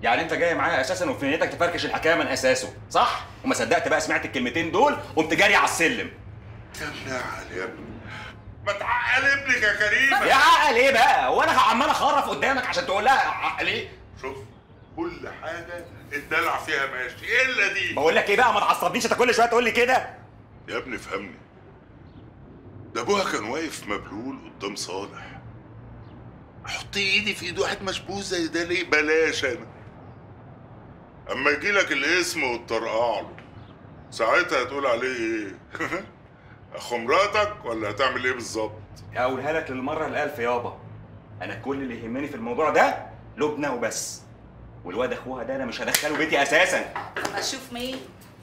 يعني انت جاي معايا اساسا وفي نيتك تفركش الحكايه من اساسه صح وما صدقت بقى سمعت الكلمتين دول قمت جاري على السلم يا ابني عقل يا ابني ما تعقل ابنك يا كريمه يا عقل ايه بقى هو انا عمال اخرف قدامك عشان تقول لها عقل ايه شوف كل حاجه الدلع فيها ماشي الا دي بقول لك ايه بقى ما تعصبنيش انت كل شويه تقول لي كده يا ابني فهمني ده ابوها كان واقف مبلول قدام صالح احط ايدي في ايد واحد مشبوه زي ده ليه بلاش انا اما يجي لك الاسم وتطرقع له ساعتها هتقول عليه ايه اخو مراتك ولا هتعمل ايه بالظبط اقولها لك للمره الالف يابا انا كل اللي يهمني في الموضوع ده لبنى وبس والواد اخوها ده انا مش هدخله بيتي اساسا اما اشوف مين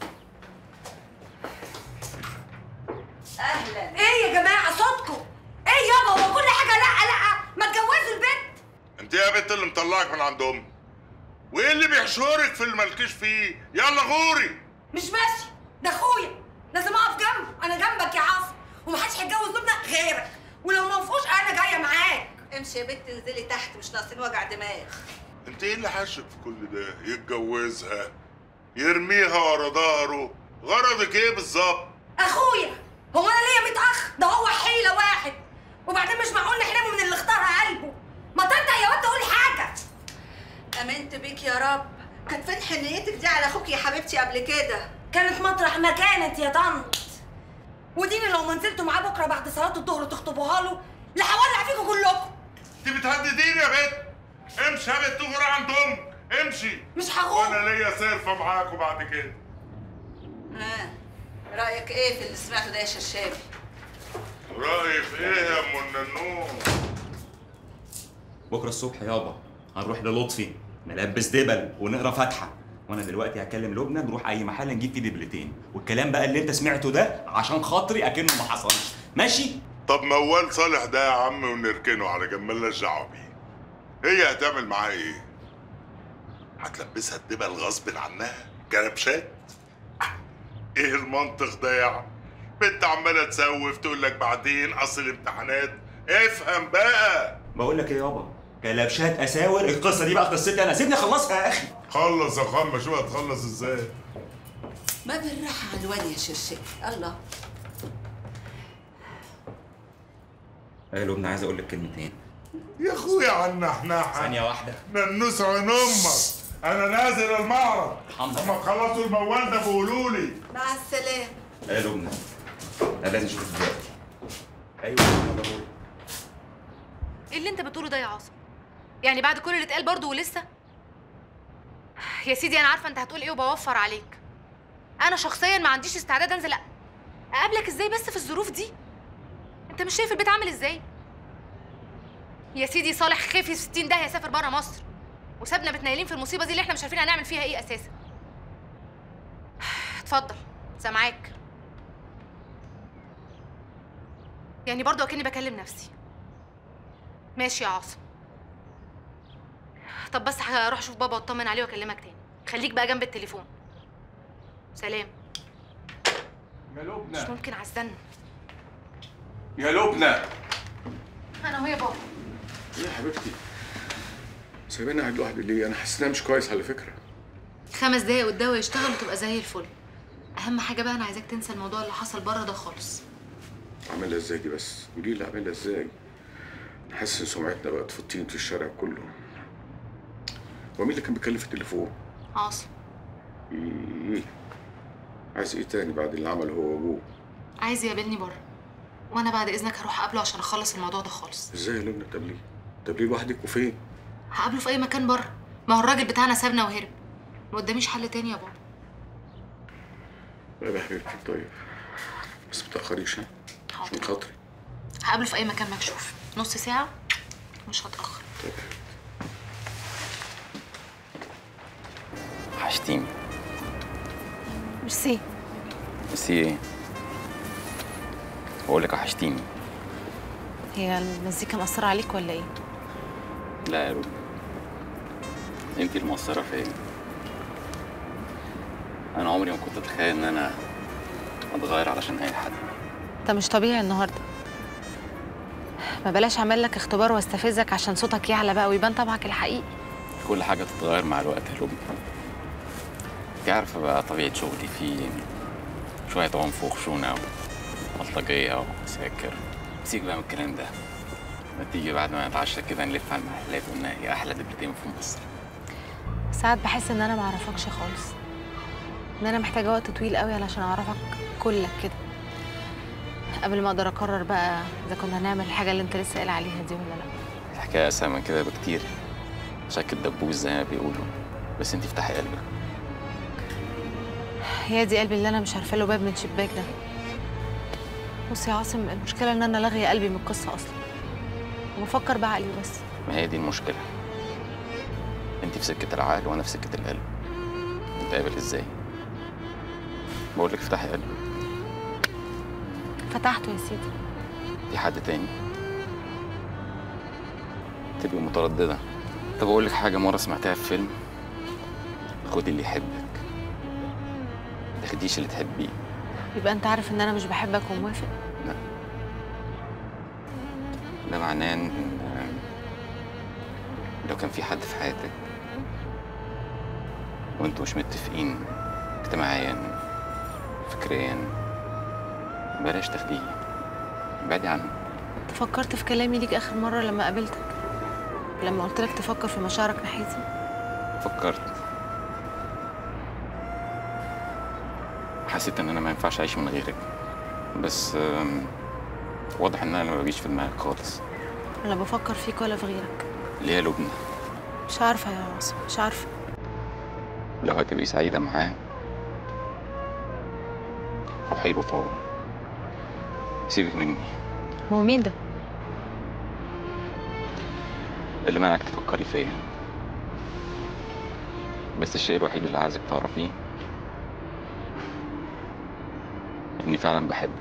اهلا ايه يا جماعه صوتكم ايه يابا هو كل حاجه لا لا ما تجوزوا البنت انت يا بنت اللي مطلعك من عند امك وايه اللي بيحشرك في اللي مالكيش فيه يلا غوري مش ماشي ده اخويا لازم اقف جنبه انا جنبك يا عاصم ومحدش هيتجوز لبنى غيرك ولو ما وافقوش انا جايه معاك امشي يا بنت انزلي تحت مش ناقصين وجع دماغ انت ايه اللي حاشك في كل ده يتجوزها يرميها ورا ظهره غرضك ايه بالظبط اخويا هو انا ليا 100 اخ ده هو حيله واحد وبعدين مش معقول نحرمه من اللي اختارها قلبه ما تنطق يا واد تقول حاجه امنت بيك يا رب كانت فين حنيتك دي على اخوك يا حبيبتي قبل كده كانت مطرح ما كانت يا طنط وديني لو ما نزلتوا معاه بكره بعد صلاه الظهر تخطبوها له لا هولع فيكم كلكم انت بتهدديني يا بنت امشي يا بنت غوري عند امك امشي مش هغور وانا ليا صرفه معاكوا بعد كده ها رايك ايه في اللي سمعته ده يا ششابي رايك ايه يا ام الننوم بكره الصبح يابا هنروح للطفي نلبس دبل ونقرا فاتحه وانا دلوقتي هكلم لبنى نروح اي محل نجيب فيه دبلتين والكلام بقى اللي انت سمعته ده عشان خاطري اكنه ما حصلش ماشي طب موال صالح ده يا عم ونركنه على جنب مالناش دعوه بيه هي هتعمل معاه ايه؟ هتلبسها الدبل غصب عنها كربشات ايه المنطق ده يا عم؟ بنت عماله تسوف تقول لك بعدين اصل الامتحانات افهم بقى بقول لك ايه يابا كلبشات اساور القصه دي بقى قصتي انا سيبني اخلصها يا اخي خلص يا خم شوف هتخلص ازاي ما بالراحه على الواد يا ششابي الله يا لبنى عايز اقول لك كلمتين يا اخويا عنحنحه ثانيه واحده ننوس عين امك انا نازل المعرض الحمد اما تخلصوا الموال ده بقولوا لي مع السلامه يا لبنى انا لازم اشوفك دلوقتي ايوه انا بقول ايه اللي انت بتقوله ده يا عاصم يعني بعد كل اللي اتقال برضه ولسه يا سيدي انا عارفه انت هتقول ايه وبوفر عليك انا شخصيا ما عنديش استعداد انزل أ- اقابلك ازاي بس في الظروف دي انت مش شايف البيت عامل ازاي يا سيدي صالح خفي في 60 ده هيسافر بره مصر وسابنا متنيلين في المصيبه دي اللي احنا مش عارفين هنعمل فيها ايه اساسا اتفضل سامعاك يعني برضه اكني بكلم نفسي ماشي يا عاصم طب بس هروح اشوف بابا واطمن عليه واكلمك تاني خليك بقى جنب التليفون سلام يا مش لبنى ممكن عزلنا يا لبنى انا وهي بابا ايه يا حبيبتي سايباني قاعد لوحدي ليه انا حاسس انها مش كويس على فكره خمس دقايق والدواء يشتغل وتبقى زي الفل اهم حاجه بقى انا عايزاك تنسى الموضوع اللي حصل بره ده خالص اعملها ازاي دي بس قولي لي اعملها ازاي أنا حاسس ان سمعتنا بقت في الطين في الشارع كله ومين اللي كان بيتكلم في التليفون عاصم ايه عايز ايه تاني بعد اللي عمله هو وابوه عايز يقابلني بره وانا بعد اذنك هروح اقابله عشان اخلص الموضوع ده خالص ازاي يا لبنى تقابليه تقابليه لوحدك وفين هقابله في اي مكان بره ما هو الراجل بتاعنا سابنا وهرب ما قداميش حل تاني يا بابا طيب يا حبيبتي طيب بس ما تاخريش ها عشان حاضر خاطري هقابله في اي مكان مكشوف نص ساعه مش هتاخر طيب يا حبيبتي وحشتيني ميرسي بس ايه بقول لك وحشتيني هي المزيكا مأثرة عليك ولا ايه؟ لا يا رب انت المقصرة فيا انا عمري ما كنت اتخيل ان انا اتغير علشان اي حد انت مش طبيعي النهارده ما بلاش اعمل لك اختبار واستفزك عشان صوتك يعلى بقى ويبان طبعك الحقيقي كل حاجة تتغير مع الوقت يا لبنى انت عارفة بقى طبيعة شغلي فيه شوية عنف وخشونة وبلطجية وساكر سيبك بقى من الكلام ده ما تيجي بعد ما نتعشى كده نلف على المحلات ونلاقي أحلى دبلتين في مصر ساعات بحس ان انا معرفكش خالص ان انا محتاجه وقت طويل قوي علشان اعرفك كلك كده قبل ما اقدر اقرر بقى اذا كنا هنعمل الحاجه اللي انت لسه قايل عليها دي ولا لا الحكاية أسهل من كده بكتير شك الدبوس زي ما بيقولوا بس انت افتحي قلبك هي دي قلبي اللي انا مش عارفه له باب من شباك ده بص يا عاصم المشكله ان انا لاغيه قلبي من القصه اصلا وبفكر بعقلي بس ما هي دي المشكلة انت في سكة العقل وانا في سكة القلب نتقابل ازاي بقول لك افتحي قلبك فتحته يا سيدي في حد تاني تبقي مترددة طب أقول لك حاجة مرة سمعتها في فيلم خدي اللي يحبك ما تاخديش اللي تحبيه يبقى انت عارف ان انا مش بحبك وموافق لا ده معناه ان لو كان في حد في حياتك وانتوا مش متفقين اجتماعيا فكريا بلاش تاخديه بعدي عنه انت فكرت في كلامي ليك اخر مره لما قابلتك لما قلت لك تفكر في مشاعرك ناحيتي فكرت حسيت ان انا ما ينفعش اعيش من غيرك بس آم، واضح ان انا ما بجيش في دماغك خالص ولا بفكر فيك ولا في غيرك ليه يا لبنى مش عارفه يا عاصم مش عارفه لو هتبقي سعيدة معاه روحي له فورا سيبك مني هو مين ده اللي منعك تفكري فيا بس الشيء الوحيد اللي عايزك تعرفيه اني فعلا بحبك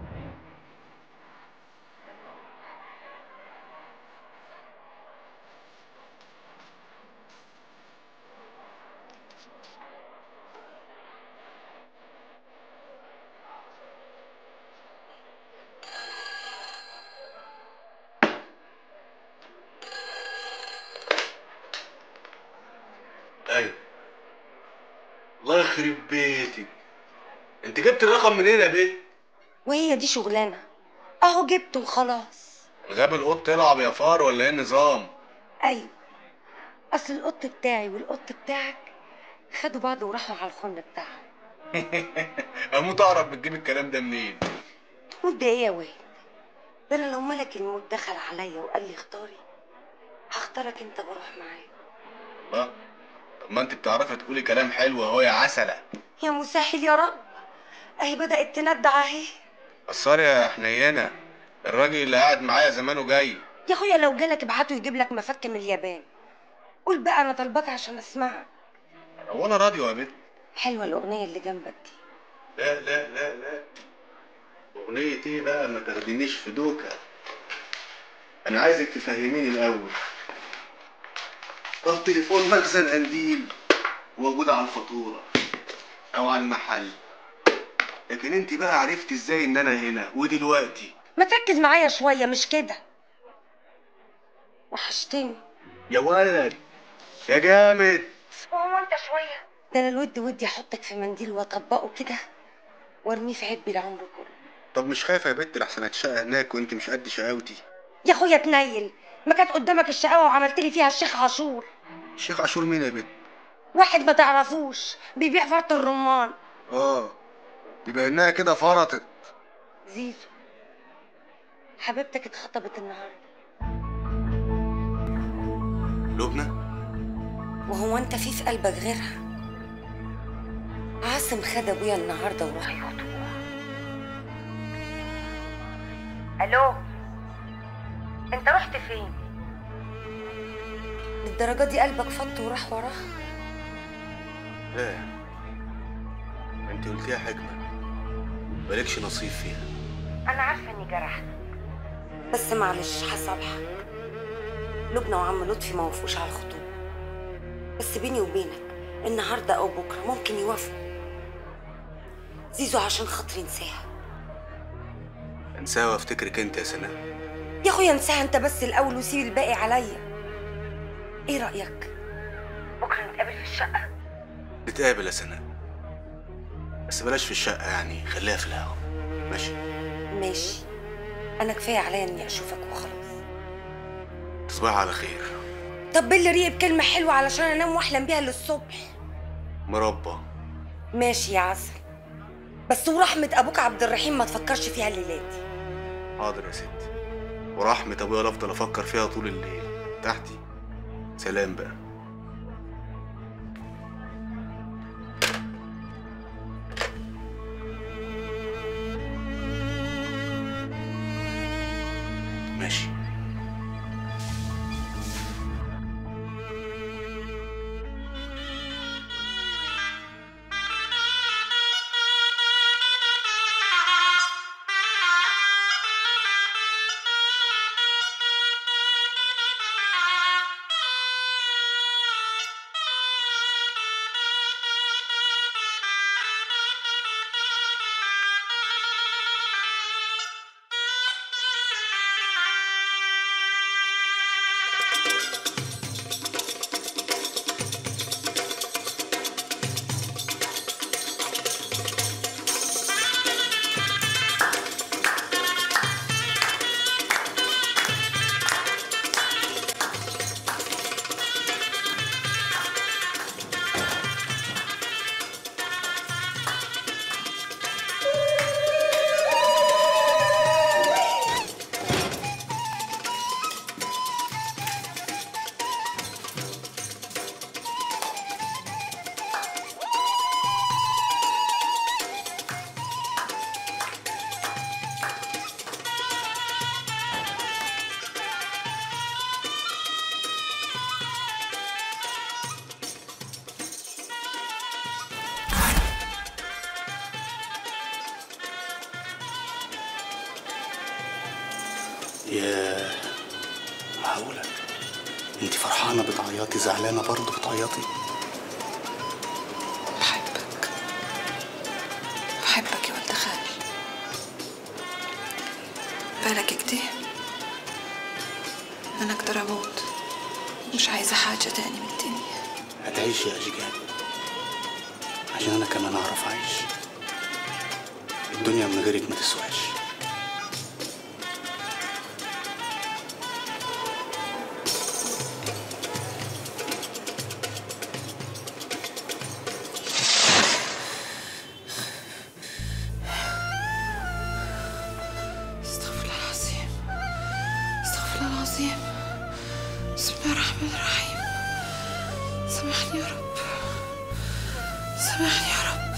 ايوه الله يخرب بيتك انت جبت الرقم منين يا بيه وهي دي شغلانه اهو جبته وخلاص غاب القط تلعب يا فار ولا ايه النظام ايوه اصل القط بتاعي والقط بتاعك خدوا بعض وراحوا على الخن بتاعهم اموت اعرف بتجيب الكلام ده منين تموت ده ايه يا واد ده انا لو ملك الموت دخل عليا وقال لي اختاري هختارك انت واروح معاه الله طب ما انت بتعرفي تقولي كلام حلو اهو يا عسله يا مسهل يا رب اهي بدات تندع اهي قصري يا حنينه الراجل اللي قاعد معايا زمانه جاي يا اخويا لو جالك ابعته يجيب لك مفك من اليابان قول بقى انا طالباك عشان اسمعك هو انا راديو يا بنت حلوه الاغنيه اللي جنبك دي لا لا لا لا اغنيه ايه بقى ما تاخدينيش في دوكه انا عايزك تفهميني الاول طب تليفون مخزن قنديل موجود على الفاتوره او على المحل لكن انت بقى عرفتي ازاي ان انا هنا ودلوقتي ما تركز معايا شويه مش كده وحشتني يا ولد يا جامد هو انت شويه ده انا الود ودي احطك في منديل واطبقه كده وارميه في عبي العمر كله طب مش خايفه يا بنت لحسن هتشقى هناك وانت مش قد شقاوتي يا اخويا تنيل ما كانت قدامك الشقاوه وعملت لي فيها الشيخ عاشور الشيخ عاشور مين يا بنت واحد ما تعرفوش بيبيع فرط الرمان اه يبقى انها كده فرطت زيزو حبيبتك اتخطبت النهارده لبنى وهو انت في في قلبك غيرها عاصم خد ابويا النهارده وراح يخطبوها الو انت رحت فين للدرجه دي قلبك فط وراح وراها لا انت قلتيها حكمه مالكش نصيب فيها انا عارفه اني جرحتك بس معلش هصالحك لبنى وعم لطفي ما وافقوش على الخطوبه بس بيني وبينك النهارده او بكره ممكن يوافقوا زيزو عشان خاطري انساها انساها وافتكرك انت يا سناء يا اخويا انساها انت بس الاول وسيب الباقي عليا ايه رايك تعالوا نتقابل في الشقه نتقابل يا سناء بس بلاش في الشقة يعني خليها في الهوا ماشي ماشي انا كفايه عليا اني اشوفك وخلاص تصبح على خير طب باللي ريق بكلمه حلوه علشان انام واحلم بيها للصبح مربى ماشي يا عسل بس ورحمه ابوك عبد الرحيم ما تفكرش فيها الليله دي حاضر يا ستي ورحمة ابويا لا افضل افكر فيها طول الليل تحتي سلام بقى ماشي ياه معقولة انت فرحانة بتعيطي زعلانة برضه بتعيطي بحبك بحبك يا ولد خالي بالك كده انا اقدر اموت مش عايزة حاجة تاني من الدنيا هتعيشي يا أشجان عشان أنا كمان أعرف أعيش الدنيا من غيرك ما تسواش استغفر الله العظيم استغفر الله العظيم بسم الله الرحمن الرحيم سامحني يا رب سامحني يا رب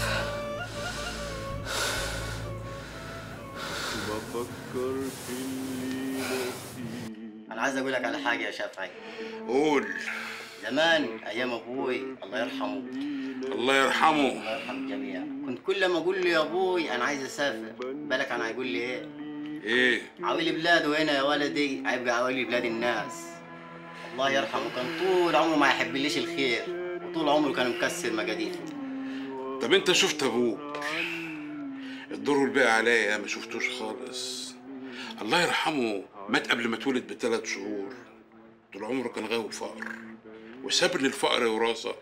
بفكر في الليلة انا عايز اقول لك على حاجه يا شافعي قول زمان ايام ابوي الله يرحمه الله يرحمه الله يرحم الجميع كنت كل ما اقول له يا ابوي انا عايز اسافر بالك انا هيقول لي ايه ايه عويلي بلاده هنا يا ولدي هيبقى عويلي بلاد الناس الله يرحمه كان طول عمره ما يحبليش الخير وطول عمره كان مكسر مقاديفه طب انت شفت ابوك الدور الباقي عليا ما شفتوش خالص الله يرحمه مات قبل ما اتولد بثلاث شهور طول عمره كان غاوي فقر وساب لي الفقر وراثه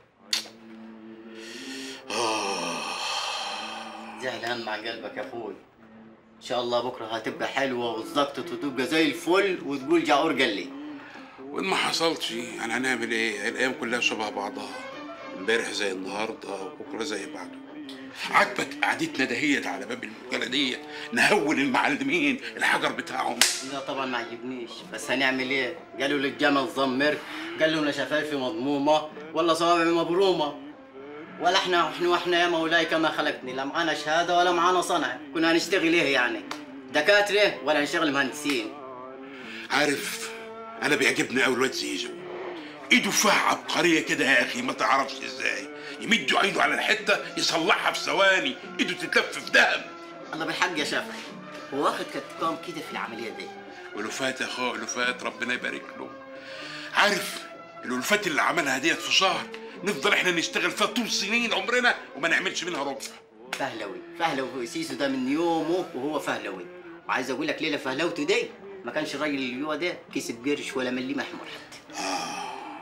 زعلان مع قلبك يا اخوي ان شاء الله بكره هتبقى حلوه واتظبطت وتبقى زي الفل وتقول جعور قال لي وان ما حصلش يعني هنعمل ايه الايام كلها شبه بعضها امبارح زي النهارده وبكره زي بعده عاجبك قعدتنا دهيت على باب الوكاله دي نهول المعلمين الحجر بتاعهم لا طبعا ما عجبنيش بس هنعمل ايه قالوا للجمل زمر قالوا لنا شفايفي مضمومه ولا صوابعي مبرومه ولا احنا احنا واحنا يا مولاي كما خلقتني لا معانا شهاده ولا معانا صنع كنا هنشتغل ايه يعني دكاتره ولا نشتغل مهندسين عارف انا بيعجبني قوي الواد زيزو ايده فيها عبقريه كده يا اخي ما تعرفش ازاي يمد ايده على الحته يصلحها في ثواني ايده تتلف في دهب الله بالحق يا شافعي هو واخد كتكام كده في العمليه دي ولفات يا اخويا لفات ربنا يبارك له عارف الالفات اللي عملها ديت في شهر نفضل احنا نشتغل فيها طول سنين عمرنا وما نعملش منها ربع فهلوي فهلوي سيسو ده من يومه وهو فهلوي وعايز اقول لك ليله فهلوته دي ما كانش الراجل اللي جوه ده كسب قرش ولا مليم احمر حتى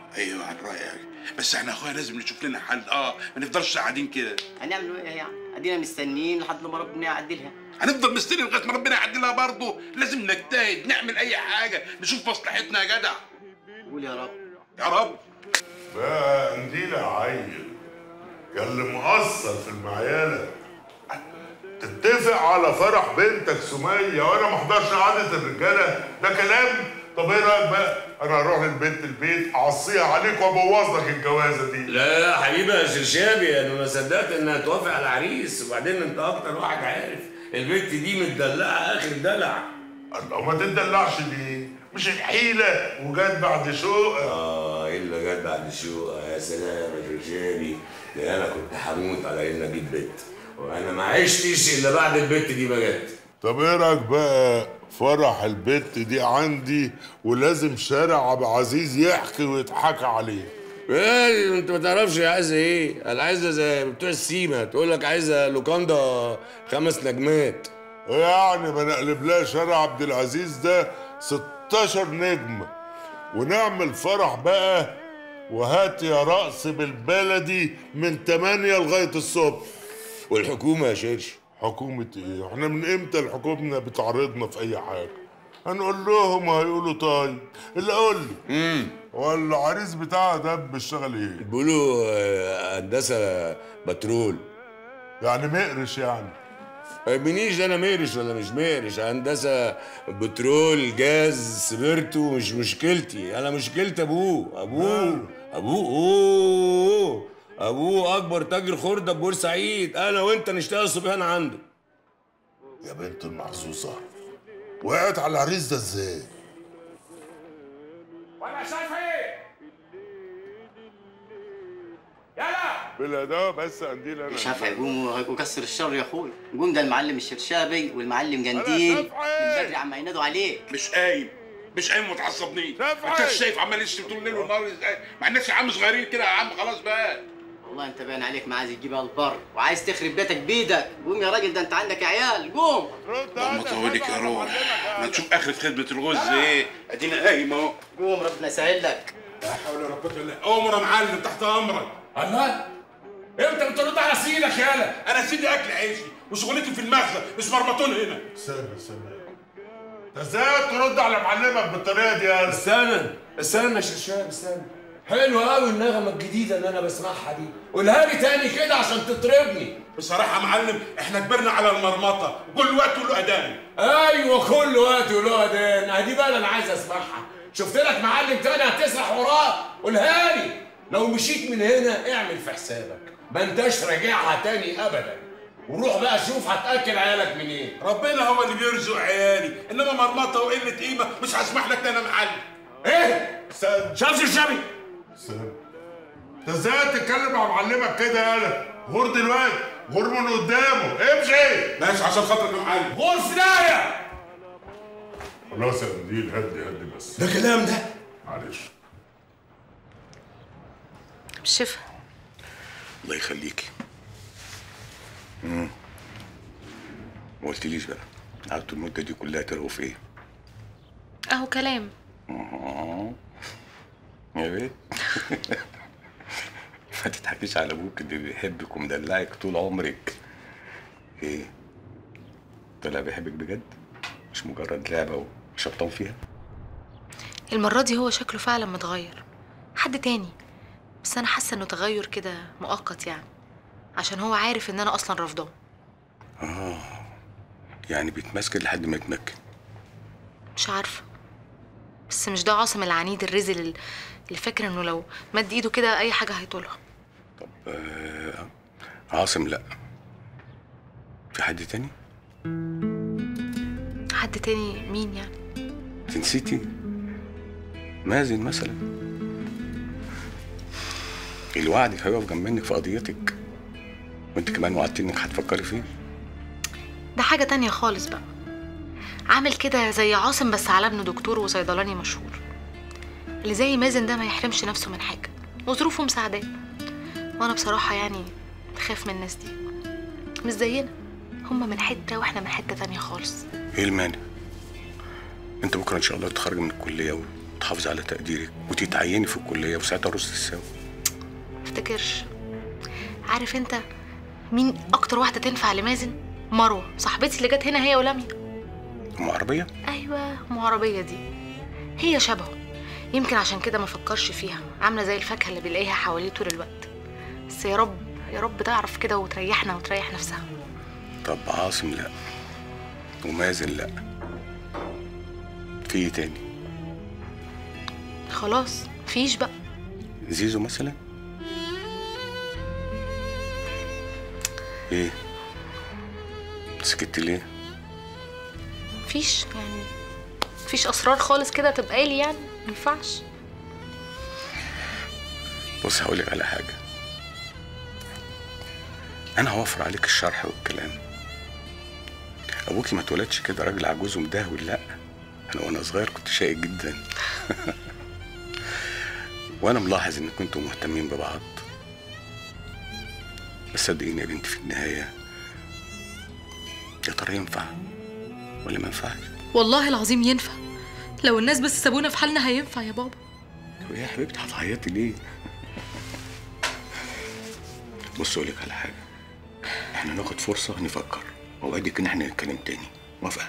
ايوه عن رايك بس احنا يا اخويا لازم نشوف لنا حل اه ما نفضلش قاعدين كده هنعمل ايه يعني ادينا مستنيين لحد ما ربنا يعدلها هنفضل مستنيين لغايه ما ربنا يعدلها برضه لازم نجتهد نعمل اي حاجه نشوف مصلحتنا يا جدع قول يا رب يا رب بقى قنديل يا عيل يا اللي مقصر في المعيالة تتفق على فرح بنتك سمية وانا ما احضرش قعدة الرجالة ده كلام طب ايه رايك بقى انا هروح للبنت البيت اعصيها عليك وابوظ لك الجوازة دي لا يا حبيبي يا شرشابي انا ما صدقت انها توافق على العريس وبعدين انت اكتر واحد عارف البنت دي متدلعه اخر دلع الله ما تدلعش ليه مش الحيلة وجت بعد شوقة اه ايه اللي جت بعد الشوق يا سلام يا شرشابي ده انا كنت هموت على ان اجيب بنت وانا ما عشتش الا بعد البنت دي ما جت طب ايه رايك بقى فرح البت دي عندي ولازم شارع عبد العزيز يحكي ويتحكى عليه ايه انت ما تعرفش هي عايزه ايه انا عايزه زي بتوع السيما تقول لك عايزه لوكاندا خمس نجمات يعني ما نقلب لها شارع عبد العزيز ده 16 نجم ونعمل فرح بقى وهات يا رقص بالبلدي من 8 لغايه الصبح والحكومه يا شيرش حكومة ايه؟ احنا من امتى الحكومة بتعرضنا في اي حاجة؟ هنقول لهم هيقولوا طيب اللي قول لي امم هو العريس بتاعها ده بيشتغل ايه؟ بيقولوا آه، هندسه بترول يعني مقرش يعني ما يهمنيش ده انا مقرش ولا مش مقرش هندسه بترول جاز سبيرتو مش مشكلتي انا مشكلتي ابوه ابوه ابوه اوه ابوه اكبر تاجر خرده في بورسعيد انا وانت نشتغل صبيان عنده يا بنت المحظوظة وقعت على العريس ده ازاي؟ وانا شايف ايه يلا بلا ده بس قنديل انا شافعي قوم وكسر الشر يا اخوي قوم ده المعلم الشرشابي والمعلم جنديل من بدري عم ينادوا عليك مش قايم مش قايم وما تعصبنيش انت شايف عمال يشتم طول الليل والنهار ازاي مع الناس يا عم صغيرين كده يا عم خلاص بقى والله انت باين عليك ما عايز تجيبها البر وعايز تخرب بيتك بايدك قوم يا راجل ده انت عندك عيال قوم اللهم طولك يا روح ما نشوف اخرة خدمة الغز ايه ادينا قايم اهو قوم ربنا يسهل لك لا حول ولا قوة الا بالله امر يا معلم تحت امرك الله انت بترد على سيدك يالا انا سيدي اكل عيشي وشغلتي في المخزن مش مرمطون هنا استنى استنى انت ازاي ترد على معلمك بالطريقة دي يا استنى استنى يا شرشاب استنى حلوة قوي النغمة الجديدة اللي أنا بسمعها دي قولها لي تاني كده عشان تطربني بصراحة يا معلم احنا كبرنا على المرمطة وكل وقت له أذان أيوة كل وقت وله أذان أهي دي بقى اللي أنا عايز أسمعها شفت لك معلم تاني هتسرح وراه قولها لي لو مشيت من هنا اعمل في حسابك ما انتش راجعها تاني أبدا وروح بقى شوف هتأكل عيالك منين ربنا هو اللي بيرزق عيالي انما مرمطة وقلة قيمة مش هسمح لك تاني يا معلم ايه؟ استنى شمس الشبي استنى انت ازاي تتكلم مع معلمك كده يالا غور دلوقتي غور من قدامه امشي ماشي عشان خاطرك يا معلم غور في داهية خلاص يا قنديل هدي هدي بس ده كلام ده معلش بالشفا الله يخليكي امم ما قلتليش بقى قعدتوا المدة دي كلها ترغوا في ايه؟ اهو كلام آه. يا بيه ما تضحكيش على ابوك اللي بيحبك ومدلعك طول عمرك ايه طلع بيحبك بجد مش مجرد لعبه وشبطان فيها المرة دي هو شكله فعلا متغير حد تاني بس انا حاسة انه تغير كده مؤقت يعني عشان هو عارف ان انا اصلا رافضاه اه يعني بيتمسك لحد ما يتمكن مش عارفة بس مش ده عاصم العنيد الرزل ال- اللي فاكر انه لو مد ايده كده اي حاجة هيطولها آه عاصم لا في حد تاني حد تاني مين يعني انت نسيتي مازن مثلا الوعد هيقف جنب منك في قضيتك وانت كمان وعدتي انك هتفكري فيه ده حاجة تانية خالص بقى عامل كده زي عاصم بس على ابنه دكتور وصيدلاني مشهور اللي زي مازن ده ما يحرمش نفسه من حاجة وظروفه مساعداه وانا بصراحة يعني بخاف من الناس دي مش زينا هما من حتة واحنا من حتة تانية خالص ايه المانع انت بكره ان شاء الله تتخرج من الكليه تحافظي على تقديرك وتتعيني في الكليه وساعتها رز تساوي افتكرش عارف انت مين اكتر واحده تنفع لمازن مروه صاحبتي اللي جت هنا هي ولميا ام عربيه ايوه ام عربيه دي هي شبهه يمكن عشان كده ما فكرش فيها عامله زي الفاكهه اللي بيلاقيها حواليه طول الوقت بس يا رب يا رب تعرف كده وتريحنا وتريح نفسها طب عاصم لا ومازن لا في ايه تاني خلاص مفيش بقى زيزو مثلا ايه سكت ليه مفيش يعني مفيش اسرار خالص كده تبقى لي يعني مينفعش بص هقولك على حاجه انا هوفر عليك الشرح والكلام ابوكي ما اتولدش كده راجل عجوز ومدهول لا انا وانا صغير كنت شقي جدا وانا ملاحظ ان كنتوا مهتمين ببعض بس صدقيني يا بنتي في النهايه يا ترى ينفع ولا ما ينفعش والله العظيم ينفع لو الناس بس سابونا في حالنا هينفع يا بابا طب إيه يا حبيبتي هتعيطي ليه بص اقول لك على حاجه احنا ناخد فرصه نفكر واوعدك ان احنا نتكلم تاني موافقه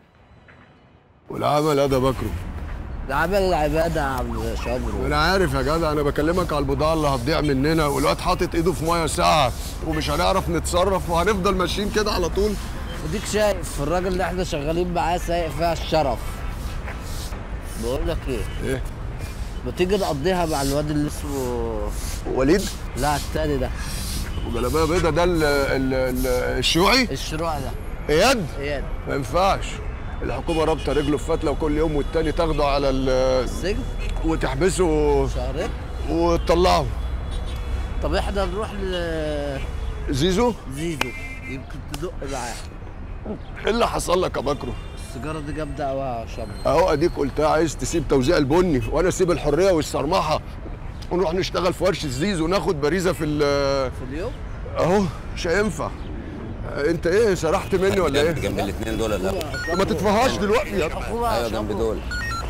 والعمل هذا بكره ده عمل العبادة يا عم شبرو انا عارف يا جدع انا بكلمك على البضاعه اللي هتضيع مننا والواد حاطط ايده في ميه ساقعه ومش هنعرف نتصرف وهنفضل ماشيين كده على طول وديك شايف الراجل اللي احنا شغالين معاه سايق فيها الشرف بقول لك ايه ايه ما تيجي نقضيها مع الواد اللي اسمه وليد لا التاني ده وجلابيه بيضه ده ال ال ال الشيوعي الشروع ده اياد اياد ما ينفعش الحكومه رابطه رجله في فتله وكل يوم والتاني تاخده على السجن وتحبسه شهرين وتطلعه طب احنا نروح ل زيزو زيزو يمكن تدق معاه ايه اللي حصل لك يا بكره السيجاره دي جامده قوي يا شبرو اهو اديك قلتها عايز تسيب توزيع البني وانا اسيب الحريه والصرمحه ونروح نشتغل في ورشه زيزو وناخد باريزه في ال- في اليوم اهو مش هينفع انت ايه سرحت مني ولا ايه؟ جنب الاثنين دول لا ما تتفهاش دلوقتي يا ايوه جنب دول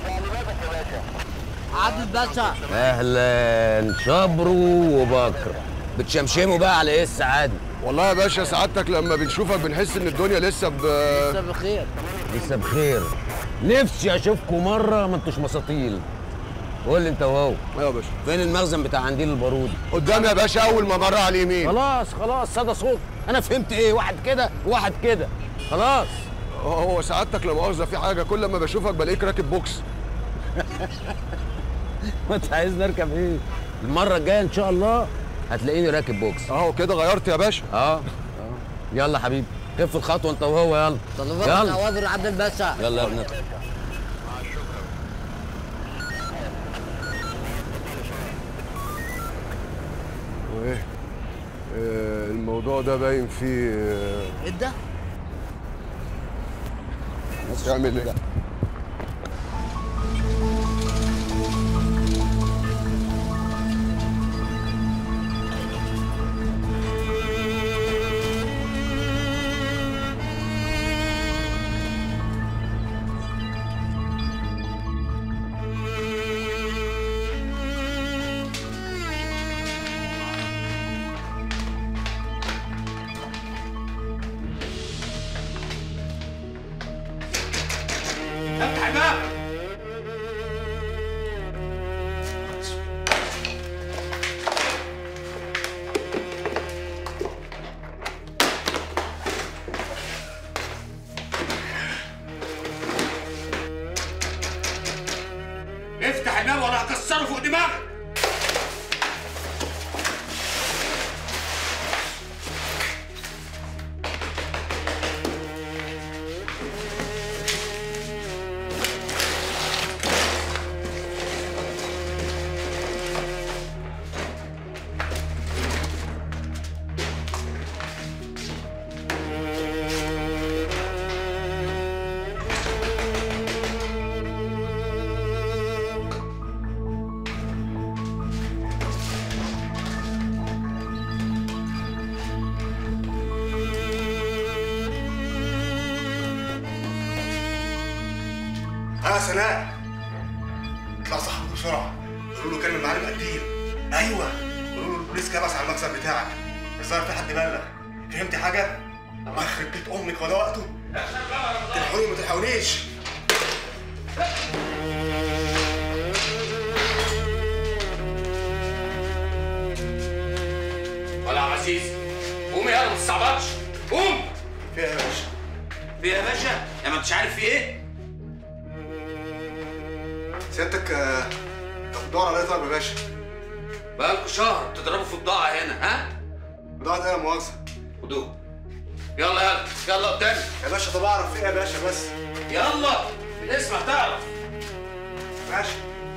عادل باشا اهلا شبرو وبكر بتشمشموا بقى على ايه السعاده والله يا باشا سعادتك لما بنشوفك بنحس ان الدنيا لسه ب لسه بخير لسه بخير نفسي اشوفكم مره ما انتوش مساطيل قول لي انت وهو ايوه يا باشا فين المخزن بتاع عنديل البارودي قدام يا باشا اول ما مر على اليمين خلاص خلاص صدى صوت انا فهمت ايه واحد كده وواحد كده خلاص هو سعادتك لا مؤاخذه في حاجه كل ما بشوفك بلاقيك راكب بوكس ما انت عايز نركب ايه المره الجايه ان شاء الله هتلاقيني راكب بوكس اهو كده غيرت يا باشا اه اه يلا حبيبي خف الخطوه انت وهو يلا طلبات يلا نوادر عادل باشا يلا يا ابني وايه آه، الموضوع ده باين فيه آه، ايه ده؟ تعمل ايه؟ افتح الباب افتح الباب ولا هكسره فوق دماغك ها سناء اطلع صح بسرعه قولوا له كلم المعلم قديم ايوه قولوا له البوليس كبس على المكسب بتاعك الظاهر في حد بلغ فهمتي حاجه؟ الله يخرب بيت امك وده وقته تلحقوني ما تلحقونيش ولا يا عزيز قوم يلا ما تستعبطش قوم في ايه يا باشا؟ في ايه يا باشا؟ يا ما انتش عارف في ايه؟ سيادتك آه، طب بتدور على ايه طيب يا باشا؟ بقالكوا شهر بتضربوا في بضاعة هنا ها؟ بضاعة ايه يا مؤاخذة؟ خدوه يلا يلا يلا قدامي يا باشا طب اعرف ايه يا باشا بس يلا اسمع تعرف ماشي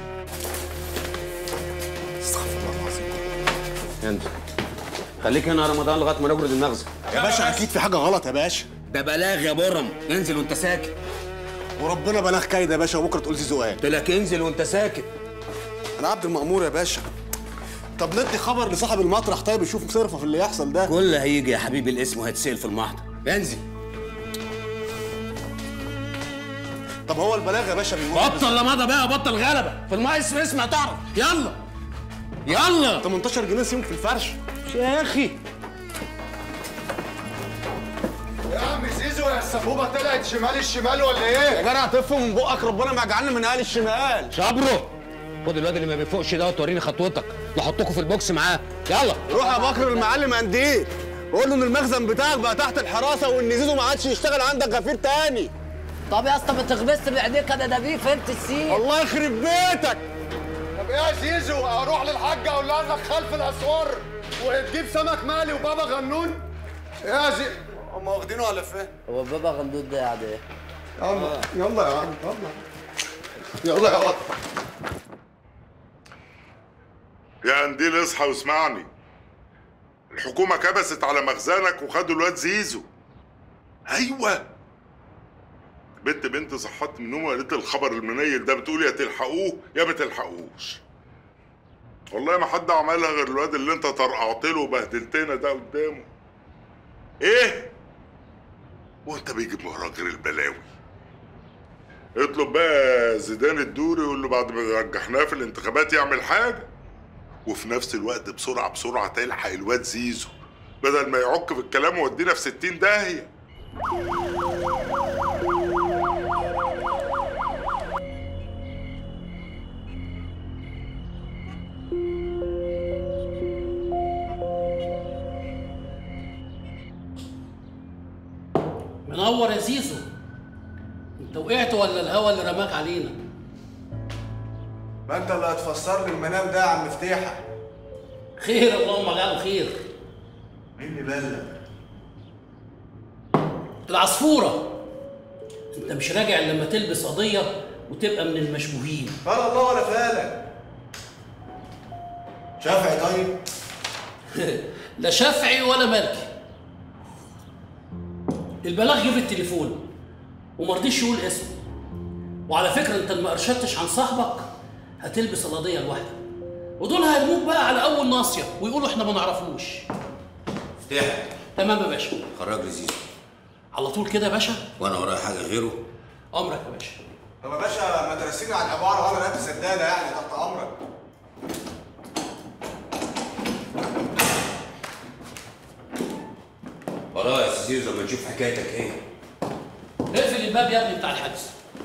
استغفر الله العظيم انت خليك هنا يا رمضان لغايه ما نجرد المخزن يا باشا اكيد في حاجه غلط يا باشا ده بلاغ يا برم انزل وانت ساكت وربنا بلاغ كايد يا باشا وبكره تقول زيزو قال قلت لك انزل وانت ساكت انا عبد المأمور يا باشا طب ندي خبر لصاحب المطرح طيب يشوف صرفه في اللي يحصل ده كل هيجي يا حبيبي الاسم وهيتسال في المحضر انزل طب هو البلاغ يا باشا بيمر بطل لمضى بقى بطل غلبه في المايس اسمع تعرف يلا يلا 18 جنيه سيوم في الفرش يا اخي يا عم زيزو يا السبوبه طلعت شمال الشمال ولا ايه؟ يا جدع طفوا من بقك ربنا ما يجعلنا من اهل الشمال شبرو خد الواد اللي ما بيفوقش ده وتوريني خطوتك نحطكوا في البوكس معاه يلا روح يا بكر المعلم قنديل قول له ان المخزن بتاعك بقى تحت الحراسه وان زيزو ما عادش يشتغل عندك غفير تاني طب يا اسطى ما تغبس بعينيك كده ده بيه فهمت السين الله يخرب بيتك طب ايه يا زيزو اروح للحاجه اقول لها انك خلف الاسوار وتجيب سمك مالي وبابا غنون يا زي هم واخدينه على فين هو بابا غندود ده يعني ايه؟ يلا يلا يا عم يلا يلا يا عم يا قنديل اصحى واسمعني الحكومة كبست على مخزنك وخدوا الواد زيزو ايوه بنت بنت صحت من النوم وقالت لي الخبر المنيل ده بتقول يا تلحقوه يا ما تلحقوش والله ما حد عملها غير الواد اللي انت طرقعت له وبهدلتنا ده قدامه ايه وانت بيجي من وراك غير البلاوي اطلب بقى زيدان الدوري يقول له بعد ما رجحناه في الانتخابات يعمل حاجه وفي نفس الوقت بسرعه بسرعه تلحق الواد زيزو بدل ما يعك في الكلام ويودينا في 60 داهيه منور يا زيزو انت وقعت ولا الهوا اللي رماك علينا ما انت اللي هتفسر لي المنام ده يا عم فتيحه خير اللهم اجعله خير مين اللي بلغ العصفوره انت مش راجع إلا لما تلبس قضيه وتبقى من المشبوهين قال الله ولا فالك شافعي طيب لا شافعي ولا مالكي البلاغ جه في التليفون وما رضيش يقول اسمه وعلى فكره انت ما ارشدتش عن صاحبك هتلبس القضيه لوحدك ودول هيرموك بقى على اول ناصيه ويقولوا احنا ما نعرفوش افتح تمام يا باشا خرج لي زيزو على طول كده يا باشا وانا ورايا حاجه غيره امرك يا باشا طب يا باشا ما ترسيني على العباره وانا لابس سداده يعني تحت امرك ورايا يا زيزو لما نشوف حكايتك ايه اقفل الباب يا ابني بتاع الحجز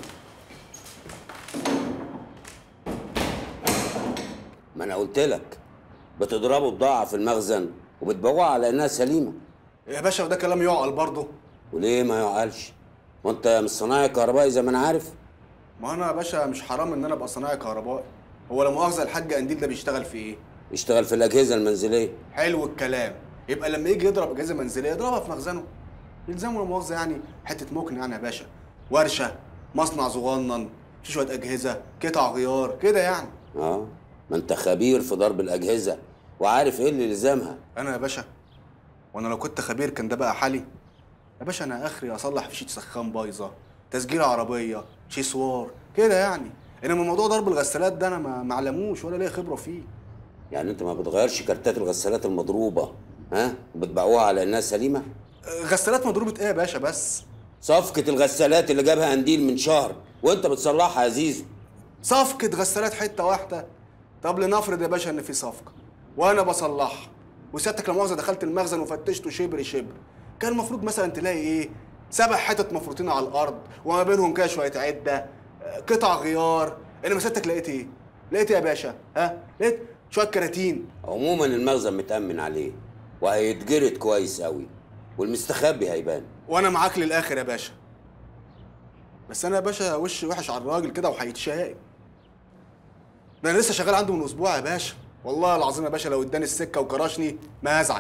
ما انا قلت لك بتضربوا بضاعه في المخزن وبتبيعوها على انها سليمه يا باشا وده كلام يعقل برضه وليه ما يعقلش وانت مش صنايعي كهربائي زي ما انا عارف ما انا يا باشا مش حرام ان انا ابقى صنايعي كهربائي هو لا مؤاخذه الحاج قنديل ده بيشتغل في ايه يشتغل في الاجهزه المنزليه حلو الكلام يبقى لما يجي يضرب اجهزه منزليه يضربها في مخزنه يلزمه لا مؤاخذه يعني حته مكن يعني يا باشا ورشه مصنع صغنن في شويه اجهزه قطع غيار كده يعني اه ما انت خبير في ضرب الاجهزه وعارف ايه اللي لزامها انا يا باشا وانا لو كنت خبير كان ده بقى حالي يا باشا انا اخري اصلح فيشه سخان بايظه تسجيل عربيه شيسوار كده يعني انما موضوع ضرب الغسالات ده انا ما معلموش ولا ليا خبره فيه يعني انت ما بتغيرش كارتات الغسالات المضروبه ها وبتبيعوها على انها سليمه غسالات مضروبه ايه يا باشا بس صفقه الغسالات اللي جابها قنديل من شهر وانت بتصلحها يا زيزو صفقه غسالات حته واحده طب لنفرض يا باشا ان في صفقه وانا بصلحها وسيادتك لا مؤاخذه دخلت المخزن وفتشته شبر شبر كان المفروض مثلا تلاقي ايه سبع حتت مفروطين على الارض وما بينهم كده شويه عده آه، قطع غيار انما سيادتك لقيت ايه لقيت ايه يا باشا ها لقيت شويه كراتين عموما المخزن متأمن عليه وهيتجرد كويس قوي والمستخبي هيبان وانا معاك للاخر يا باشا بس انا يا باشا وش وحش على الراجل كده وهيتشائم ده انا لسه شغال عنده من اسبوع يا باشا والله العظيم يا باشا لو اداني السكه وكرشني ما هزعل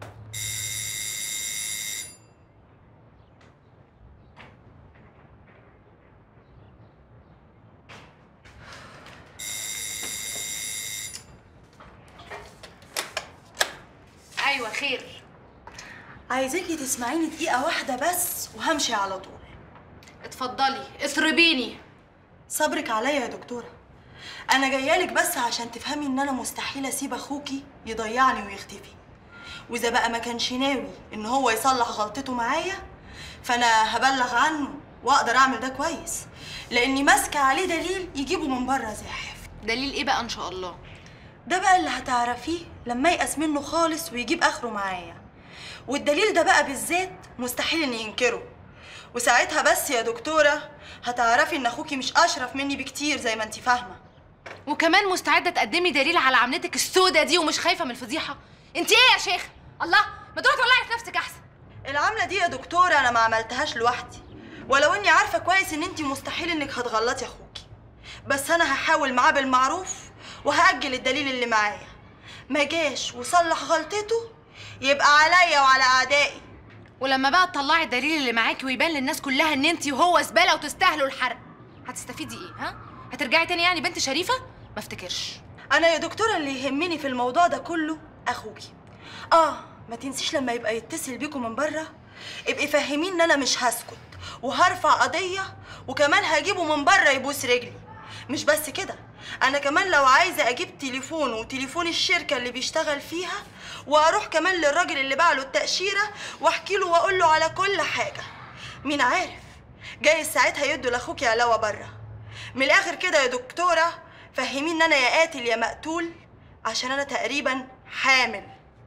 ايوه خير عايزاكي تسمعيني دقيقة واحدة بس وهمشي على طول اتفضلي اضربيني صبرك عليا يا دكتورة أنا جايالك بس عشان تفهمي إن أنا مستحيل أسيب أخوكي يضيعني ويختفي وإذا بقى ما كانش ناوي إن هو يصلح غلطته معايا فأنا هبلغ عنه وأقدر أعمل ده كويس لأني ماسكة عليه دليل يجيبه من بره زاحف دليل ايه بقى ان شاء الله ده بقى اللي هتعرفيه لما يأس منه خالص ويجيب آخره معايا والدليل ده بقى بالذات مستحيل إن ينكره وساعتها بس يا دكتورة هتعرفي إن أخوكي مش أشرف مني بكتير زي ما أنت فاهمة وكمان مستعده تقدمي دليل على عملتك السودة دي ومش خايفه من الفضيحه انت ايه يا شيخ الله ما تروحي تولعي في نفسك احسن العملة دي يا دكتورة أنا ما عملتهاش لوحدي ولو إني عارفة كويس إن أنت مستحيل إنك هتغلطي أخوكي بس أنا هحاول معاه بالمعروف وهأجل الدليل اللي معايا ما جاش وصلح غلطته يبقى عليا وعلى أعدائي ولما بقى تطلعي الدليل اللي معاكي ويبان للناس كلها ان انت وهو زباله وتستاهلوا الحرق هتستفيدي ايه ها هترجعي تاني يعني بنت شريفه ما افتكرش أنا يا دكتورة اللي يهمني في الموضوع ده كله أخوكي آه ما تنسيش لما يبقى يتصل بيكم من بره ابقي فهمين إن أنا مش هسكت وهرفع قضية وكمان هجيبه من بره يبوس رجلي مش بس كده أنا كمان لو عايزة أجيب تليفونه وتليفون الشركة اللي بيشتغل فيها وأروح كمان للراجل اللي باع له التأشيرة وأحكي له وأقول له على كل حاجة مين عارف جايز ساعتها يدوا لأخوكي علاوة بره من الآخر كده يا دكتورة فهمين إن أنا يا قاتل يا مقتول عشان أنا تقريبا حامل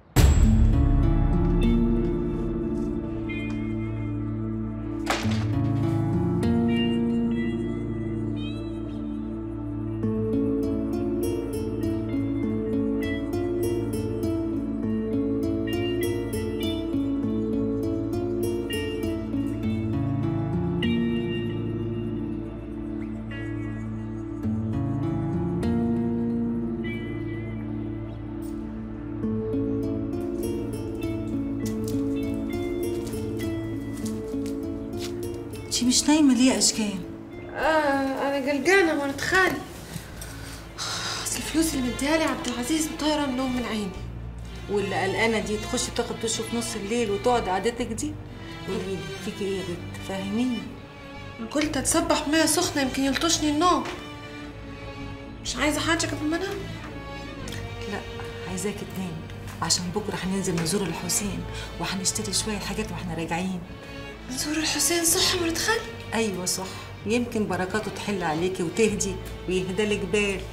انتي مش نايمة ليه يا أشجان؟ آه أنا جلجانة مرات خالي أصل الفلوس اللي مديها لي عبد العزيز مطيرة النوم من عيني واللي قلقانه دي تخش تاخد دش في نص الليل وتقعد قعدتك دي قولي لي فيكي ايه يا بنت فهميني قلت أتسبح مية سخنة يمكن يلطشني النوم مش عايزة حاجة قبل ما أنام لا عايزاكي تنامي عشان بكره هننزل نزور الحسين وهنشتري شويه حاجات واحنا راجعين نزور الحسين صح مرات خالي ايوه صح يمكن بركاته تحل عليكي وتهدي ويهدالك بال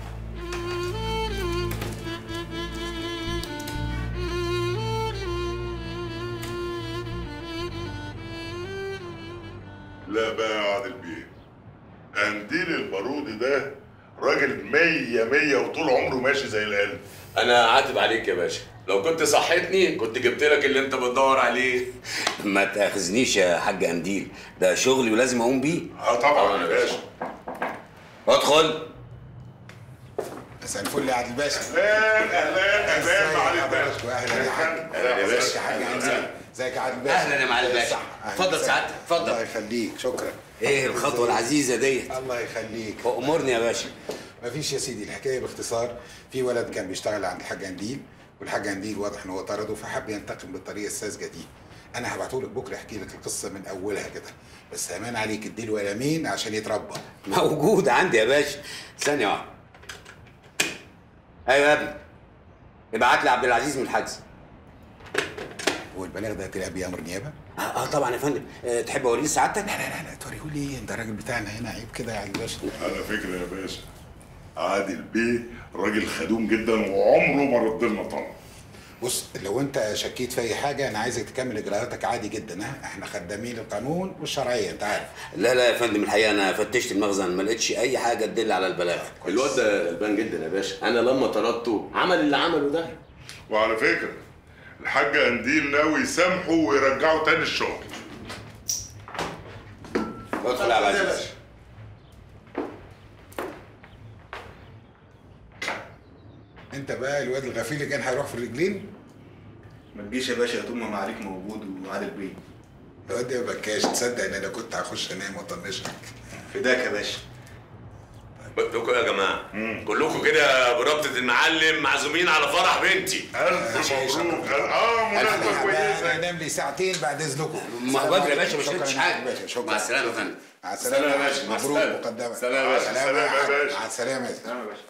لا بقى يا عادل بيه قنديل البارودي ده راجل مية مية وطول عمره ماشي زي القلب انا عاتب عليك يا باشا لو كنت صحتني كنت جبت لك اللي انت بتدور عليه ما تاخذنيش يا حاج قنديل ده شغلي ولازم اقوم بيه اه طبعا يا باشا ادخل مساء الفل يا عادل باشا اهلا اهلا اهلا معالي الباشا اهلا يا حاج أهلا يا باشا. ازيك يا حاج قنديل ازيك يا عادل باشا أهلا يا معالي الباشا. صح. أهلا اتفضل وسهلا. سعادتك، اتفضل. الله يخليك شكرا ايه الخطوه العزيزه ديت الله يخليك امرني يا باشا مفيش يا سيدي الحكايه باختصار في ولد كان بيشتغل عند الحاج قنديل والحاج قنديل واضح ان هو طرده فحب ينتقم بالطريقه الساذجه دي انا هبعته لك بكره احكي لك القصه من اولها كده بس امان عليك اديله قلمين عشان يتربى موجود عندي يا باشا ثانيه واحده ايوه يا ابني ابعت لي عبد العزيز من الحجز هو البلاغ ده طلع بيه امر نيابه؟ اه, آه طبعا يا فندم آه تحب اوريه لسعادتك؟ لا لا لا توريه لي انت الراجل بتاعنا هنا عيب كده يا علي باشا على فكره يا باشا عادل بيه راجل خدوم جدا وعمره ما رد لنا طلب بص لو انت شكيت في اي حاجه انا عايزك تكمل اجراءاتك عادي جدا ها احنا خدامين القانون والشرعيه انت عارف لا لا يا فندم الحقيقه انا فتشت المخزن ما لقيتش اي حاجه تدل على البلاغ الواد ده غلبان جدا يا باشا انا لما طردته عمل اللي عمله ده وعلى فكره الحاج قنديل ناوي يسامحه ويرجعه تاني الشغل ادخل يا عبد العزيز انت بقى الواد الغفير اللي كان هيروح في الرجلين ما تجيش يا باشا طول ما معاليك موجود وعادل بيه الواد ده ما بكاش تصدق ان انا كنت هخش انام واطنشك فداك يا باشا بدكم يا جماعه كلكم كده بربطه المعلم معزومين على فرح بنتي الف مبروك اه مناسبه كويسه انام لي ساعتين بعد اذنكم ما هو بدري يا باشا، ما شكراً شربتش يا حاجة. باشا شكرا مع السلامة يا فندم. مع السلامه سلام يا باشا، مع مبروك السلامة. مقدما سلام يا باشا، سلام سلام يا باشا. مع السلامه سلام يا باشا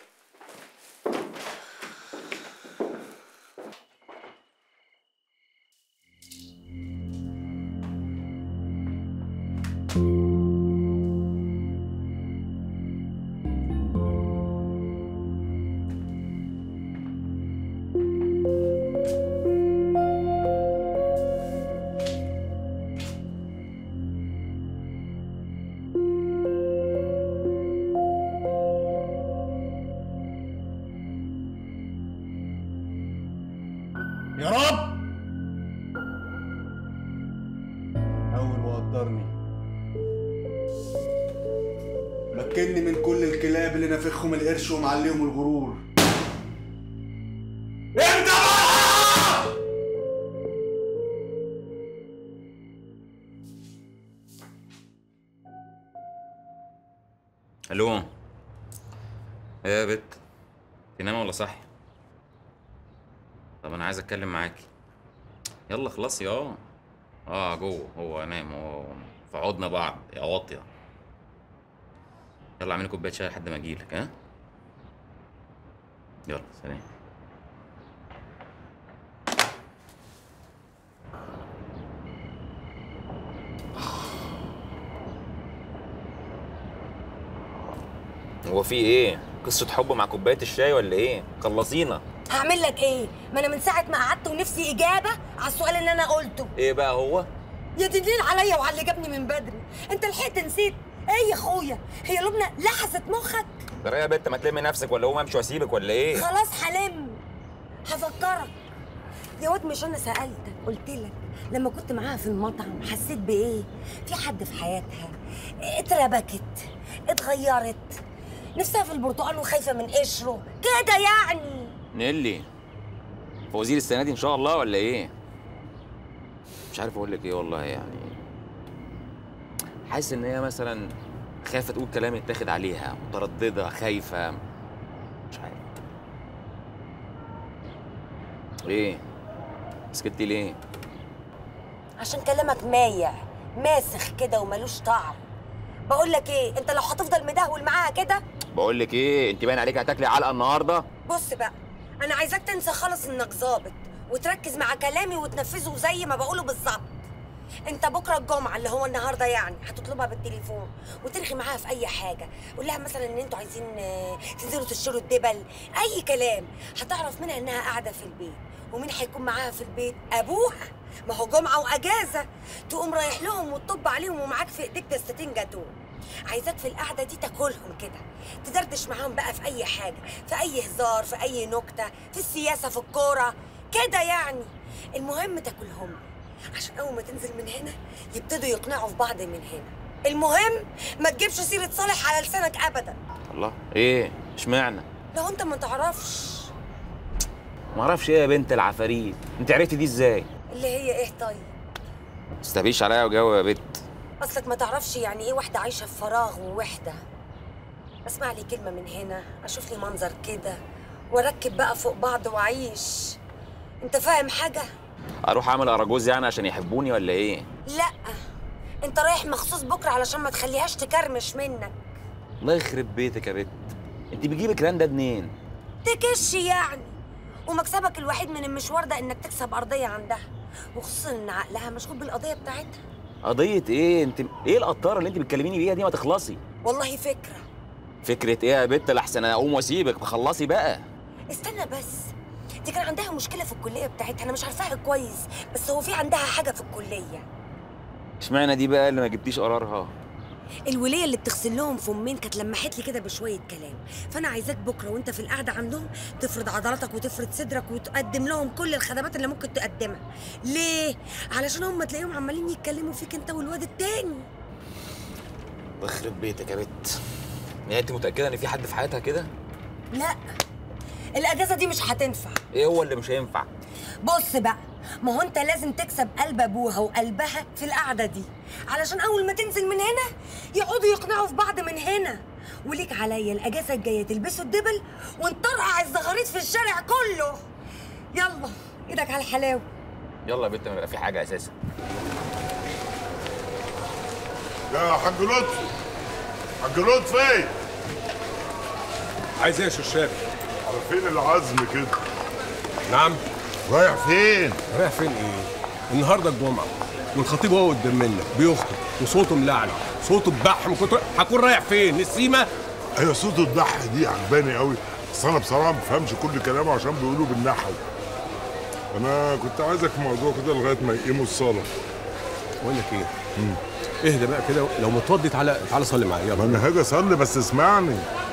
يا رب أول وقدرني مكني من كل الكلاب اللي نافخهم القرش ومعليهم الغرور انت الو ايه يا بت تنام ولا صاحي طب انا عايز اتكلم معاكي يلا خلاص اه اه جوه هو نام هو في عودنا بعض يا واطيه يلا اعملي كوبايه شاي لحد ما اجيلك ها يلا سلام هو في ايه؟ قصة حب مع كوباية الشاي ولا ايه؟ خلصينا هعمل لك ايه ما انا من ساعه ما قعدت ونفسي اجابه على السؤال اللي انا قلته ايه بقى هو؟ يا دليل عليا وعلى اللي جابني من بدري انت لحقت نسيت ايه يا اخويا هي لبنى لحست مخك ترى يا بنت ما تلمي نفسك ولا هو امشي واسيبك ولا ايه؟ خلاص حلم هفكرك يا واد مش انا سالتك قلت لك لما كنت معاها في المطعم حسيت بايه في حد في حياتها اتربكت اتغيرت نفسها في البرتقال وخايفه من قشره كده يعني نيلي فوزير السنة دي ان شاء الله ولا ايه؟ مش عارف اقول لك ايه والله يعني حاسس ان هي مثلا خايفة تقول كلام يتاخد عليها مترددة خايفة مش عارف ايه؟ سكتي ليه؟ عشان كلامك مايع ماسخ كده وملوش طعم بقول لك ايه انت لو هتفضل مدهول معاها كده بقول لك ايه انت باين عليك هتاكلي علقه النهارده بص بقى انا عايزاك تنسى خالص انك ظابط وتركز مع كلامي وتنفذه زي ما بقوله بالظبط انت بكره الجمعه اللي هو النهارده يعني هتطلبها بالتليفون وترغي معاها في اي حاجه قول لها مثلا ان انتوا عايزين آه، تنزلوا تشتروا الدبل اي كلام هتعرف منها انها قاعده في البيت ومين هيكون معاها في البيت ابوها ما هو جمعه واجازه تقوم رايح لهم وتطب عليهم ومعاك في ايديك دستتين جاتوه عايزاك في القعده دي تاكلهم كده تدردش معاهم بقى في اي حاجه في اي هزار في اي نكته في السياسه في الكوره كده يعني المهم تاكلهم عشان اول ما تنزل من هنا يبتدوا يقنعوا في بعض من هنا المهم ما تجيبش سيره صالح على لسانك ابدا الله ايه اشمعنى لو انت ما تعرفش ما اعرفش ايه يا بنت العفاريت انت عرفتي دي ازاي اللي هي ايه طيب تستبيش عليا وجو يا بت اصلك ما تعرفش يعني ايه واحده عايشه في فراغ ووحده اسمع لي كلمه من هنا اشوف لي منظر كده واركب بقى فوق بعض واعيش انت فاهم حاجه اروح اعمل اراجوز يعني عشان يحبوني ولا ايه لا انت رايح مخصوص بكره علشان ما تخليهاش تكرمش منك الله يخرب بيتك يا بت انت بتجيب الكلام ده منين تكش يعني ومكسبك الوحيد من المشوار ده انك تكسب ارضيه عندها وخصوصا ان عقلها مشغول بالقضيه بتاعتها قضيه ايه انت ايه القطاره اللي انت بتكلميني بيها دي ما تخلصي والله فكره فكره ايه يا بت لحسن اقوم واسيبك خلصي بقى استنى بس دي كان عندها مشكله في الكليه بتاعتها انا مش عارفاها كويس بس هو في عندها حاجه في الكليه اشمعنى دي بقى اللي ما جبتيش قرارها الوليه اللي بتغسل لهم فمين كانت لمحت لي كده بشويه كلام فانا عايزاك بكره وانت في القعده عندهم تفرض عضلاتك وتفرض صدرك وتقدم لهم كل الخدمات اللي ممكن تقدمها ليه علشان هم تلاقيهم عمالين يتكلموا فيك انت والواد التاني يخرب بيتك يا بت يعني انت متاكده ان في حد في حياتها كده لا الاجازه دي مش هتنفع ايه هو اللي مش هينفع بص بقى ما هو انت لازم تكسب قلب ابوها وقلبها في القعده دي علشان اول ما تنزل من هنا يقعدوا يقنعوا في بعض من هنا وليك عليا الاجازه الجايه تلبسوا الدبل ونطرقع الزغاريت في الشارع كله يلا ايدك على الحلاوه يلا يا بت ما يبقى في حاجه اساسا يا حاج لطفي حاج لطفي عايز ايه يا ششاب على فين العزم كده نعم رايح فين رايح فين ايه النهارده الجمعه والخطيب هو قدام منك بيخطب وصوته ملعلع صوته بحم كنت هكون رايح فين السيما ايوه صوت الضح دي عجباني قوي بس انا بصراحه ما بفهمش كل كلامه عشان بيقولوا بالنحو انا كنت عايزك في موضوع كده لغايه ما يقيموا الصلاه بقول لك ايه اهدى بقى كده لو متوضي تعالى تعالى صلي معايا ما يلا انا هاجي اصلي بس اسمعني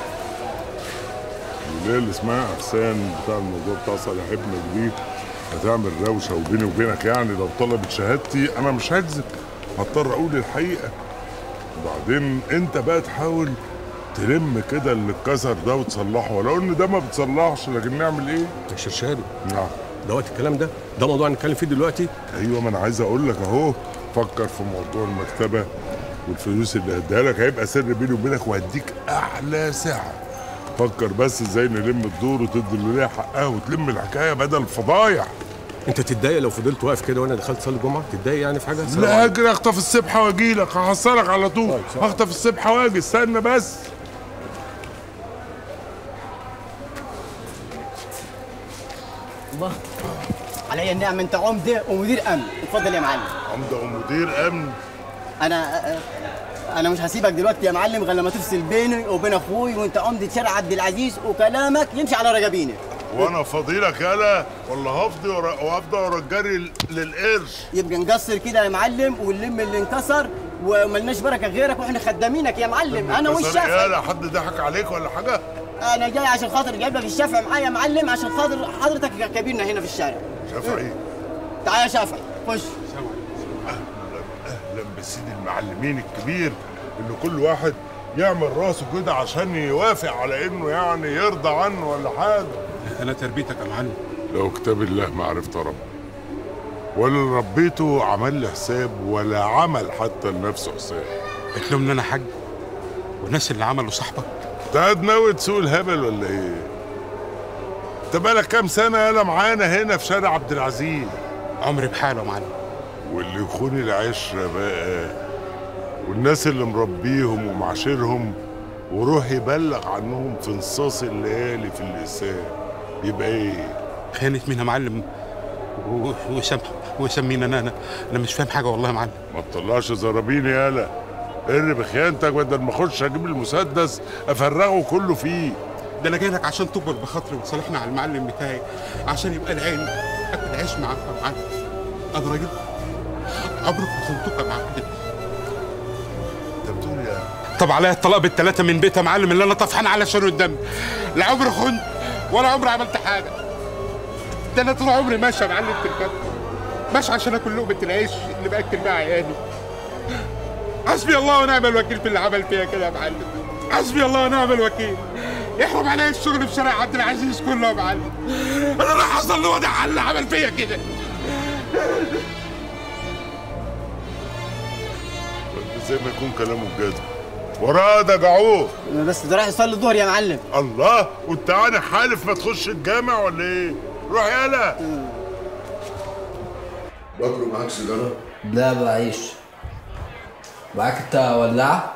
الليله اللي اسمها احسان بتاع الموضوع بتاع صالح ابنك دي هتعمل روشه وبيني وبينك يعني لو طلبت شهادتي انا مش هكذب هضطر اقول الحقيقه وبعدين انت بقى تحاول تلم كده اللي اتكسر ده وتصلحه ولو ان ده ما بتصلحش لكن نعمل ايه؟ يا شرشابي نعم ده وقت الكلام ده ده موضوع نتكلم فيه دلوقتي ايوه ما انا عايز اقول لك اهو فكر في موضوع المكتبه والفلوس اللي هديها لك هيبقى سر بيني وبينك وهديك اعلى سعر فكر بس ازاي نلم الدور وتدي الولايه حقها وتلم الحكايه بدل الفضايح انت تتضايق لو فضلت واقف كده وانا دخلت صلي الجمعه تتضايق يعني في حاجه لا اجري اخطف السبحه واجي لك هحصلك على طول هخطف السبحه واجي استنى بس الله عليا النعم انت عمده ومدير امن اتفضل يا معلم عمده ومدير امن انا انا مش هسيبك دلوقتي يا معلم غير لما تفصل بيني وبين اخوي وانت عمده شارع عبد العزيز وكلامك يمشي على رجبينك وانا فضيلك يالا ولا هفضي ورا وافضل ورا الجري للقرش يبقى نقصر كده يا معلم ونلم اللي انكسر وملناش بركه غيرك واحنا خدامينك يا معلم انا كسر والشافعي يالا حد ضحك عليك ولا حاجه انا جاي عشان خاطر جايب لك الشافعي معايا يا معلم عشان خاطر حضرتك كبيرنا هنا في الشارع شافعي تعال يا شافعي خش اهلا بسيدي المعلمين الكبير اللي كل واحد يعمل راسه كده عشان يوافق على انه يعني يرضى عنه ولا حاجه انا تربيتك يا معلم لو كتاب الله ما عرفت رب ولا اللي ربيته عمل لي حساب ولا عمل حتى لنفسه حساب اتلومني انا حاج والناس اللي عملوا صاحبك انت قاعد ناوي تسوق الهبل ولا ايه؟ انت بقالك كام سنه يالا معانا هنا في شارع عبد العزيز عمري بحاله يا معلم واللي يخون العشره بقى والناس اللي مربيهم ومعاشرهم وروح يبلغ عنهم في نصاص الليالي في اللسان يبقى ايه؟ خانت مين يا معلم و- وسام وسمين انا انا انا مش فاهم حاجه والله يا معلم ما تطلعش زرابين يالا قر بخيانتك بدل ما اخش اجيب المسدس افرغه كله فيه ده انا جاي لك عشان تكبر بخاطري وتصالحني على المعلم بتاعي عشان يبقى العين اكل عيش معاك يا معلم انا راجل عمرك ما خنتك يا معلم انت بتقول يا طب عليا الطلاق بالثلاثه من بيت يا معلم اللي انا طفحان علشانه الدم لا عمري خنت ولا عمري عملت حاجه ده انا طول عمري ماشي يا معلم في الكتف ماشي عشان اكل لقمه العيش اللي باكل بيها عيالي حسبي الله ونعم الوكيل في اللي عمل فيها كده يا معلم حسبي الله ونعم الوكيل يحرم عليا الشغل في شارع عبد العزيز كله يا معلم انا راح حصل له وضع اللي عمل فيا كده زي ما يكون كلامه بجد وراه ده جعوه بس ده رايح يصلي الظهر يا معلم الله وانت انا حالف ما تخش الجامع ولا ايه؟ روح يالا بكرو معاك سيجاره لا بعيش معاك انت ولاعة؟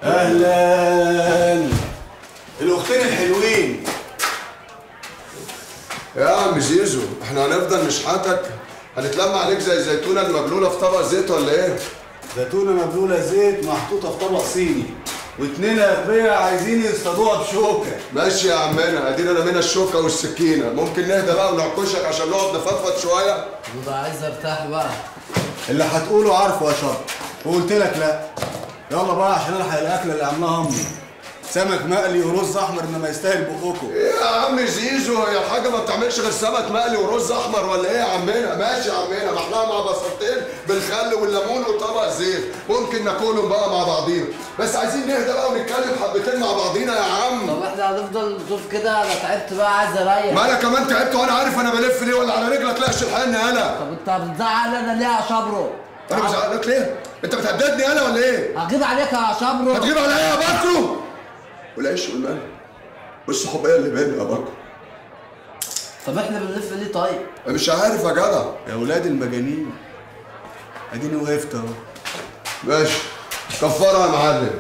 اهلا الاختين الحلوين يا عم زيزو احنا هنفضل نشحتك هنتلم عليك زي الزيتونه المبلوله في طبق زيت ولا ايه؟ زيتونه مبلوله زيت محطوطه في طبق صيني واتنين اغبياء عايزين يصطادوها بشوكه ماشي يا عمنا ادينا انا منها الشوكه والسكينه ممكن نهدى بقى ونعكشك عشان نقعد نفضفض شويه ببقى عايز ارتاح بقى اللي هتقوله عارفه يا شر وقلت لك لا يلا بقى عشان الحق الاكله اللي عاملاها امي سمك مقلي ورز احمر انما يستاهل بقكم ايه يا عم زيزو هي الحاجه ما بتعملش غير سمك مقلي ورز احمر ولا ايه يا عمنا ماشي يا عمنا ما احنا مع بصلتين بالخل والليمون وطبق زيت ممكن ناكلهم بقى مع بعضينا بس عايزين نهدى بقى ونتكلم حبتين مع بعضينا يا عم طب احنا هنفضل نشوف كده انا تعبت بقى عايز اريح ما انا كمان تعبت وانا عارف انا بلف ليه ولا على رجلك لا شلحني انا طب انت بتزعل انا ليه يا شبرو؟ انا بزعلك ليه؟ انت بتهددني انا ولا ايه؟ هجيب عليك يا شبرو هتجيب عليا يا باكو والعيش والمال والصحوبيه اللي بيننا يا باكو طب احنا بنلف ليه طيب؟ أنا مش عارف يا جدع يا ولاد المجانين اديني وقفت اهو ماشي كفاره يا معلم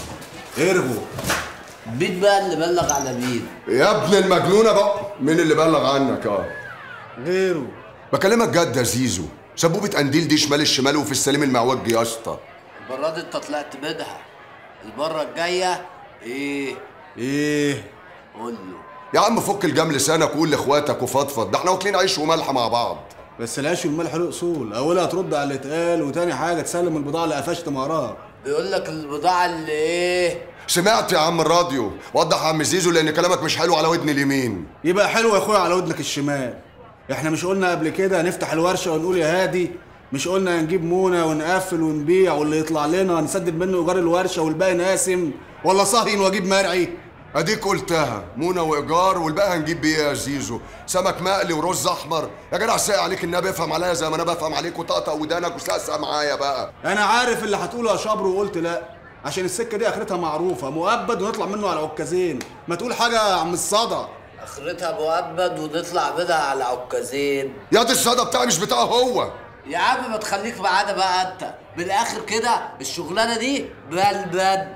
ارغوا بيت بقى اللي بلغ على بيت يا ابن المجنونه بقى مين اللي بلغ عنك اه غيره بكلمك جد يا زيزو سبوبة قنديل دي شمال الشمال وفي السليم المعوج يا اسطى المرة دي انت طلعت بدها المرة الجاية ايه؟ ايه؟ قول له يا عم فك الجام لسانك وقول لاخواتك وفضفض ده احنا واكلين عيش وملح مع بعض بس العيش والملح له اصول اولها ترد على اللي اتقال وتاني حاجه تسلم البضاعه اللي قفشت مهرها بيقول لك البضاعة اللي ايه؟ سمعت يا عم الراديو وضح يا عم زيزو لان كلامك مش حلو على ودني اليمين يبقى حلو يا اخويا على ودنك الشمال احنا مش قلنا قبل كده نفتح الورشه ونقول يا هادي مش قلنا هنجيب مونه ونقفل ونبيع واللي يطلع لنا نسدد منه ايجار الورشه والباقي نقاسم ولا صهين واجيب مرعي اديك قلتها مونه وايجار والباقي هنجيب بيه يا زيزو سمك مقلي ورز احمر يا جدع ساقع عليك النبي افهم عليا زي ما انا بفهم عليك وطقطق ودانك وسقسق معايا بقى انا عارف اللي هتقوله يا شبر وقلت لا عشان السكه دي اخرتها معروفه مؤبد ونطلع منه على عكازين ما تقول حاجه يا عم الصدى اخرتها مؤبد ونطلع بدها على عكازين يا دي الصدى بتاعي مش بتاعه هو يا عم ما تخليك معانا بقى انت بالاخر كده الشغلانه دي بلبل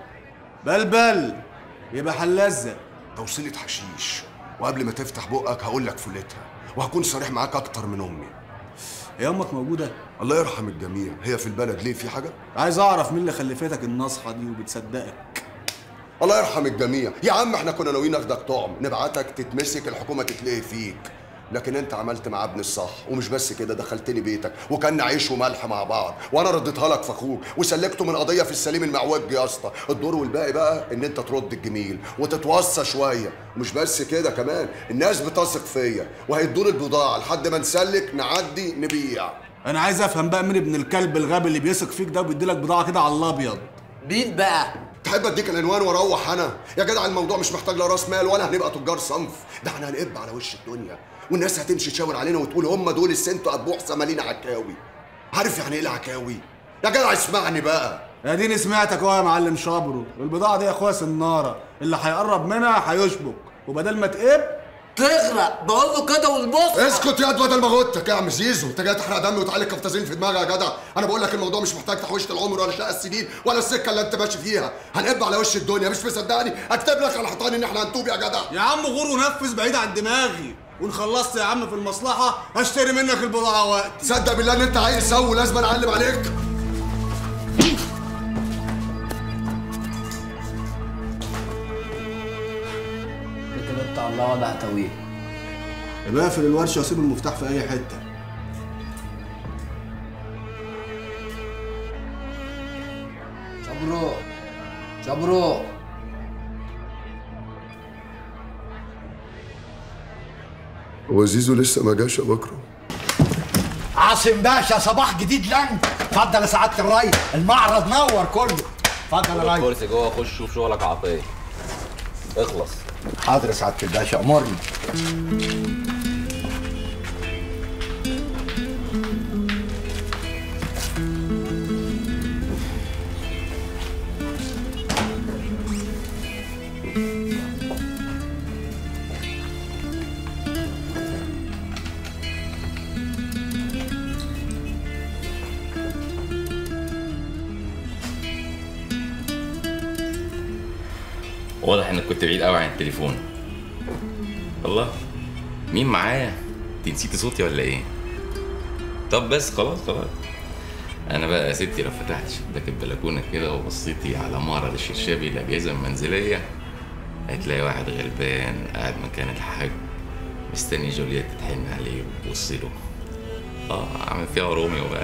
بلبل يبقى حلزه توصيلة حشيش وقبل ما تفتح بقك هقول لك فلتها وهكون صريح معاك اكتر من امي هي امك موجوده الله يرحم الجميع هي في البلد ليه في حاجه عايز اعرف مين اللي خلفتك النصحه دي وبتصدقك الله يرحم الجميع يا عم احنا كنا ناويين ناخدك طعم نبعتك تتمسك الحكومه تتلهي فيك لكن انت عملت مع ابن الصح ومش بس كده دخلتني بيتك وكان عيش وملح مع بعض وانا رديتها لك في اخوك وسلكته من قضيه في السليم المعوج يا اسطى الدور والباقي بقى ان انت ترد الجميل وتتوصى شويه ومش بس كده كمان الناس بتثق فيا وهيدوني البضاعه لحد ما نسلك نعدي نبيع انا عايز افهم بقى مين ابن الكلب الغبي اللي بيثق فيك ده وبيدي لك بضاعه كده على الابيض مين بقى تحب اديك العنوان واروح انا يا جدع الموضوع مش محتاج لا راس مال ولا هنبقى تجار صنف ده احنا هنقب على وش الدنيا والناس هتمشي تشاور علينا وتقول هم دول السنتو ابوح سمالين عكاوي عارف يعني ايه العكاوي يا جدع اسمعني بقى اديني سمعتك اهو يا معلم شابرو البضاعه دي يا اخويا سناره اللي هيقرب منها هيشبك وبدل ما تقب تغرق بقول له كده والبص اسكت يا بدل ما غوتك يا عم زيزو انت جاي تحرق دمي وتعلق كفتازين في دماغي يا جدع انا بقول لك الموضوع مش محتاج تحويشه العمر ولا شقه السنين ولا السكه اللي انت ماشي فيها هنقب على وش الدنيا مش مصدقني اكتب لك على الحيطان ان احنا هنتوب يا جدع يا عم غور ونفذ بعيد عن دماغي وان خلصت يا عم في المصلحه هشتري منك البضاعه وقت صدق بالله ان انت عايز سو لازم أنا اعلم عليك كده انت الله ولا هتويه يبقى اقفل الورشه وسيب المفتاح في اي حته شبرو شبرو هو زيزو لسه ما جاش يا بكره عاصم باشا صباح جديد لن اتفضل يا سعاده الري المعرض نور كله اتفضل يا ري الكرسي جوه خش شوف شغلك عطيه اخلص حاضر يا سعاده الباشا امرني واضح انك كنت بعيد قوي عن التليفون الله مين معايا انت نسيتي صوتي ولا ايه طب بس خلاص خلاص انا بقى يا ستي لو فتحت شباك البلكونه كده وبصيتي على معرض الشرشابي الاجهزه المنزليه هتلاقي واحد غلبان قاعد مكان الحاج مستني جوليet تتحن عليه وتبص له اه عامل فيها روميو بقى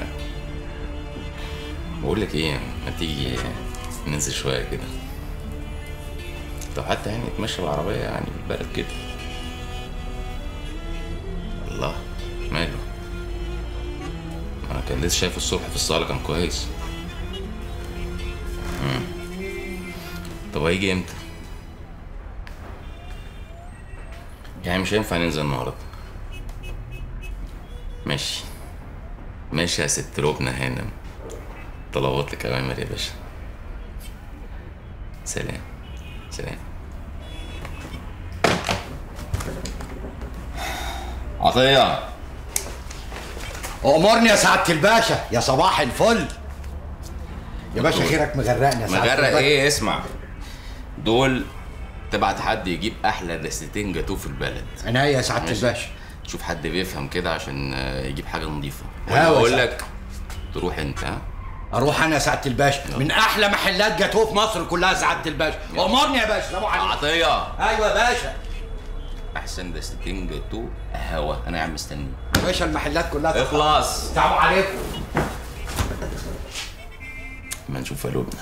بقول لك ايه ما تيجي ننزل شويه كده طب حتى يعني نتمشى بالعربيه يعني في البلد كده الله ماله انا كان لسه شايفه الصبح في الصاله كان كويس مم. طب هيجي امتى يعني مش هينفع ننزل النهارده ماشي ماشي يا ست لبنى هانم طلبات لك اوامر يا باشا سلام سلام عطية أمرني يا سعادة الباشا يا صباح الفل يا باشا خيرك مغرقني يا سعادة مغرق الباشا. ايه اسمع دول تبعت حد يجيب احلى دستتين جاتوه في البلد عينيا يا سعادة ماشي؟ الباشا. تشوف حد بيفهم كده عشان آه، يجيب حاجه نظيفه ها اقول وسع. لك تروح انت ها اروح انا يا سعاده الباشا من احلى محلات جاتوه في مصر كلها سعاده الباشا امرني يا باشا سلام عليكم عطيه ايوه يا باشا احسن دستتين جاتوه هوا انا يا عم مستني يا باشا المحلات كلها اخلص سلام عليكم ما نشوف يا لبنى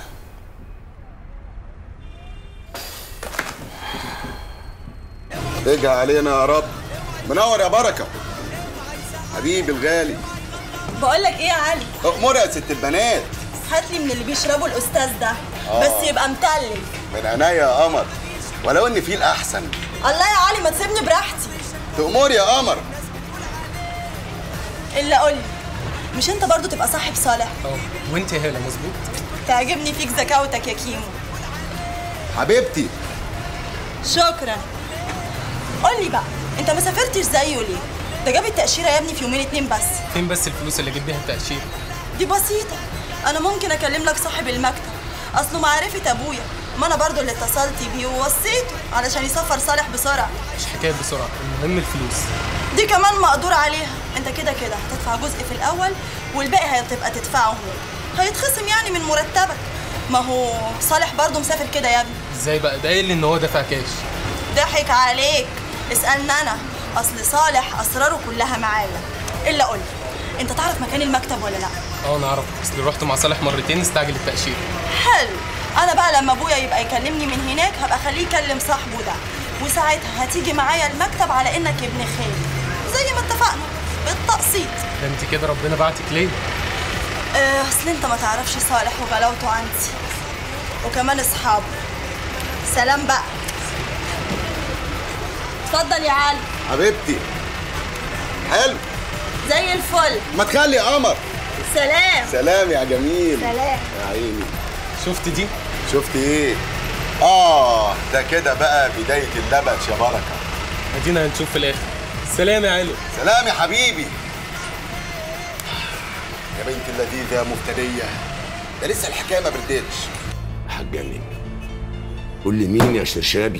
اجع علينا يا رب منور يا بركه حبيبي الغالي بقول لك ايه يا علي امور يا ست البنات هات لي من اللي بيشربوا الاستاذ ده آه. بس يبقى متلج من عينيا يا قمر ولو ان في الاحسن الله يا علي ما تسيبني براحتي تأمر يا قمر الا قول لي مش انت برضو تبقى صاحب صالح اه وانت يا هاله مظبوط تعجبني فيك ذكاوتك يا كيمو حبيبتي شكرا قول لي بقى انت ما سافرتش زيه ليه ده جاب التأشيرة يا ابني في يومين اتنين بس فين بس الفلوس اللي جيب بيها التأشيرة دي بسيطة أنا ممكن أكلم لك صاحب المكتب أصله معرفة أبويا ما أنا برضو اللي اتصلت بيه ووصيته علشان يسفر صالح بسرعة مش حكاية بسرعة المهم الفلوس دي كمان مقدور عليها أنت كده كده هتدفع جزء في الأول والباقي هتبقى تدفعه هو هيتخصم يعني من مرتبك ما هو صالح برضو مسافر كده يا ابني ازاي بقى ده قايل لي ان هو دافع كاش ضحك عليك اسألني أنا أصل صالح أسراره كلها معايا إلا قول لي أنت تعرف مكان المكتب ولا لأ؟ اه انا اعرف اصل رحت مع صالح مرتين استعجل التأشيرة حلو انا بقى لما ابويا يبقى يكلمني من هناك هبقى اخليه يكلم صاحبه ده وساعتها هتيجي معايا المكتب على انك ابن خالي زي ما اتفقنا بالتقسيط ده انت كده ربنا بعتك ليه آه، اصل انت ما تعرفش صالح وغلاوته عندي وكمان اصحابه سلام بقى اتفضل يا علي حبيبتي حلو زي الفل ما تخلي يا قمر سلام سلام يا جميل سلام يا عيني شفت دي شفت ايه اه ده كده بقى بدايه اللبش يا بركه ادينا هنشوف في الاخر سلام يا علي سلام يا حبيبي يا بنت اللذيذه يا مفتريه ده لسه الحكايه ما بردتش هتجنن قول لي مين يا شرشابي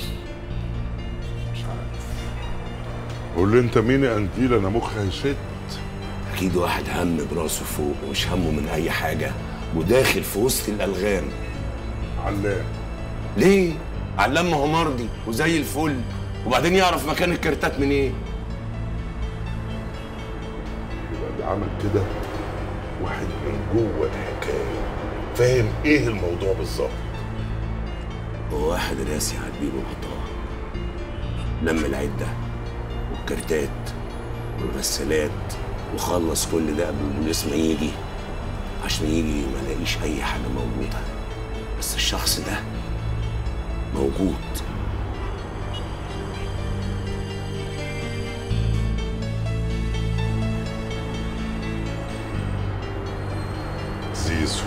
قول لي انت مين يا قنديل انا مخي هيشد اكيد واحد هم براسه فوق ومش همه من اي حاجه وداخل في وسط الالغام علام ليه علام ما هو مرضي وزي الفل وبعدين يعرف مكان الكارتات منين يبقى اللي عمل كده واحد من جوه الحكايه فاهم ايه الموضوع بالظبط هو واحد راسي على البير وغطاه لم العده والكارتات والغسالات وخلص كل ده قبل البوليس ما يجي عشان يجي ما لاقيش اي حاجه موجوده بس الشخص ده موجود زيزو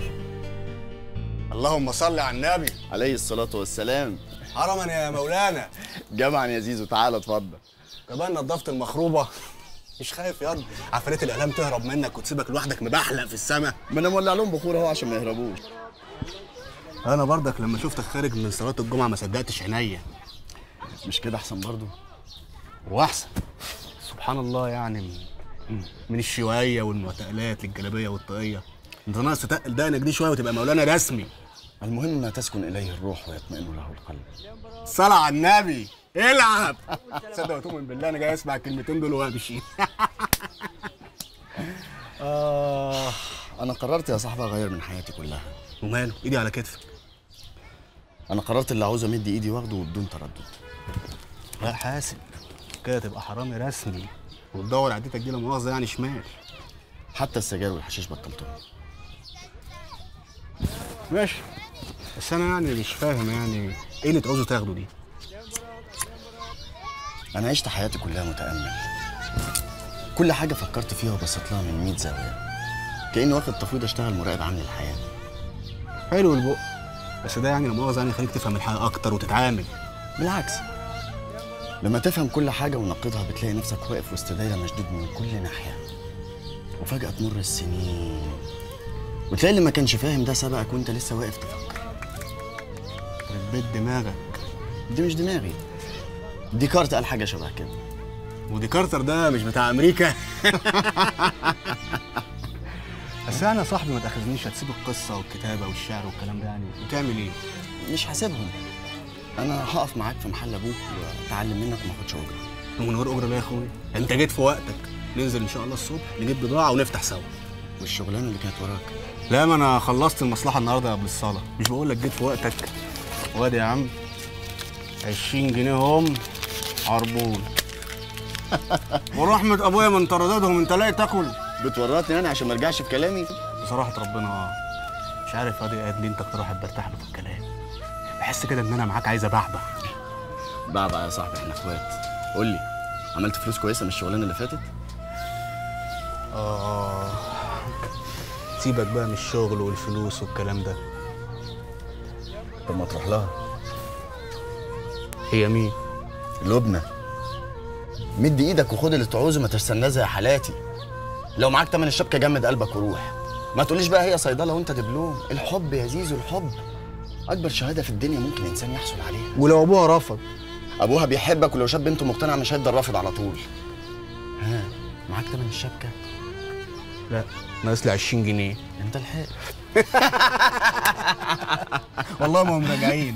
اللهم صل على النبي عليه الصلاة والسلام حرما يا مولانا جمعا يا زيزو تعالى اتفضل كمان نظفت المخروبه مش خايف ياض عفاريت الاعلام تهرب منك وتسيبك لوحدك مبحلق في السما ما انا مولع لهم بخور اهو عشان ما يهربوش انا برضك لما شفتك خارج من صلاه الجمعه ما صدقتش عينيا مش كده احسن برضو واحسن سبحان الله يعني من الشويه والمعتقلات للجلابيه والطاقيه انت ناقص تتقل دقنك دي شويه وتبقى مولانا رسمي المهم ما تسكن اليه الروح ويطمئن له القلب صلى على النبي العب تصدق وتؤمن بالله انا جاي اسمع الكلمتين دول وامشي آه أنا قررت يا صاحبي أغير من حياتي كلها وماله إيدي على كتفك أنا قررت اللي عاوز أمد إيدي واخده وبدون تردد لا حاسب كده تبقى حرامي رسمي وتدور عدتك دي لا مؤاخذه يعني شمال حتى السجاير والحشيش بطلتهم ماشي بس انا يعني مش فاهم يعني ايه اللي تعوزوا تاخده دي أنا عشت حياتي كلها متأمل كل حاجة فكرت فيها وبصيت لها من 100 زاوية كأني واخد تفويض أشتغل مراقب عام للحياة حلو البق بس ده يعني لا مؤاخذه يعني يخليك تفهم الحياه اكتر وتتعامل بالعكس لما تفهم كل حاجة ونقدها بتلاقي نفسك واقف وسط دايرة مشدود من كل ناحية وفجأة تمر السنين وتلاقي اللي ما كانش فاهم ده سبقك وانت لسه واقف تفكر بيت دماغك دي مش دماغي ديكارت قال حاجة شبه كده ودي كارتر ده مش بتاع امريكا بس يعني يا صاحبي ما تاخذنيش هتسيب القصه والكتابه والشعر والكلام ده يعني وتعمل ايه؟ مش هسيبهم انا هقف معاك في محل ابوك واتعلم منك وما اخدش اجره ومن غير اجره ليه يا اخويا؟ انت جيت في وقتك ننزل ان شاء الله الصبح نجيب بضاعه ونفتح سوا والشغلانه اللي كانت وراك لا ما انا خلصت المصلحه النهارده قبل الصلاه مش بقول لك جيت في وقتك وادي يا عم 20 جنيه هم عربون ورحمه ابويا من ترددهم انت لاقي تاكل بتورطني يعني عشان ما ارجعش في كلامي بصراحه ربنا مش عارف ادي قد ليه انت اكتر واحد برتاح له في الكلام بحس كده ان انا معاك عايز ابعبع بعبع يا صاحبي احنا اخوات قول لي عملت فلوس كويسه من الشغلانه اللي فاتت اه سيبك بقى من الشغل والفلوس والكلام ده طب ما تروح لها هي مين لبنى مد ايدك وخد اللي تعوزه ما تستناه زي حالاتي لو معاك تمن الشبكه جمد قلبك وروح ما تقوليش بقى هي صيدله وانت دبلوم الحب يا زيزو الحب اكبر شهاده في الدنيا ممكن انسان يحصل عليها ولو ابوها رفض ابوها بيحبك ولو شاف بنته مقتنعه مش هيقدر رافض على طول ها معاك تمن الشبكه لا ناقص لي 20 جنيه انت الحق والله ما هم راجعين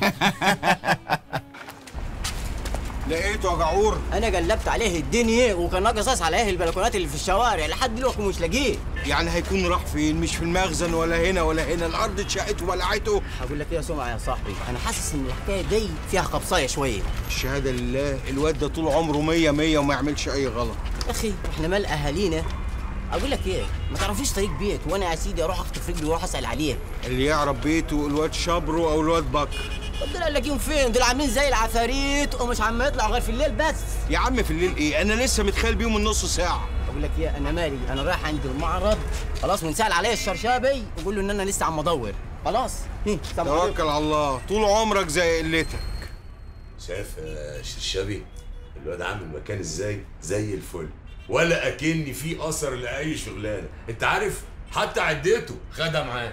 لقيته يا جعور انا قلبت عليه الدنيا وكان ناقص اسال عليه البلكونات اللي في الشوارع لحد دلوقتي مش لاقيه يعني هيكون راح فين مش في المخزن ولا هنا ولا هنا الارض اتشقت وبلعته هقول لك ايه يا سمعه يا صاحبي انا حاسس ان الحكايه دي فيها قبصايه شويه الشهاده لله الواد ده طول عمره مية مية وما يعملش اي غلط يا اخي احنا مال اهالينا اقول لك ايه ما تعرفيش طريق بيت وانا يا سيدي اروح اخطف رجلي واروح اسال عليه اللي يعرف بيته الواد شبرو او الواد بكر طب دول الاقيهم فين دول عاملين زي العفاريت ومش عم يطلعوا غير في الليل بس يا عم في الليل ايه انا لسه متخيل بيهم من نص ساعه اقول لك ايه انا مالي انا رايح عند المعرض خلاص ونسال عليا الشرشابي وقول له ان انا لسه عم ادور خلاص هي، سلام عليكم. توكل على الله طول عمرك زي قلتك شايف يا شرشابي الواد عامل مكان ازاي زي الفل ولا اكني في اثر لاي شغلانه انت عارف حتى عديته خدها معاه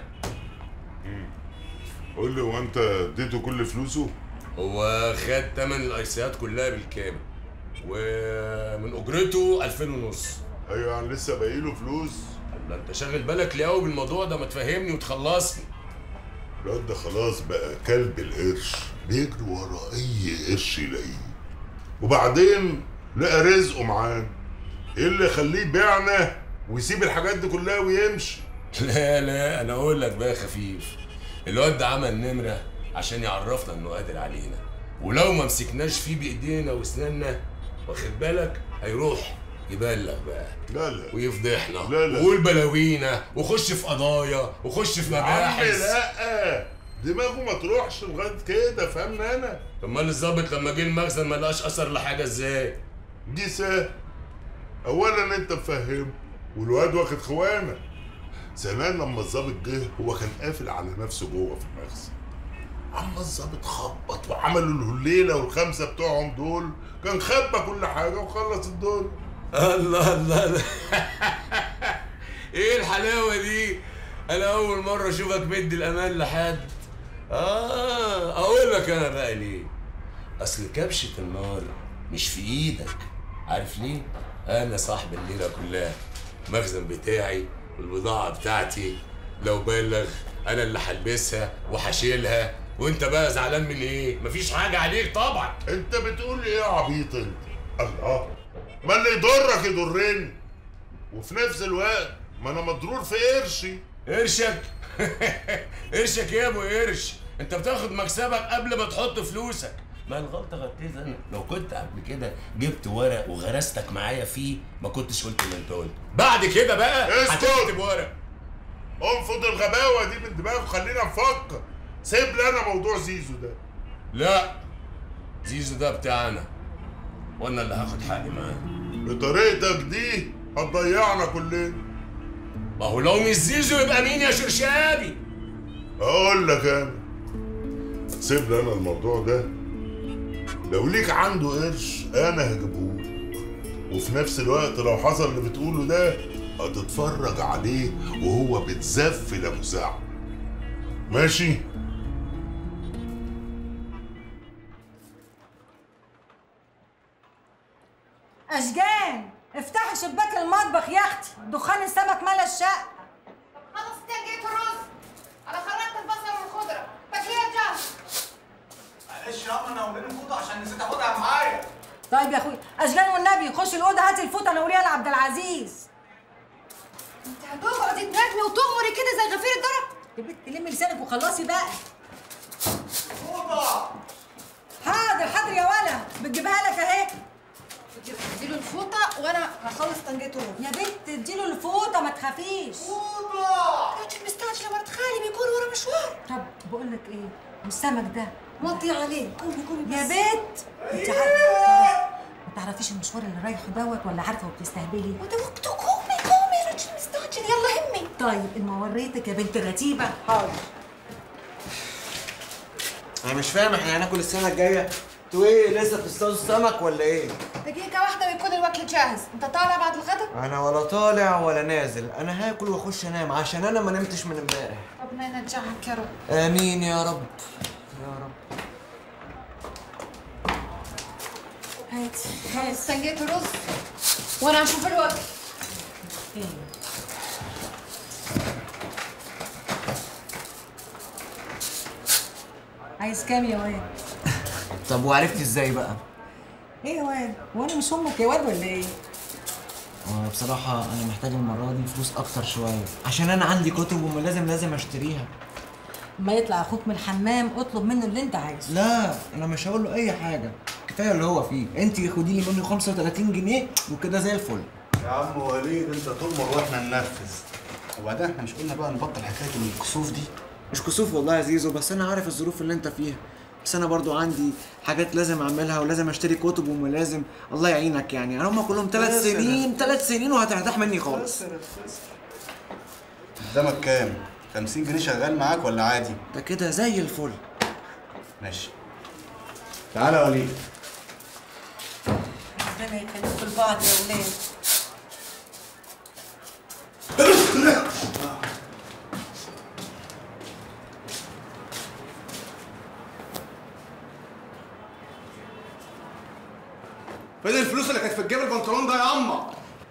قول لي هو انت اديته كل فلوسه؟ هو خد تمن الايسيات كلها بالكامل ومن اجرته 2000 ونص ايوه يعني لسه باقي له فلوس الله انت شاغل بالك ليه قوي بالموضوع ده ما تفهمني وتخلصني الواد ده خلاص بقى كلب القرش بيجري ورا اي قرش يلاقيه وبعدين لقى رزقه معاه ايه اللي يخليه يبيعنا ويسيب الحاجات دي كلها ويمشي لا لا انا اقول لك بقى خفيف الواد ده عمل نمره عشان يعرفنا انه قادر علينا ولو ما مسكناش فيه بايدينا واسناننا واخد بالك هيروح يبلغ بقى لا لا ويفضحنا لا لا. ويقول بلاوينا وخش في قضايا وخش في يا عم مباحث لا دماغه ما تروحش لغايه كده فاهمني انا امال الظابط لما جه المخزن ما لقاش اثر لحاجه ازاي دي سهل اولا انت مفهمه والواد واخد خوانه ثانيا لما الظابط جه هو كان قافل على نفسه جوه في المخزن اما الظابط خبط وعملوا الليله والخمسه بتوعهم دول كان خبى كل حاجه وخلص الدول الله الله الله. ايه الحلاوه دي انا اول مره اشوفك مدي الامان لحد اه اقول لك انا بقى ليه اصل كبشه النار مش في ايدك عارف ليه انا صاحب الليله كلها المخزن بتاعي والبضاعه بتاعتي لو بلغ انا اللي هلبسها وهشيلها وانت بقى زعلان من ايه مفيش حاجه عليك طبعا انت بتقول ايه يا عبيط انت الله ما اللي يضرك يضرني وفي نفس الوقت ما انا مضرور في قرشي قرشك قرشك ايه يا ابو قرش انت بتاخد مكسبك قبل ما تحط فلوسك ما الغلطه غلطتي انا لو كنت قبل كده جبت ورق وغرستك معايا فيه ما كنتش قلت اللي انت قلته بعد كده بقى اسكت. هتكتب ورق انفض الغباوه دي من دماغك وخلينا نفكر سيب لي انا موضوع زيزو ده لا زيزو ده بتاعنا وانا اللي هاخد حقي معاه بطريقتك دي هتضيعنا كلنا ما هو لو مش زيزو يبقى مين يا شرشابي اقول لك انا سيب لي انا الموضوع ده لو ليك عنده قرش انا هجيبهولك وفي نفس الوقت لو حصل اللي بتقوله ده هتتفرج عليه وهو بيتزف لابو سعد ماشي اشجان افتحي شباك المطبخ يا اختي دخان السمك ملا الشقه خلص تنجيت الرز انا خرجت البصل والخضره باكليها جاهز معلش يا انا ولاد فوطه عشان نسيت اخدها معايا طيب يا اخوي اشجان والنبي خش الاوضه هاتي الفوطه نوريها لعبد العزيز انت هتقعدي تنجمي وتغمري كده زي غفير الدرج يا بنت لمي لسانك وخلصي بقى فوطه حاضر حاضر يا ولا بتجيبها لك اهي اديله الفوطه وانا هخلص تنجيت الرز يا بنت اديله الفوطه ما تخافيش فوطه انت مستعجله مرات خالي بيكون ورا مشوار طب بقول لك ايه والسمك ده مضي عليه قومي قومي يا بس. بنت انت عارفه ما تعرفيش المشوار اللي رايحه دوت ولا عارفه وبتستهبلي وده وقته قومي قومي يا رجل مستعجل يلا همي طيب الموريتك يا بنت رتيبه حاضر انا مش فاهم احنا هناكل السنه الجايه انتوا ايه لسه بتصطادوا السمك ولا ايه؟ دقيقه واحده ويكون الوكل جاهز انت طالع بعد الغدا انا ولا طالع ولا نازل انا هاكل واخش انام عشان انا ما نمتش من امبارح ربنا ينجحك يا رب امين يا رب يا رب هاتي خلص تنجيت الرز وانا هشوف الوكل عايز كام يا واد طب وعرفت ازاي بقى؟ ايه يا واد وانا مش امك يا واد ولا ايه آه بصراحة أنا محتاج المرة دي فلوس أكتر شوية عشان أنا عندي كتب ولازم لازم أشتريها ما يطلع اخوك من الحمام اطلب منه اللي انت عايزه لا أنا مش هقول له أي حاجة كفاية اللي هو فيه أنت خدي لي منه 35 جنيه وكده زي الفل يا عم وليد انت تؤمر واحنا ننفذ وبعدين احنا مش قلنا بقى نبطل حكايه الكسوف دي مش كسوف والله يا زيزو بس أنا عارف الظروف اللي أنت فيها بس أنا برضو عندي حاجات لازم أعملها ولازم أشتري كتب وملازم الله يعينك يعني أنا هما كلهم ثلاث بس أنا- سنين ثلاث سنين وهترتاح مني خالص قدامك كام 50 جنيه شغال معاك ولا عادي ده كده زي الفل ماشي تعالى يا وليد ربنا يخليكم لبعض يا ولاد فين الفلوس اللي كانت في الجيب البنطلون ده يا اما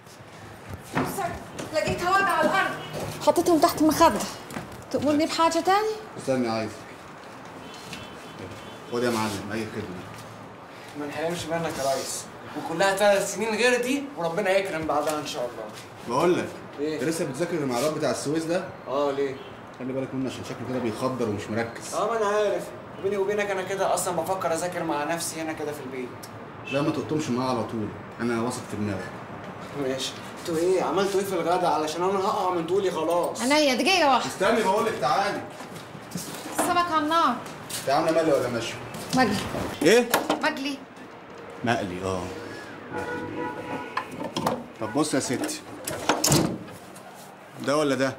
لقيتها واقعه على الارض حطيتهم تحت المخده تأمرني بحاجه تاني استني عايز خد يا معلم اي خدمه ما نحرمش منك يا ريس وكلها ثلاث سنين غير دي وربنا يكرم بعدها ان شاء الله بقول لك ايه؟ انت لسه بتذاكر المعلومات بتاع السويس ده اه ليه؟ خلي بالك منه عشان شكله كده بيخدر ومش مركز اه ما انا عارف بيني وبينك انا كده اصلا بفكر اذاكر مع نفسي هنا كده في البيت لا ما تقطمش معاه على طول انا واثق في دماغك ماشي انتوا ايه عملتوا ايه في الغدا علشان انا هقع من طولي خلاص عينيا دقيقه واحده استني بقول لك تعالي السمك على النار انت عامله مقلي ولا مشوي مقلي ايه مقلي مقلي اه طب بص يا ستي ده ولا ده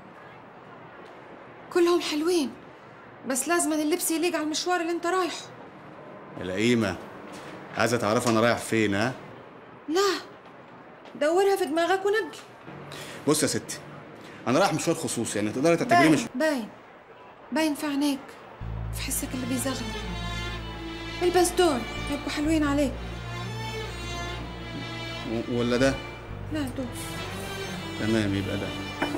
كلهم حلوين بس لازم اللبس يليق على المشوار اللي انت رايحه القيمة عايزة تعرف أنا رايح فين ها؟ لا دورها في دماغك ونقي بص يا ستي أنا رايح مشوار خصوصي يعني تقدري تعتبريه باين مش باين باين في عينيك في حسك اللي بيزغلل البس دول هيبقوا حلوين عليك و- ولا ده لا دول تمام يبقى ده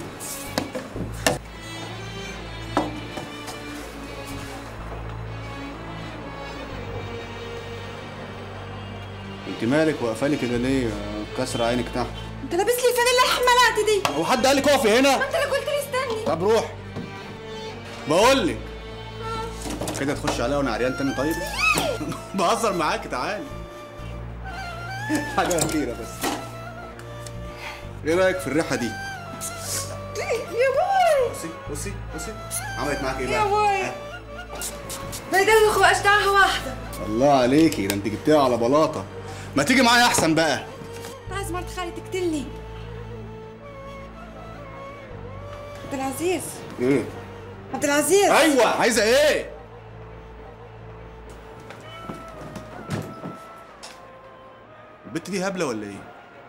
انت مالك واقفه لي كده ليه كسر عينك تحت انت لابس لي الفانيلا الحمالات دي هو حد قال لك اقفي هنا ما انت اللي قلت لي استني طب روح بقول لك كده تخش عليا وانا عريان تاني طيب بهزر معاك تعالي حاجه اخيره بس ايه رايك في الريحه دي يا بوي بصي بصي بصي عملت معاك ايه يا بقى بوي بيدوخ واشتعها واحدة الله عليكي ده انت جبتيها على بلاطه ما تيجي معايا احسن بقى انت عايز مرت خالي تقتلني عبد العزيز ايه عبد العزيز ايوه عايزه ايه البت دي هبله ولا ايه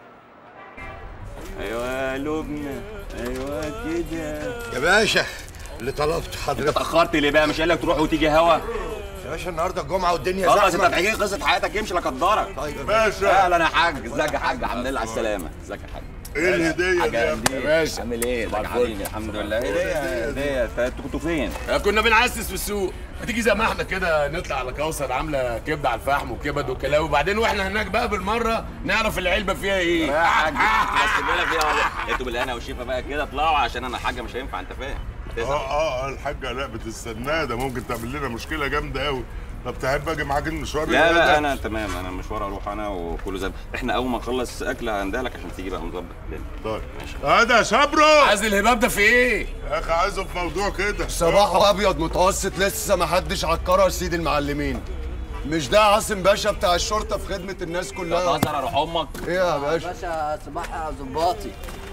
ايوه لبنى ايوه كده يا باشا اللي طلبت حضرتك اتاخرت ليه بقى مش قال لك تروح وتيجي هوا يا باشا النهارده الجمعه والدنيا خلاص انت زحمه بتحكي لي قصه حياتك يمشي لك قدرك طيب باشا. اهلا يا حاج ازيك يا حاج الحمد لله على السلامه ازيك يا حاج ايه الهديه حاج دي يا قنديل. ابني؟ باشا عامل ايه ازيك يا حبيبي الحمد لله هديه هديه انتوا كنتوا فين كنا بنعسس في السوق ما تيجي زي ما احنا كده نطلع على كوثر عامله كبده على الفحم وكبد وكلاوي وبعدين واحنا هناك بقى بالمره نعرف العلبه فيها ايه يا حاج بس بالله فيها ولا انتوا بالهنا والشفا بقى كده اطلعوا عشان انا حاجه مش هينفع انت فاهم اه اه الحاجه لا بتستناه ده ممكن تعمل لنا مشكله جامده قوي طب تحب اجي معاك المشوار لا اللي لا ده؟ انا تمام انا مشوار اروح انا وكله زي احنا اول ما نخلص اكل هندهلك عشان تيجي بقى نظبط الدنيا طيب اه ده شبرو عايز الهباب ده في ايه؟ يا اخي عايزه في موضوع كده صباح ابيض متوسط لسه ما حدش عكرها سيد المعلمين مش ده عاصم باشا بتاع الشرطه في خدمه الناس كلها بهزر اروح امك ايه يا باشا باشا صباح يا ظباطي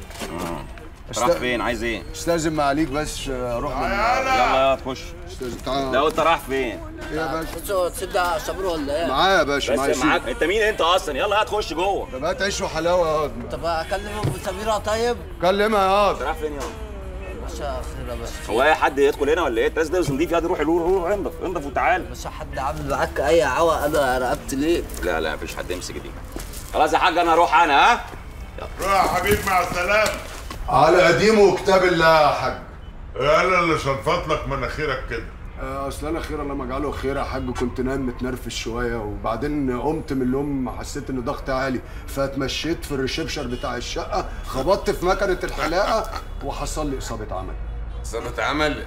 راح فين عايز ايه استاذن معاليك بس اروح من يلا يا تخش استاذن تعال لا وانت رايح فين ايه يا باشا بصوا تصدق صبر ولا ايه؟ معايا يا باشا بس معايا معاك انت مين انت اصلا يلا يا تخش جوه ده بقى تعيش وحلاوه يا واد. طب اكلم ام سميره طيب؟ كلمها يا واد. انت رايح فين يلا باشا خير يا باشا هو اي حد يدخل هنا ولا ايه؟ الناس ده نضيف يا روح روح روح انضف انضف وتعال بس حد عامل معاك اي عوا انا رقبت ليه؟ لا لا مفيش حد يمسك دي خلاص يا حاج انا اروح انا ها روح يا حبيبي مع السلامه على قديمه وكتاب الله يا حاج انا اللي شنفط لك مناخيرك كده آه، اصل انا خير الله ما اجعله خير يا حاج كنت نايم متنرفز شويه وبعدين قمت من النوم حسيت ان ضغطي عالي فاتمشيت في الريسبشن بتاع الشقه خبطت في مكنه الحلاقه وحصل لي اصابه عمل إصابة عمل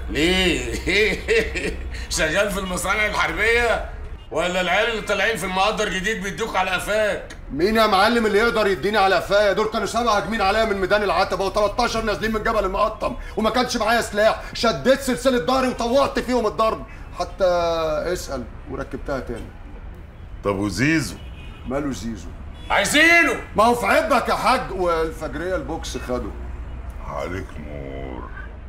ليه؟ شغال في المصانع الحربية؟ ولا العيال اللي طالعين في المقدر جديد بيدوك على قفاك؟ مين يا معلم اللي يقدر يديني على قفايا دول كانوا سبعة هاجمين عليا من ميدان العتبه و13 نازلين من جبل المقطم وما كانش معايا سلاح شديت سلسله ظهري وطوقت فيهم الضرب حتى اسال وركبتها تاني طب وزيزو ماله زيزو عايزينه ما هو في عبك يا حاج والفجريه البوكس خده عليك نور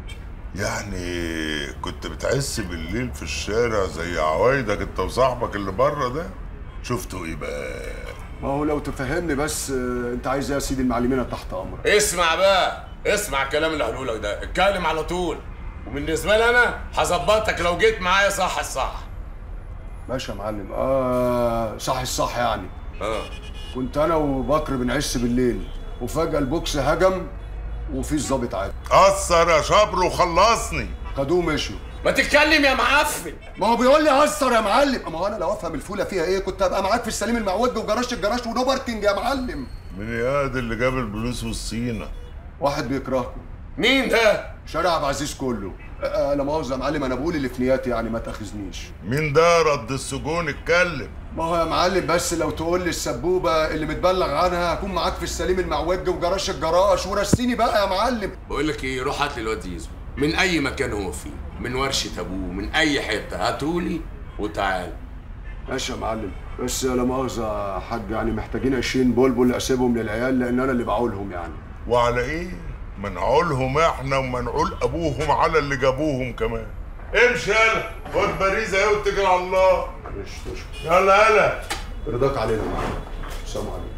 يعني كنت بتعس بالليل في الشارع زي عوايدك انت وصاحبك اللي بره ده شفتوا ايه بقى ما هو لو تفهمني بس آه، انت عايز ايه يا سيدي المعلمين تحت امرك اسمع بقى اسمع الكلام اللي هقوله لك ده اتكلم على طول وبالنسبة لي أنا هظبطك لو جيت معايا صح الصح ماشي يا معلم اه صح الصح يعني اه كنت انا وبكر بنعس بالليل وفجاه البوكس هجم وفي ظابط عادي قصر يا شبر وخلصني خدوه مشوا ما تتكلم يا معفن ما هو بيقول لي قصر يا معلم ما هو انا لو افهم الفوله فيها ايه كنت ابقى معاك في السليم المعوج وجراش الجراش ونو باركنج يا معلم من ياد اللي جاب البلوس والصينه واحد بيكرهكم مين ده؟ شارع عبد العزيز كله آه، لا مؤاخذه يا معلم انا بقول اللي في نياتي يعني ما تاخذنيش مين ده رد السجون اتكلم ما هو يا معلم بس لو تقول لي السبوبه اللي متبلغ عنها هكون معاك في السليم المعوج وجراش الجراش ورسيني بقى يا معلم بقول لك ايه روح هات لي الواد زيزو من اي مكان هو فيه من ورشه ابوه من اي حته هاتولي وتعال ماشي يا معلم بس لا مؤاخذه يا حاج يعني محتاجين 20 بلبل اسيبهم للعيال لان انا اللي بعولهم يعني وعلى ايه منعولهم احنا ومنعول ابوهم على اللي جابوهم كمان امشي يلا خد باريزه اهي واتكل على الله يلا يلا رضاك علينا يا معلم السلام عليكم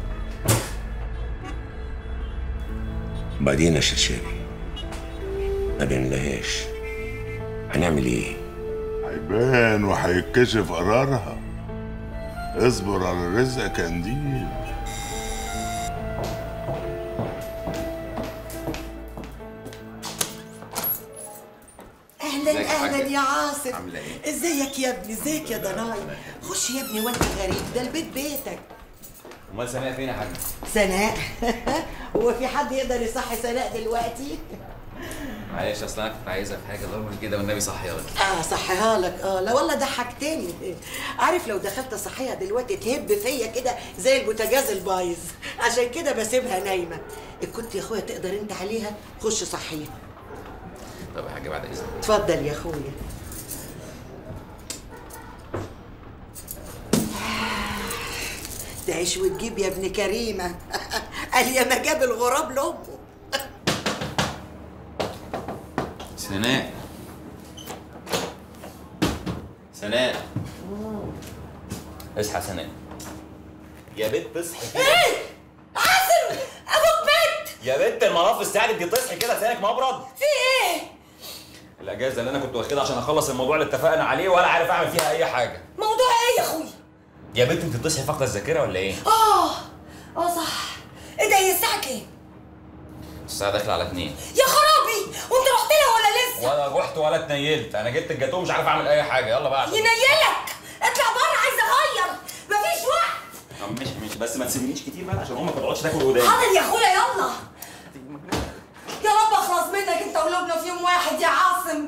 بعدين يا شرشابي ما بنلاقيهاش هنعمل ايه؟ هيبان وهيتكشف قرارها اصبر على رزقك يا قنديل اهلا ازيك يا اهلا حاجة؟ يا عاصم عاملة ايه؟ ازيك يا ابني ازيك يا ضناي خش يا ابني وانت غريب ده البيت بيتك امال سناء فين يا حاج؟ سناء هو في حد يقدر يصحي سناء دلوقتي معلش اصل انا كنت عايزها في حاجه ضروري كده والنبي صحيها لي اه صحيها لك اه لا والله ضحكتني عارف لو دخلت اصحيها دلوقتي تهب فيا كده زي البوتاجاز البايظ عشان كده بسيبها نايمه إن كنت يا اخويا تقدر انت عليها خش صحيها طب يا حاج بعد اذنك اتفضل يا اخويا تعيش وتجيب يا ابن كريمه قال يا ما جاب الغراب لامه سناء سناء اصحى سناء يا بنت تصحي كده ايه عاصم ابوك مات يا بنت المناف استعدت دي تصحي كده لسانك مبرد في ايه الاجازه اللي انا كنت واخدها عشان اخلص الموضوع اللي اتفقنا عليه ولا عارف اعمل فيها اي حاجه موضوع ايه يا اخويا يا بنت انت بتصحي فاقده الذاكره ولا ايه اه اه صح ايه ده هي الساعه كام الساعه داخله على اتنين يا خرابي وانت رحت لها ولا لسه ولا رحت ولا اتنيلت انا جبت الجاتوه مش عارف اعمل اي حاجه يلا بقى عشان ينيلك اطلع بره عايز اغير مفيش وقت طب ماشي ماشي بس ما تسيبنيش كتير بقى عشان امك ما تقعدش تاكل قدامي حاضر يا اخويا يلا يا رب اخلص منك انت وقلوبنا في يوم واحد يا عاصم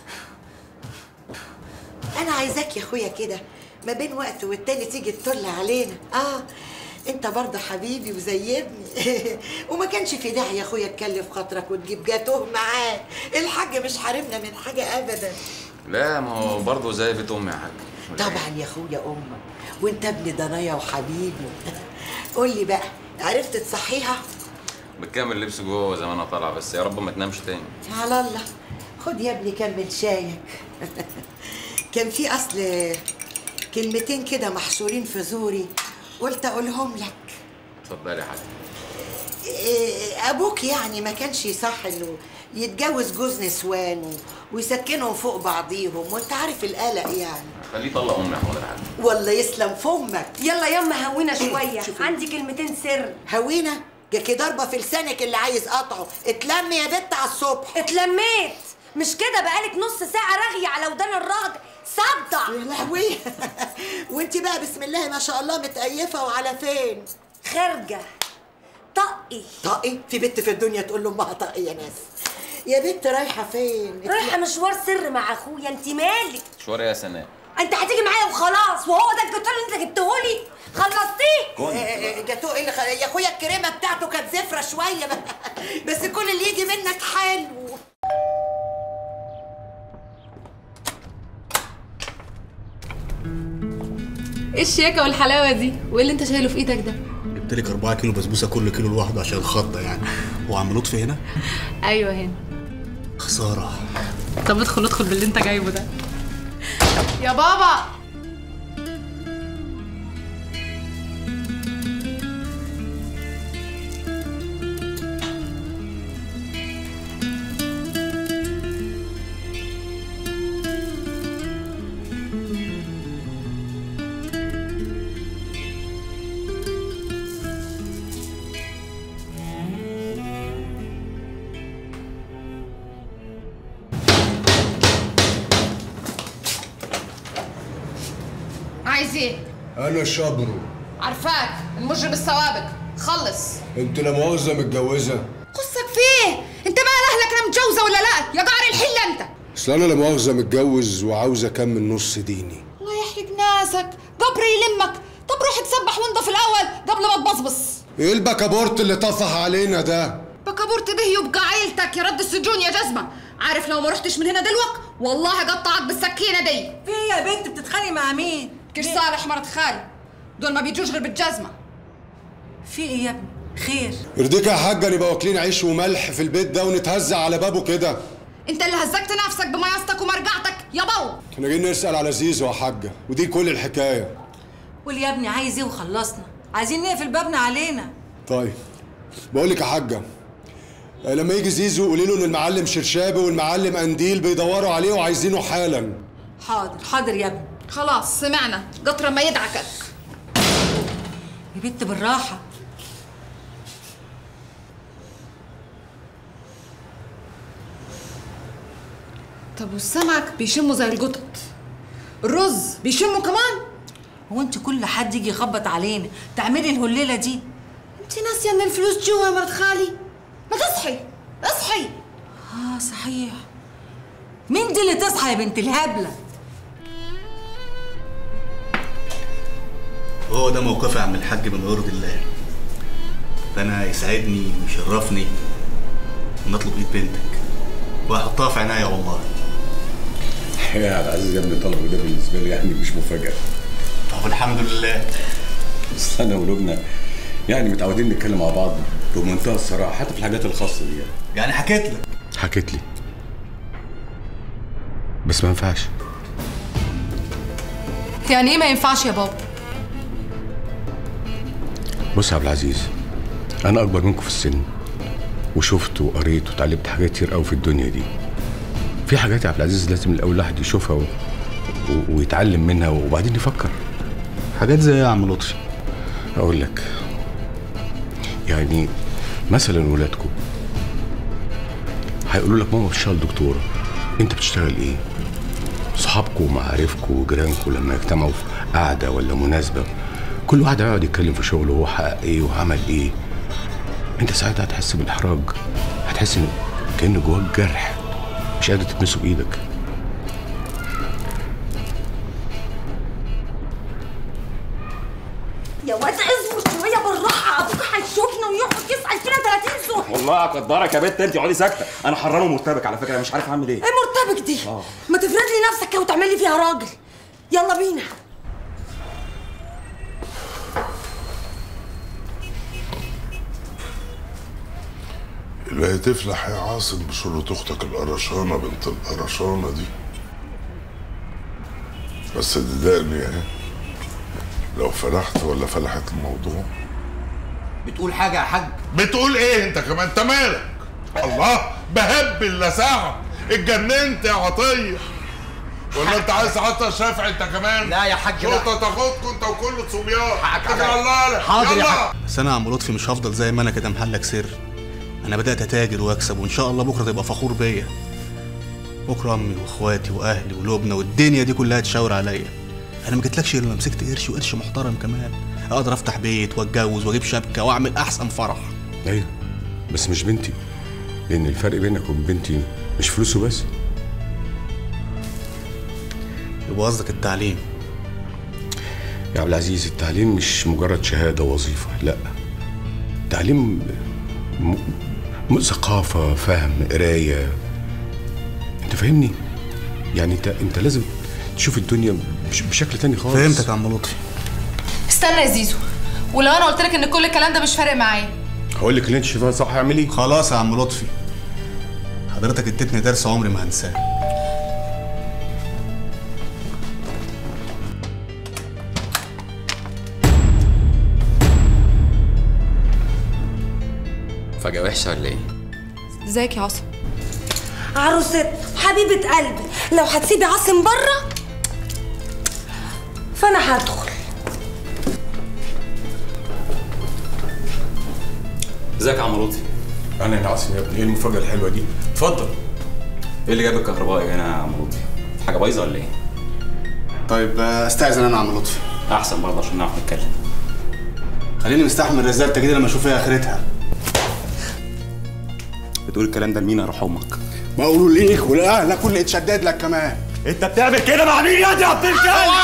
انا عايزاك يا اخويا كده ما بين وقت والتاني تيجي تطل علينا اه انت برضه حبيبي وزي ابني وما كانش في داعي يا اخويا تكلف خاطرك وتجيب جاتوه معاه الحاج مش حارمنا من حاجه ابدا لا ما هو برضه زي بيت امي يا حاج طبعا يا اخويا امك وانت ابن ضنايا وحبيبي قول لي بقى عرفت تصحيها بتكمل لبس جوه زي ما انا طالع بس يا رب ما تنامش تاني على الله خد يا ابني كمل شايك كان في اصل كلمتين كده محشورين في زوري قلت اقولهم لك اتفضلي يا حاج إيه، ابوك يعني ما كانش يصح انه يتجوز جوز نسوان و- ويسكنهم فوق بعضيهم وانت عارف القلق يعني خليه يطلق امي يا حاضر يا حاج والله يسلم فمك يلا يما هوينا شويه عندي كلمتين سر هوينا جاكي ضربه في لسانك اللي عايز قطعه اتلم يا بت على الصبح اتلميت مش كده بقالك نص ساعه رغي على ودان الراجل صدع يا لهوي وانت بقى بسم الله ما شاء الله متقيفه وعلى فين خارجه طقي طقي في بنت في الدنيا تقول لامها طقي يا ناس يا بنت رايحه فين رايحه مشوار سر مع اخويا انت مالك شوار يا سناء انت هتيجي معايا وخلاص وهو ده الجاتوه اللي انت جبتهولي خلصتيه كنت إيه، إيه، جاتوه ايه اللي خ- يا اخويا الكريمه بتاعته كانت زفره شويه بس كل اللي يجي منك حلو ايه الشياكه والحلاوه دي وايه اللي انت شايله في ايدك ده جبت لك 4 كيلو بسبوسه كل كيلو لوحده عشان الخضه يعني هو عم لطفي هنا ايوه هنا خساره طب ادخل ادخل باللي انت جايبه ده يا بابا عايز ايه انا شبرو عارفاك المجرم السوابق خلص انت لا مؤاخذه متجوزه قصك في ايه انت مال اهلك انا متجوزه ولا لا يا جار الحل انت اصل انا لا مؤاخذه متجوز وعاوز اكمل نص ديني الله يحرق ناسك جبر يلمك طب روح تسبح وانضف الاول قبل ما تبصبص ايه البكابورت اللي طفح علينا ده بكابورت به يبقى عيلتك يا رد السجون يا جزمه عارف لو ما رحتش من هنا دلوك والله قطعك بالسكينه دي في ايه يا بنت بتتخانقي مع مين كش صالح مرت خالي دول ما بيجوش غير بالجزمه في ايه يا ابني خير يرضيك يا حاجه نبقى واكلين عيش وملح في البيت ده ونتهزق على بابه كده انت اللي هزقت نفسك بمياستك ومرجعتك يا بو احنا جايين نسال على زيزو يا حاجه ودي كل الحكايه قول يا ابني عايز ايه وخلصنا عايزين نقفل بابنا علينا طيب بقول لك يا حاجه آه، لما يجي زيزو قولي له ان المعلم شرشابي والمعلم قنديل بيدوروا عليه وعايزينه حالا حاضر حاضر يا ابني خلاص سمعنا قطره ما يدعكك يا بنت بالراحه طب والسمك بيشموا زي القطط الرز بيشموا كمان هو انت كل حد يجي يخبط علينا تعملي الهليله دي انت ناسيه ان الفلوس جوا يا مرات خالي ما تصحي اصحي اه صحيح مين دي اللي تصحى يا بنت الهبله هو ده موقفي يا عم الحاج من ارض الله فانا يسعدني ويشرفني ان اطلب ايد بنتك واحطها في عناية والله يا عبد العزيز يا ابني طلبه ده بالنسبه لي يعني مش مفاجاه طب الحمد لله بس انا ولبنى يعني متعودين نتكلم مع بعض بمنتهى الصراحه حتى في الحاجات الخاصه دي يعني. يعني حكيت لك حكيت لي بس ما ينفعش يعني ايه ما ينفعش يا بابا بص يا عبد العزيز انا اكبر منكم في السن وشفت وقريت وتعلمت حاجات كتير قوي في الدنيا دي في حاجات يا عبد العزيز لازم الاول الواحد يشوفها و... و... ويتعلم منها وبعدين يفكر حاجات زي ايه يا عم لطفي اقول لك يعني مثلا ولادكم هيقولوا لك ماما بتشتغل دكتوره انت بتشتغل ايه صحابكم ومعارفكم وجيرانكم لما يجتمعوا في قعده ولا مناسبه كل واحد هيقعد يتكلم في شغله وهو حقق ايه وعمل ايه انت ساعتها هتحس بالاحراج هتحس ان كان جواك جرح مش قادر تلمسه بايدك يا واد اصبر شويه بالراحه ابوك هيشوفنا ويقعد يسال فينا 30 سؤال والله اقدرك يا بنت انت اقعدي ساكته انا حران ومرتبك على فكره انا مش عارف اعمل ايه ايه مرتبك دي اه ما تفرد لي نفسك كده وتعمل لي فيها راجل يلا بينا اللي هتفلح يا عاصم بشرة اختك القرشانة بنت القرشانة دي بس صدقني اهي لو فلحت ولا فلحت الموضوع بتقول حاجه يا حاج بتقول ايه انت كمان انت مالك الله بهبل لساعة اتجننت يا عطية ولا انت عايز حتى الشافعي انت كمان لا يا حاج لا. شرطة تاخدكم انت وكل الصبيان اتكل على الله حاضر يا يلا. حاج بس انا يا عم لطفي مش هفضل زي ما انا كده محلك سر انا بدات اتاجر واكسب وان شاء الله بكره تبقى فخور بيا بكره امي واخواتي واهلي ولبنى والدنيا دي كلها تشاور عليا انا ما جيتلكش غير لما مسكت قرش وقرش محترم كمان اقدر افتح بيت واتجوز واجيب شبكه واعمل احسن فرح ايوه بس مش بنتي لان الفرق بينك وبين بنتي مش فلوسه بس يبقى قصدك التعليم يا عبد العزيز التعليم مش مجرد شهاده وظيفه لا التعليم م... م... ثقافه فهم قرايه انت فاهمني يعني انت انت لازم تشوف الدنيا بش... بشكل تاني خالص فهمتك يا عم لطفي استنى يا زيزو ولو انا قلت لك ان كل الكلام ده مش فارق معايا هقول لك اللي انت شايفاه صح اعملي خلاص يا عم لطفي حضرتك اديتني درس عمري ما هنساه فجأة وحشة ولا ايه؟ ازيك يا عاصم عروست حبيبة قلبي لو هتسيبي عاصم بره فانا هدخل ازيك يا عم لطفي انا يا عاصم يا ابني ايه المفاجاه الحلوه دي اتفضل ايه اللي جاب الكهربائي هنا يا عم لطفي حاجه بايظه ولا ايه طيب آه، استاذن انا يا عم لطفي احسن برضه عشان نعرف نتكلم خليني مستحمل رزالتك دي لما اشوف ايه اخرتها بتقول الكلام ده لمين يا روح امك بقوله ليك ولاهلك واللي اتشدد لك كمان انت بتعمل كده مع مين يا دي عبد الكريم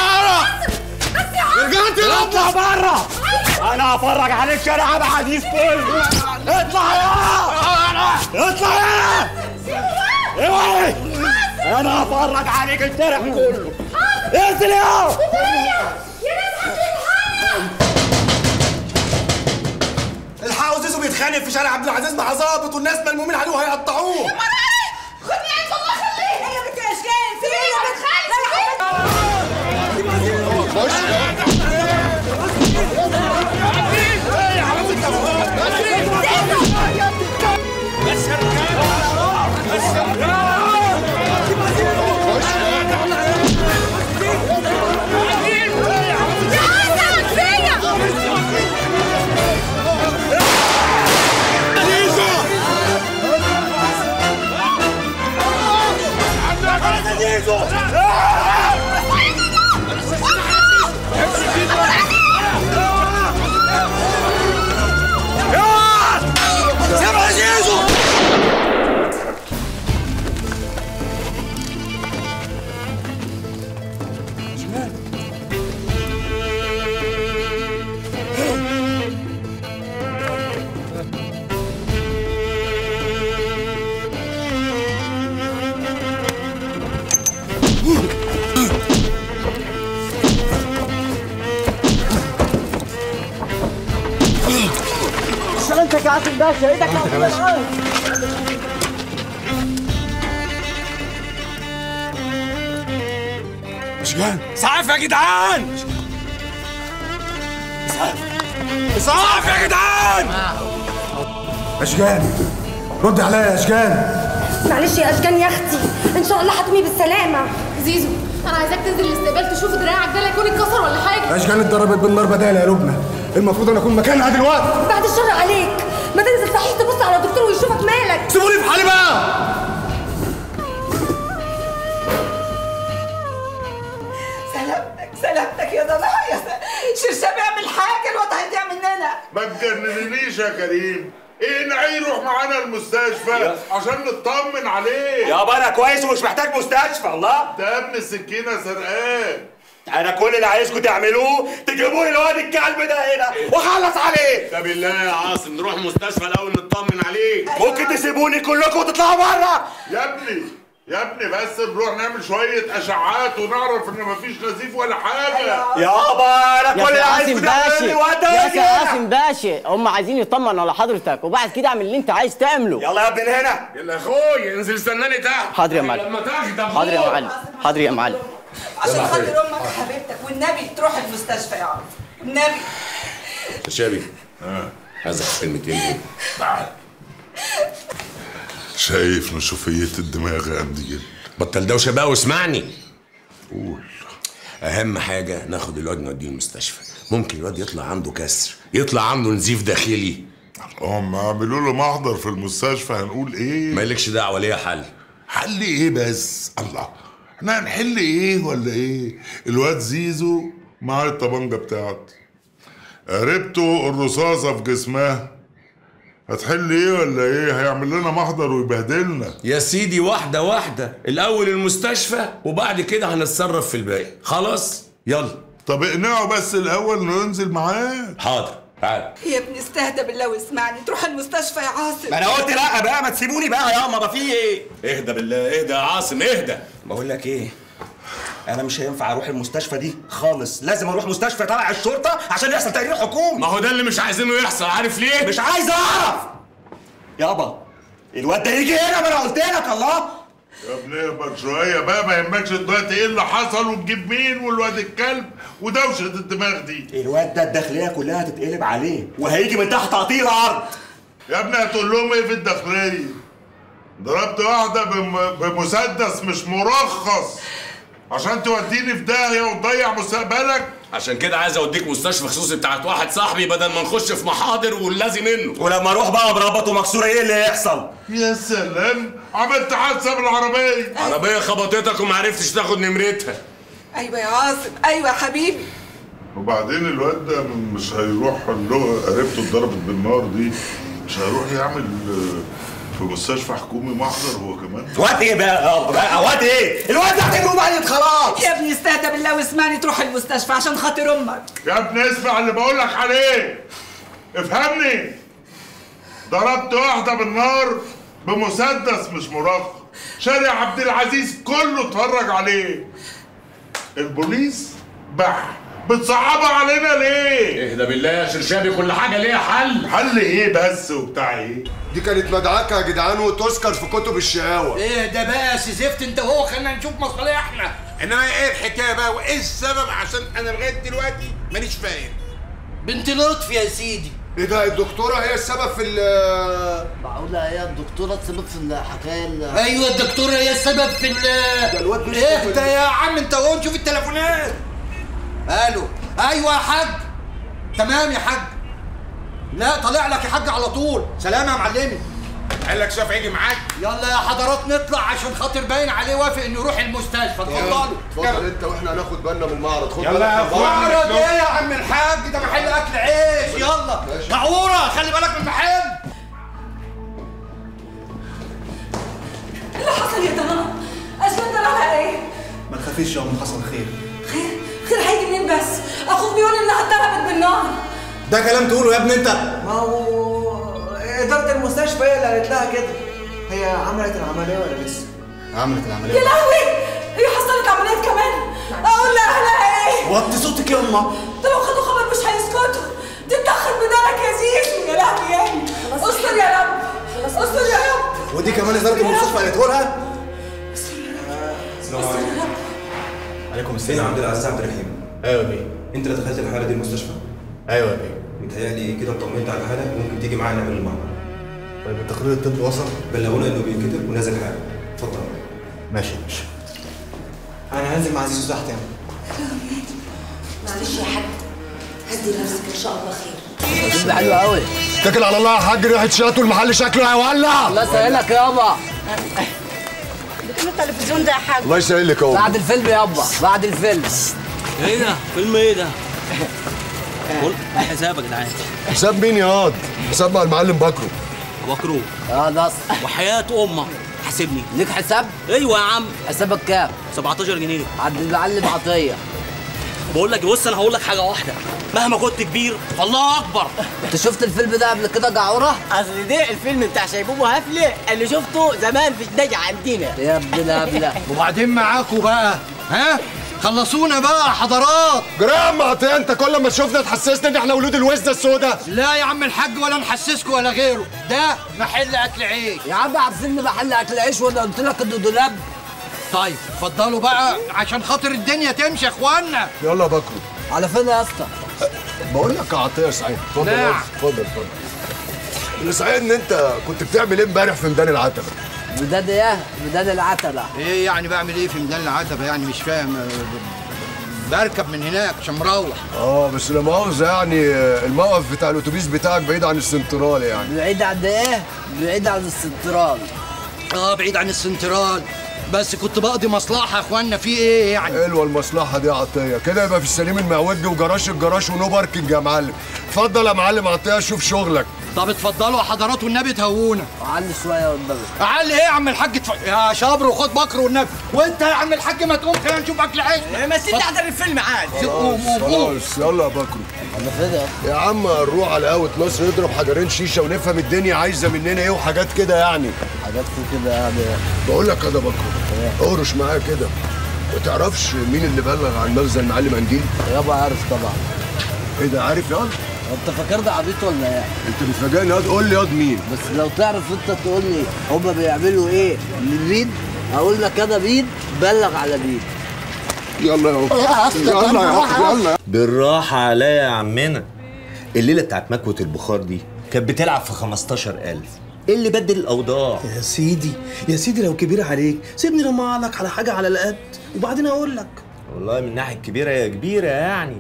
رجعت اطلع بره انا هفرج عليك شارع عبد العزيز كله اطلع يا اطلع يا اوعي انا هفرج عليك الشارع كله انزل يا الحقوا زيزو بيتخانق في شارع عبد العزيز مع ظابط والناس ملمومين عليه وهيقطعوه خدني عند الله خليه هي بنت اشكال في ايه يا بنت يا زيزو سيبها زيزو سلامتك يا عاصم باشا ايدك سلامتك يا باشا. اشجان اسعاف يا جدعان اسعاف اسعاف يا جدعان اشجان رد عليا يا اشجان معلش يا اشجان يا اختي ان شاء الله هتقومي بالسلامه زيزو انا عايزاك تنزل الاستقبال تشوف دراعك ده لا يكون اتكسر ولا حاجه اشجان اتضربت بالنار بدال يا لبنى المفروض انا اكون مكانها دلوقتي بعد الشر عليك ما تنزل صحيح تبص على الدكتور ويشوفك مالك سيبوني في حالي بقى سلامتك سلامتك يا ضنايا يا شرشاب يعمل حاجه الواد هيضيع مننا ما تجننيش يا كريم ايه نعي يروح معانا المستشفى عشان نطمن عليه يابا انا كويس ومش محتاج مستشفى الله ده ابن السكينه سرقان انا كل اللي عايزكم تعملوه تجيبوا لي الواد الكلب ده هنا واخلص عليه ده بالله يا عاصم نروح مستشفى الاول نطمن عليه ممكن تسيبوني كلكم وتطلعوا بره يا ابني يا ابني بس نروح نعمل شويه اشعاعات ونعرف ان مفيش نزيف ولا حاجه يابا انا يا كل سي اللي عاصم عايزكم تعملوا لي باشا واد يا سي عاصم باشا هم عايزين يطمنوا على حضرتك وبعد كده اعمل اللي انت عايز تعمله يلا يا ابني هنا يلا يا اخويا انزل استناني تحت حاضر يا معلم لما تاخد حاضر يا معلم حاضر يا معلم عشان خاطر امك وحبيبتك والنبي تروح المستشفى يا عم النبي شابي اه عايزك في كلمتين دول شايف نشوفيه الدماغ يا قنديل بطل دوشه بقى واسمعني قول اهم حاجه ناخد الواد نوديه المستشفى ممكن الواد يطلع عنده كسر يطلع عنده نزيف داخلي هم عملوا له محضر في المستشفى هنقول ايه مالكش دعوه ليا حل حل ايه بس الله احنا هنحل ايه ولا ايه الواد زيزو معاه الطبنجه بتاعته قربته الرصاصه في جسمها هتحل ايه ولا ايه هيعمل لنا محضر ويبهدلنا يا سيدي واحده واحده الاول المستشفى وبعد كده هنتصرف في الباقي خلاص يلا طب اقنعه بس الاول ننزل معاه حاضر تعال يا ابني استهدى بالله واسمعني تروح المستشفى يا عاصم ما انا قلت لا بقى ما تسيبوني بقى يا ما في ايه اهدى بالله اهدى يا عاصم اهدى بقول لك ايه انا مش هينفع اروح المستشفى دي خالص لازم اروح مستشفى تبع الشرطه عشان يحصل تقرير حكومي ما هو ده اللي مش عايزينه يحصل عارف ليه مش عايز اعرف يابا الواد ده يجي هنا ما انا قلت لك الله يا ابني اهبط شويه بقى ما يهمكش دلوقتي ايه اللي حصل وتجيب مين والواد الكلب ودوشه الدماغ دي الواد ده الداخليه كلها هتتقلب عليه وهيجي من تحت تقطيع الارض يا ابني هتقول لهم ايه في الداخليه ضربت واحده بم- بمسدس مش مرخص عشان توديني في داهيه وتضيع مستقبلك عشان كده عايز اوديك مستشفى خصوصي بتاعت واحد صاحبي بدل ما نخش في محاضر واللازم منه ولما اروح بقى بربطه مكسور ايه اللي يحصل يا سلام عملت حادثه بالعربيه عربيه خبطتك ومعرفتش تاخد نمرتها ايوه يا عاصم ايوه يا حبيبي وبعدين الواد ده مش هيروح له قريبته اتضربت بالنار دي مش هيروح يعمل آه، في مستشفى حكومي محضر هو كمان واد ايه بقى يابا بقى واد ايه الواد ده هتجيبه ميت خلاص يا ابني استهدى بالله واسمعني تروح المستشفى عشان خاطر امك يا ابني اسمع اللي بقولك عليه افهمني ضربت واحدة بالنار بمسدس مش مرخص شارع عبد العزيز كله اتفرج عليه البوليس بح بتصعبها علينا ليه؟ اهدى بالله يا شرشابي كل حاجه ليها حل حل ايه بس وبتاع ايه؟ دي كانت مدعكه يا جدعان وتذكر في كتب الشقاوه ايه ده بقى يا سي زفت انت وهو خلينا نشوف مصالحنا انما ايه الحكايه بقى وايه السبب عشان انا لغايه دلوقتي مانيش فاهم بنت لطفي يا سيدي ايه ده الدكتوره هي السبب في ال معقولة هي الدكتورة السبب في الحكاية ال- ايوه الدكتوره هي السبب في ال اهدى يا عم انت وهو نشوف التليفونات الو ايوه يا حاج تمام يا حاج لا طالع لك يا حاج على طول سلام يا معلمي خليك شاف يجي معاك يلا يا حضرات نطلع عشان خاطر باين عليه وافق انه يروح المستشفى اتفضلوا اتفضل انت واحنا هناخد بالنا من المعرض خد يلا بالك يا من اخويا المعرض. معرض ايه يا عم الحاج ده محل اكل عيش يلا معوره خلي بالك من المحل اللي حصل يا تمام اسود على ايه ما تخافيش يا ام حصل خير خير خير هيجي منين بس اخوك بيقول انها اتضربت بالنار ده كلام تقوله يا ابني انت ما هو إدارة المستشفى هي اللي قالت لها كده هي عملت العملية ولا لسه؟ عملت يا العمليه لهوي هي حصلت عمليات كمان اقول لاهلها ايه وطي صوتك يا امه ده لو خدوا خبر مش هيسكتوا تتدخل بدالك يا زيزو يا لهوي يا ابني استر يا رب استر يا رب ودي كمان اداره المستشفى قالته لها السلام عليكم عليكم السلام عبد العزيز عبد الرحيم ايوه يا بيه انت اللي دخلت الحاله دي المستشفى ايوه يا بيه متهيألي كده اطمنت على الحاله ممكن تيجي معانا نعمل المعمل طيب التقرير الطبي وصل بلغونا انه بينكتب ونازل حاله اتفضل ماشي ماشي أنا هنزل مع زيزو تحت يعني معلش يا حاج هدي نفسك ان شاء الله خير ده حلو قوي اتكل على الله يا حاج ريحه شات والمحل شكله هيولع الله يسهلك يابا بتقول التلفزيون ده يا حاج الله يسهلك اهو بعد الفيلم يابا بعد الفيلم ايه ده؟ فيلم ايه ده؟ قول حسابك يا جدعان حساب مين يا واد حساب مع المعلم بكرو بكرو اه نص وحياة امك حاسبني ليك حساب؟ ايوه يا عم حسابك كام؟ 17 جنيه عند المعلم عطيه بقول لك بص انا هقول لك حاجه واحده مهما كنت كبير الله اكبر انت شفت الفيلم ده قبل كده جعوره؟ اصل ده الفيلم بتاع شيبوبو هفله اللي شفته زمان في الدجا عندنا يا ابن الهبله وبعدين معاكوا بقى ها خلصونا بقى يا حضرات جرام عطيه انت كل ما تشوفنا تحسسنا ان احنا ولود الوزه السوداء لا يا عم الحاج ولا نحسسكوا ولا غيره ده محل اكل عيش يا عم عارفين ان محل اكل عيش وانا قلت لك انه دولاب طيب اتفضلوا بقى عشان خاطر الدنيا تمشي يا اخوانا يلا يا بكرو على فين يا اسطى؟ بقول لك يا عطيه سعيد اتفضل نعم. يا أستاذ، اتفضل اتفضل اللي صحيح ان انت كنت بتعمل ايه امبارح في ميدان العتبه ميدان ايه؟ ميدان العتبه ايه يعني بعمل ايه في ميدان العتبه يعني مش فاهم آه، بركب من هناك عشان مروح اه بس لا مؤاخذه يعني آه، الموقف بتاع الاتوبيس بتاعك بعيد عن السنترال يعني بعيد عن ايه؟ بعيد عن السنترال اه بعيد عن السنترال بس كنت بقضي مصلحه يا اخوانا في ايه يعني حلوه المصلحه دي يا عطيه كده يبقى في السليم المعوج وجراش الجراش ونو باركنج يا معلم اتفضل يا معلم عطيه شوف شغلك طب اتفضلوا يا حضرات والنبي تهوونا علي شويه والنبي اعلي ايه يا عم الحاج اتف... يا شبر وخد بكر والنبي وانت يا عم الحاج ما تقوم خلينا نشوف اكل عيش ما سيبني احضر الفيلم عادي قوم قوم قوم خلاص يلا يا بكرو انا فين يا عم نروح على قهوه نصر نضرب حجرين شيشه ونفهم الدنيا عايزه مننا ايه وحاجات كده يعني حاجات في كده يعني بقول لك كده بكرو اقرش معايا كده ما تعرفش مين اللي بلغ عن مخزن المعلم قنديل يابا عارف طبعا ايه ده عارف ياض انت فاكرني عبيط ولا ايه؟ انت بتفاجئني ياض قول لي ياض مين بس لو تعرف انت تقول لي هما بيعملوا ايه لمين اقول لك انا مين بلغ على مين يلا يا يلا يا يلا بالراحة عليا يا عمنا الليلة بتاعت مكوة البخار دي كانت بتلعب في 15000 ايه اللي بدل الأوضاع؟ يا سيدي يا سيدي لو كبير عليك سيبني لما أعلق على حاجة على القد وبعدين أقول لك والله من ناحية كبيرة يا كبيرة يعني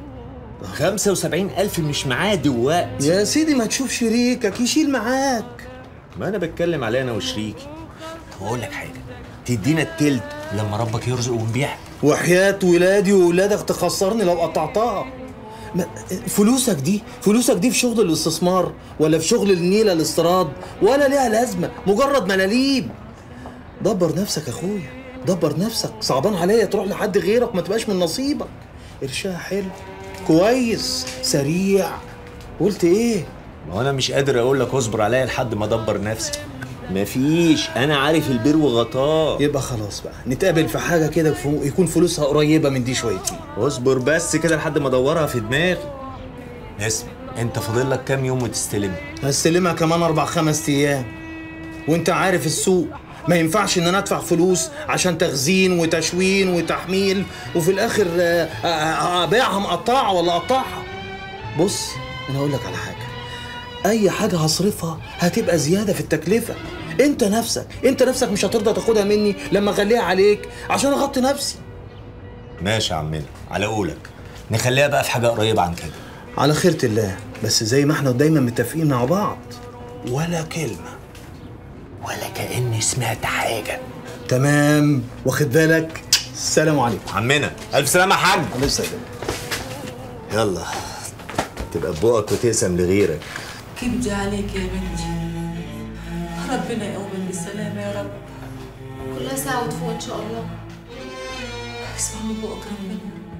75000 مش معاه دلوقتي يا سيدي ما تشوف شريكك يشيل معاك ما أنا بتكلم عليه أنا وشريكي طب أقول لك حاجة تدينا التلت لما ربك يرزق ونبيع وحياة ولادي وولادك تخسرني لو قطعتها ما فلوسك دي فلوسك دي في شغل الاستثمار ولا في شغل النيلة الاستيراد ولا ليها لازمة مجرد ملاليم دبر نفسك يا اخويا دبر نفسك صعبان عليا تروح لحد غيرك ما تبقاش من نصيبك قرشها حلو كويس سريع قلت ايه ما هو أنا مش قادر أقول لك اصبر عليا لحد ما أدبر نفسي مفيش أنا عارف البير وغطاه يبقى خلاص بقى نتقابل في حاجة كده فو- يكون فلوسها قريبة من دي شويتين اصبر بس كده لحد ما ادورها في دماغي اسمع انت فاضل لك كام يوم وتستلم هستلمها كمان اربع خمس ايام وانت عارف السوق ما ينفعش ان انا ادفع فلوس عشان تخزين وتشوين وتحميل وفي الاخر آه، آه، آه، ابيعها مقطعه ولا اقطعها بص انا اقول لك على حاجه اي حاجه هصرفها هتبقى زياده في التكلفه انت نفسك انت نفسك مش هترضى تاخدها مني لما اخليها عليك عشان اغطي نفسي ماشي يا عمنا على قولك نخليها بقى في حاجه قريبه عن كده على خيرة الله بس زي ما احنا دايما متفقين مع بعض ولا كلمة ولا كاني سمعت حاجه تمام واخد بالك السلام عليكم عمنا الف سلامه يا حاج الله يسلمك يلا تبقى ببقك وتقسم لغيرك كبدي عليك يا بنتي ربنا يقومك بالسلامة يا رب كلها ساعة وتفوق إن شاء الله اسمع من بقك ربنا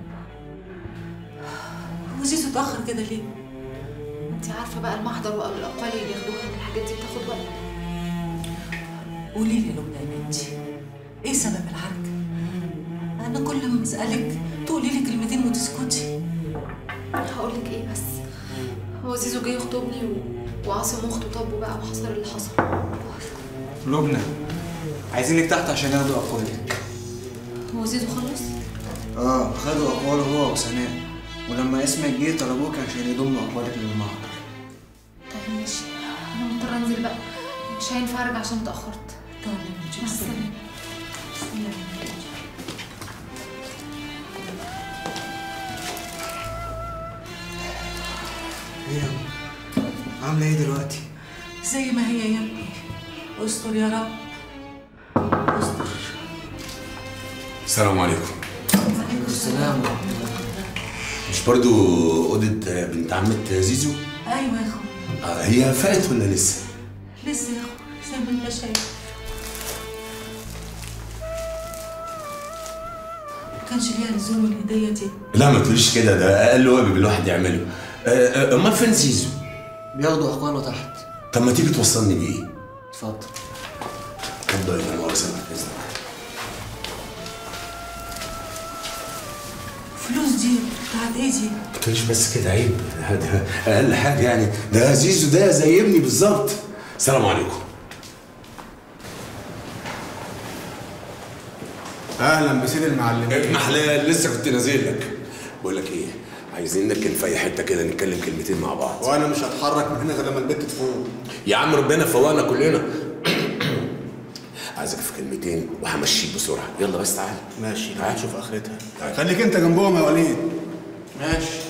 وزيزو اتأخر كده ليه؟ انت عارفة بقى المحضر وقبل الأقوال اللي بياخدوها من الحاجات دي بتاخد وقت قولي لي يا لبنى يا بنتي ايه سبب العركة؟ أنا كل ما أسألك تقولي لي كلمتين وتسكتي هقول لك ايه بس هو زيزو جه يخطبني و... وعاصم اخته طبوا بقى وحصل اللي حصل لبنى عايزينك تحت عشان ياخدوا اقوالك هو زيزو خلص اه خدوا اقواله هو وسناء ولما اسمك جه طلبوك عشان يضموا اقوالك للمعبر طيب ماشي انا مضطرة انزل بقى مش هينفع ارجع عشان اتأخرت طيب مع السلامة ايه يا أم؟ عامله ايه دلوقتي زي ما هي يا ابني استر يا رب استر السلام عليكم عليكم السلام مش برضو أوضة بنت عمة زيزو؟ ايوه يا اخو آه، هي فات ولا لسه؟ لسه يا اخو زي ما انت شايف ما كانش ليها لزوم الهدية دي لا ما تقوليش كده ده أقل واجب الواحد يعمله آه، آه، أمال فين زيزو؟ بياخدوا اقواله تحت طب ما تيجي توصلني بيه؟ اتفضل اتفضل يا مؤاخذة بعد إذنك فلوس دي بتاعت ايه دي؟ ما تقوليش بس كده عيب ده أقل حاجة يعني ده زيزو ده زي ابني بالظبط السلام عليكم اهلا بسيد المعلمين ابن حلال لسه كنت نازل لك بقول لك ايه عايزين نركن في اي حته كده نتكلم كلمتين مع بعض وانا مش هتحرك من هنا غير لما البت تفوق يا عم ربنا فوقنا كلنا عايزك في كلمتين وهمشيك بسرعه يلا بس تعال ماشي تعال نشوف اخرتها تعال. خليك انت جنبهم يا وليد ماشي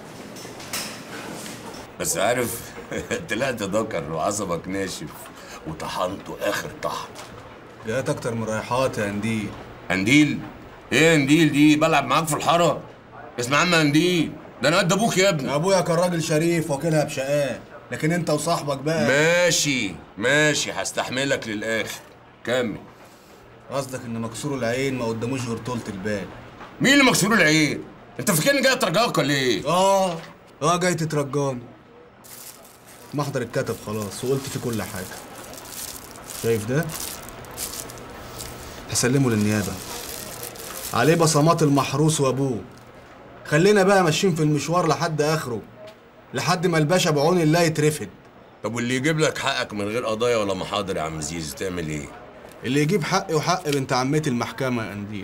بس عارف طلعت ذكر وعصبك ناشف وطحنته اخر طحن جات اكتر من رايحات يا قنديل قنديل ايه قنديل دي بلعب معاك في الحاره اسمع عم قنديل ده انا قد ابوك يا ابني ابويا كان راجل شريف واكلها بشقاه لكن انت وصاحبك بقى ماشي ماشي هستحملك للاخر كمل قصدك ان مكسور العين ما قداموش غير طولة البال مين اللي مكسور العين انت فاكرني جاي اترجاك ولا ايه اه اه جاي تترجاني محضر اتكتب خلاص وقلت فيه كل حاجه شايف ده هسلمه للنيابه عليه بصمات المحروس وابوه خلينا بقى ماشيين في المشوار لحد اخره لحد ما الباشا بعون الله يترفد طب واللي يجيب لك حقك من غير قضايا ولا محاضر يا عم زيزو تعمل ايه اللي يجيب حقي وحق بنت عمتي المحكمه يا قنديل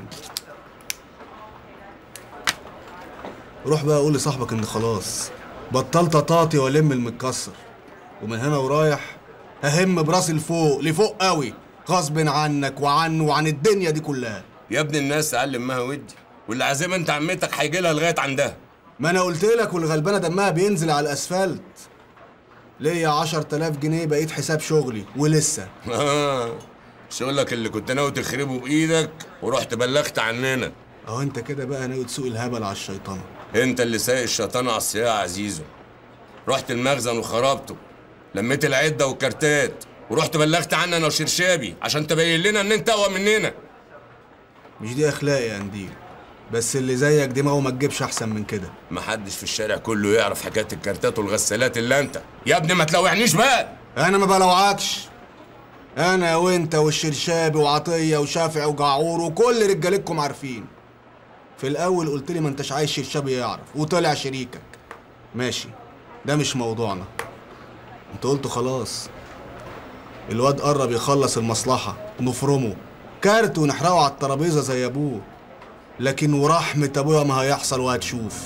روح بقى قول لصاحبك ان خلاص بطلت اطاطي والم المتكسر ومن هنا ورايح ههم براسي لفوق لفوق قوي غصب عنك وعنه وعن الدنيا دي كلها يا ابن الناس تعلم مها ودي واللي عازمه انت عمتك هيجي لها لغايه عندها ما انا قلت لك والغلبانه دمها بينزل على الاسفلت ليا 10000 جنيه بقيت حساب شغلي ولسه آه، شغلك اللي كنت ناوي تخربه بايدك ورحت بلغت عننا اهو انت كده بقى ناوي تسوق الهبل على الشيطان انت اللي سايق الشيطان على الصياعه يا زيزو رحت المخزن وخربته لميت العده والكارتات ورحت بلغت عننا انا وشرشابي عشان تبين لنا ان انت اقوى مننا مش دي اخلاقي يا قنديل بس اللي زيك دماغه ما تجيبش احسن من كده محدش في الشارع كله يعرف حكايه الكارتات والغسالات الا انت يا ابني ما تلوعنيش بقى انا ما بلوعكش انا وانت والشرشابي وعطيه وشافع وجعور وكل رجالتكم عارفين في الاول قلت لي ما انتش عايز شرشابي يعرف وطلع شريكك ماشي ده مش موضوعنا انت قلت خلاص الواد قرب يخلص المصلحه نفرمه كارت ونحرقه على الترابيزه زي ابوه لكن ورحمه ابويا ما هيحصل وهتشوف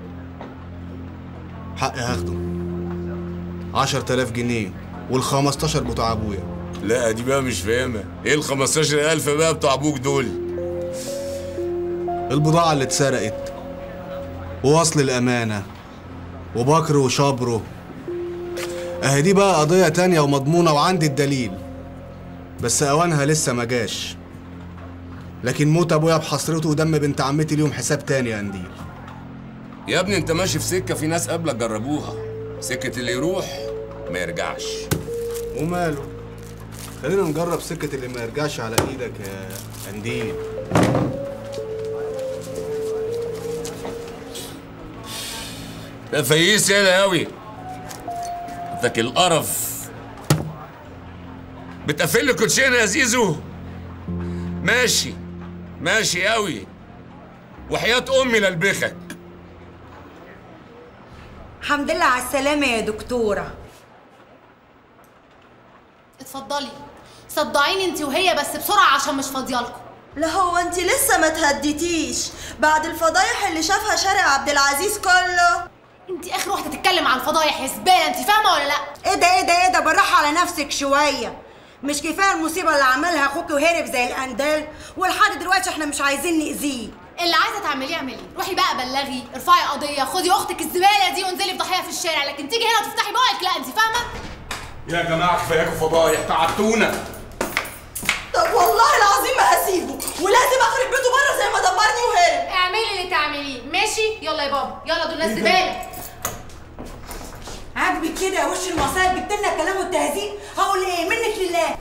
حقي هاخده عشرة آلاف جنيه والخمستاشر بتوع ابويا لا دي بقى مش فاهمها ايه ال 15000 بقى بتوع ابوك دول البضاعة اللي اتسرقت ووصل الأمانة وبكر وشبره أهي دي بقى قضية تانية ومضمونة وعندي الدليل بس اوانها لسه ما جاش لكن موت ابويا بحسرته ودم بنت عمتي ليهم حساب تاني يا قنديل يا ابني انت ماشي في سكه في ناس قبلك جربوها سكه اللي يروح ما يرجعش وماله خلينا نجرب سكة اللي ما يرجعش على ايدك يا قنديل ده فييس يالا قوي ذاك القرف بتقفل لي كوتشينه يا زيزو ماشي ماشي قوي وحياة امي للبخك الحمد لله على السلامة يا دكتورة اتفضلي صدعيني انت وهي بس بسرعه عشان مش فاضيالكم لا هو انت لسه ما تهديتيش بعد الفضايح اللي شافها شارع عبد العزيز كله انت اخر واحده تتكلم عن الفضايح يا زباله انت فاهمه ولا لا ايه ده ايه ده ايه ده بالراحة على نفسك شوية مش كفاية المصيبة اللي عملها اخوك وهرب زي القندال ولحد دلوقتي احنا مش عايزين نأذيه اللي عايزه تعمليه اعمليه روحي بقى بلغي ارفعي قضيه خدي اختك الزباله دي وانزلي فضحيها في الشارع لكن تيجي هنا وتفتحي بقك لا انت فاهمه يا جماعه كفاياكم فضايح تعبتونا طب والله العظيم ما هسيبه ولازم اخرب بيته بره زي ما دمرني وهرب اعملي اللي تعمليه ماشي يلا يا بابا يلا دول ناس زباله عاجبك كده يا وش المصايب جبت لنا كلام والتهزيق هقول ايه منك لله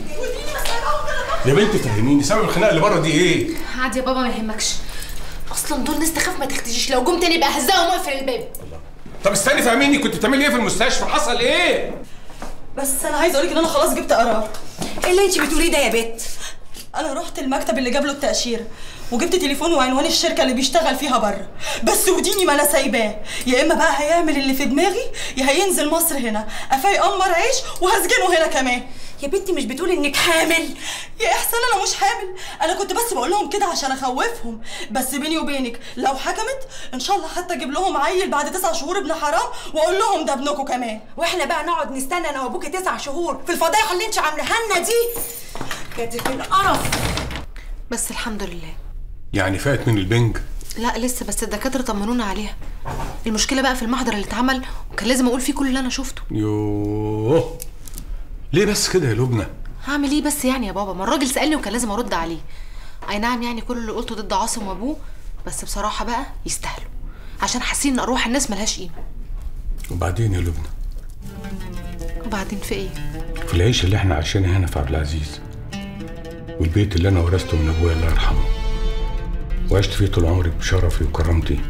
يا بنت فهميني سبب الخناقه اللي بره دي ايه؟ عادي يا بابا ما يهمكش اصلا دول ناس تخاف ما تختشيش لو جم تاني يبقى هزقهم واقفل الباب طب استني فهميني كنت بتعملي ايه في المستشفى؟ حصل ايه؟ بس انا عايزه اقولك ان انا خلاص جبت قرار ايه اللي انت بتقوليه ده يا بت انا رحت المكتب اللي جاب له التاشيره وجبت تليفون وعنوان الشركه اللي بيشتغل فيها بره بس وديني ما انا سايباه يا اما بقى هيعمل اللي في دماغي يا هينزل مصر هنا قفاه يقمر عيش وهسجنه هنا كمان يا بنتي مش بتقولي انك حامل يا احسان انا مش حامل انا كنت بس بقول لهم كده عشان اخوفهم بس بيني وبينك لو حكمت ان شاء الله حتى اجيب لهم عيل بعد تسع شهور ابن حرام واقول لهم ده ابنكم كمان واحنا بقى نقعد نستنى انا وابوكي تسع شهور في الفضايح اللي انت عاملاها لنا دي كانت في القرف بس الحمد لله يعني فات من البنج لا لسه بس الدكاتره طمنونا عليها المشكله بقى في المحضر اللي اتعمل وكان لازم اقول فيه كل اللي انا شفته يوه ليه بس كده يا لبنى؟ هعمل ايه بس يعني يا بابا ما الراجل سالني وكان لازم ارد عليه اي نعم يعني كل اللي قلته ضد عاصم وابوه بس بصراحه بقى يستاهلوا عشان حاسين ان اروح الناس ملهاش قيمه وبعدين يا لبنى وبعدين في ايه في العيش اللي احنا عايشينها هنا في عبد العزيز والبيت اللي انا ورثته من ابويا الله يرحمه وعشت فيه طول عمري بشرفي وكرامتي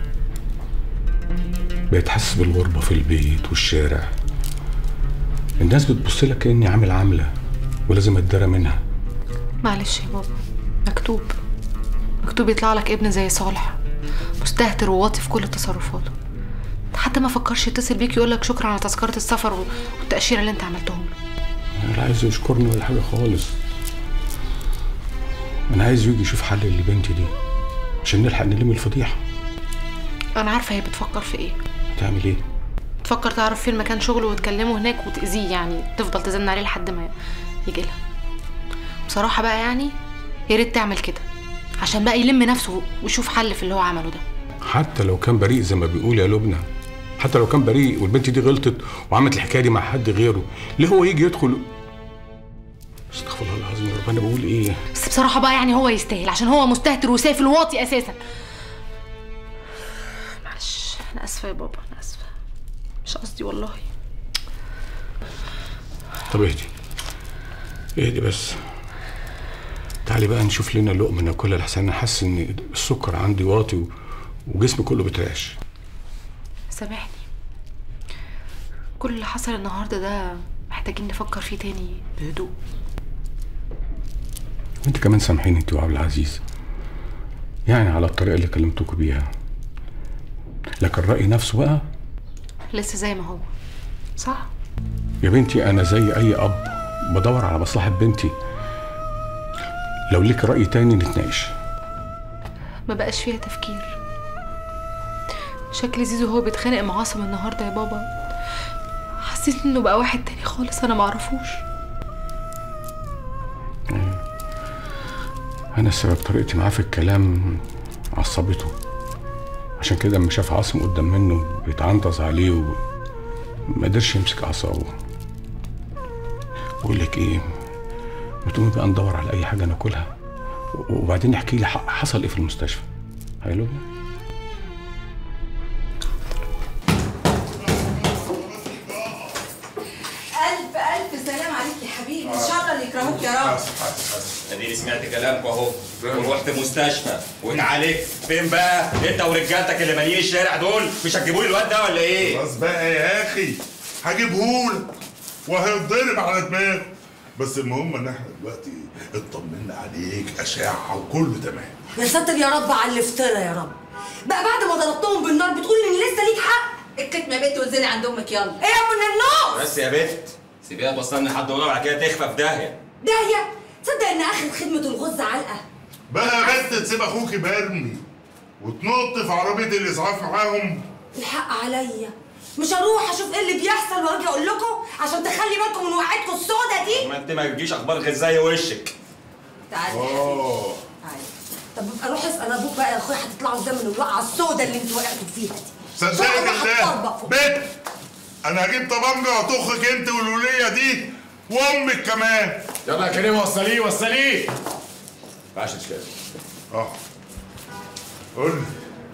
بقيت حاسس بالغربة في البيت والشارع الناس بتبص لك كأني عامل عاملة ولازم اتدرى منها معلش يا بابا مكتوب مكتوب يطلع لك ابن زي صالح مستهتر وواطي في كل تصرفاته حتى ما فكرش يتصل بيك يقول لك شكرا على تذكره السفر والتاشيره اللي انت عملتهم له انا لا عايز يشكرني ولا حاجة خالص انا عايز يجي يشوف حل لبنتي دي عشان نلحق نلم الفضيحة انا عارفه هي بتفكر في ايه تعمل ايه؟ تفكر تعرف فين مكان شغله وتكلمه هناك وتأذيه يعني تفضل تزن عليه لحد ما يجي لها بصراحة بقى يعني يا ريت تعمل كده عشان بقى يلم نفسه ويشوف حل في اللي هو عمله ده حتى لو كان بريء زي ما بيقول يا لبنى حتى لو كان بريء والبنت دي غلطت وعملت الحكايه دي مع حد غيره ليه هو يجي يدخل استغفر الله العظيم يا رب انا بقول ايه بس بصراحة بقى يعني هو يستاهل عشان هو مستهتر وسافل وواطي أساسا معلش أنا آسفة يا بابا أنا آسفة مش قصدي والله طب اهدي اهدي بس تعالي بقى نشوف لنا لقمه ناكلها لحسن انا حاسس ان السكر عندي واطي و- وجسمي كله بيترعش سامحني كل اللي حصل النهاردة ده محتاجين نفكر فيه تاني بهدوء وانت كمان سامحيني انت وعبد العزيز يعني على الطريقه اللي كلمتكم بيها لكن الراي نفسه بقى لسه زي ما هو صح؟ يا بنتي انا زي اي اب بدور على مصلحه بنتي لو ليك راي تاني نتناقش ما بقاش فيها تفكير شكل زيزو هو بيتخانق مع عاصم النهارده يا بابا حسيت انه بقى واحد تاني خالص انا معرفوش انا السبب طريقتي معاه في الكلام عصبته عشان كده لما شاف عاصم قدام منه بيتعنطز عليه وما قدرش يمسك اعصابه بقول لك ايه وتقومي بقى ندور على اي حاجه ناكلها و- وبعدين احكي لي ح- حصل ايه في المستشفى يا لبنى ألف ألف سلام عليك يا حبيبي إن شاء الله اللي يكرهوك يا رب اديني سمعت كلامكم اهو ورحت مستشفى واتعالجت فين بقى انت ورجالتك اللي مالين الشارع دول مش هتجيبوا لي الواد ده ولا ايه خلاص بقى يا اخي هجيبهولك وهيتضرب على دماغه بس المهم ان احنا دلوقتي اطمنا عليك اشعه وكله تمام يا ساتر يا رب على الافتراء يا رب بقى بعد ما ضربتهم بالنار بتقول ان لسه ليك حق الكتمة يا بنت وانزلي عند امك يلا ايه يا ام النور بس يا بنت سيبيها توصلني لحد دولار بعد كده تخفى في داهيه داهيه تصدق ان اخر خدمه الغز علقه بقى بنت تسيب اخوكي مرمي وتنط في عربيه الاسعاف معاهم الحق عليا مش هروح اشوف ايه اللي بيحصل واجي اقول لكم عشان تخلي بالكم من وقعتكم السودة دي ما انت ما تجيش اخبار غير زي وشك تعالى اه تعالى طب ابقى روح اسال ابوك بقى يا اخويا هتطلعوا ازاي من الوقعه السودة اللي انتوا وقعتوا فيها دي صدقني شوفوا بالله هتطبق فوق. بنت انا هجيب طبنجه واطخك انت والوليه دي وامك كمان يلا يا كريم وصليه وصليه ما ينفعش كده اه قول لي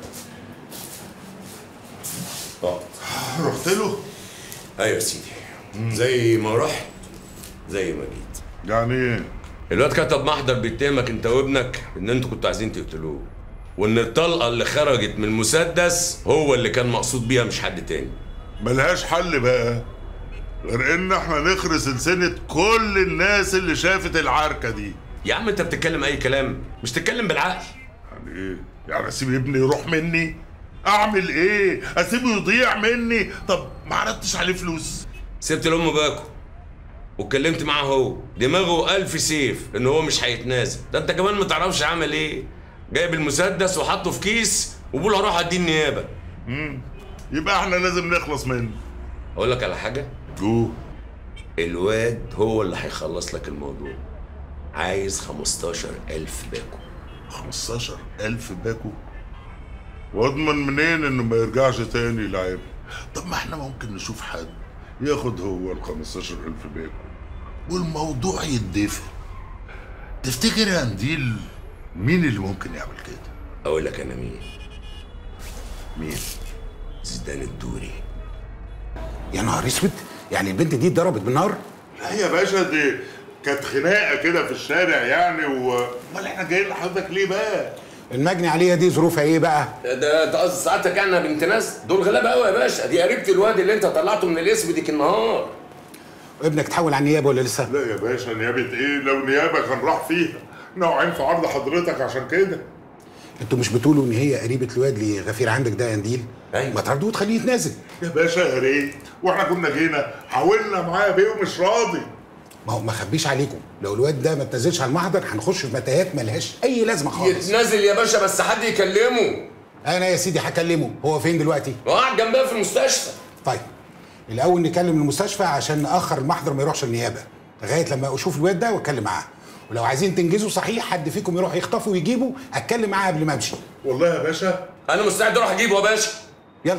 اه رحت له ايوه يا سيدي زي ما رحت زي ما جيت يعني ايه الواد كتب محضر بيتهمك انت وابنك ان انتوا كنتوا عايزين تقتلوه وان الطلقه اللي خرجت من المسدس هو اللي كان مقصود بيها مش حد تاني ملهاش حل بقى غير ان احنا نخرس سلسله كل الناس اللي شافت العركه دي يا عم انت بتتكلم اي كلام مش تتكلم بالعقل يعني ايه يعني اسيب ابني يروح مني اعمل ايه اسيبه يضيع مني طب ما عرضتش عليه فلوس سبت الام باكو واتكلمت معاه هو دماغه ألف سيف ان هو مش هيتنازل ده انت كمان ما تعرفش عمل ايه جايب المسدس وحطه في كيس وبقول هروح اديه النيابه امم يبقى احنا لازم نخلص منه اقول لك على حاجه جو الواد هو اللي هيخلص لك الموضوع عايز 15000 باكو 15000 باكو واضمن منين انه ما يرجعش تاني يلعب طب ما احنا ممكن نشوف حد ياخد هو ال 15000 باكو والموضوع يتدفن تفتكر يا قنديل مين اللي ممكن يعمل كده؟ اقول لك انا مين مين؟ زيدان الدوري يا نهار اسود يعني البنت دي اتضربت بالنار لا يا باشا دي كانت خناقه كده في الشارع يعني و امال احنا جايين لحضرتك ليه بقى؟ المجني عليها دي ظروفها ايه بقى ده ده قصد سعادتك يعني يا بنت ناس دول غلابه قوي يا باشا دي قريبه الواد اللي انت طلعته من الاسم ديك النهار ابنك اتحول على النيابه ولا لسه لا يا باشا نيابه ايه لو نيابه كان راح فيها نوعين في عرض حضرتك عشان كده انتوا مش بتقولوا ان هي قريبه الواد اللي غفير عندك ده يا قنديل ايوه ما تردوه تخليه يتنازل يا باشا يا ريت واحنا كنا جينا حاولنا معاه بيه ومش راضي ما هو ما خبيش عليكم لو الواد ده ما اتنازلش على المحضر هنخش في متاهات ملهاش اي لازمه خالص يتنازل يا باشا بس حد يكلمه انا يا سيدي هكلمه هو فين دلوقتي هو قاعد جنبها في المستشفى طيب الاول نكلم المستشفى عشان ناخر المحضر ما يروحش النيابه لغايه لما اشوف الواد ده واتكلم معاه ولو عايزين تنجزوا صحيح حد فيكم يروح يخطفه ويجيبه اتكلم معاه قبل ما امشي والله يا باشا انا مستعد اروح اجيبه يا باشا يلا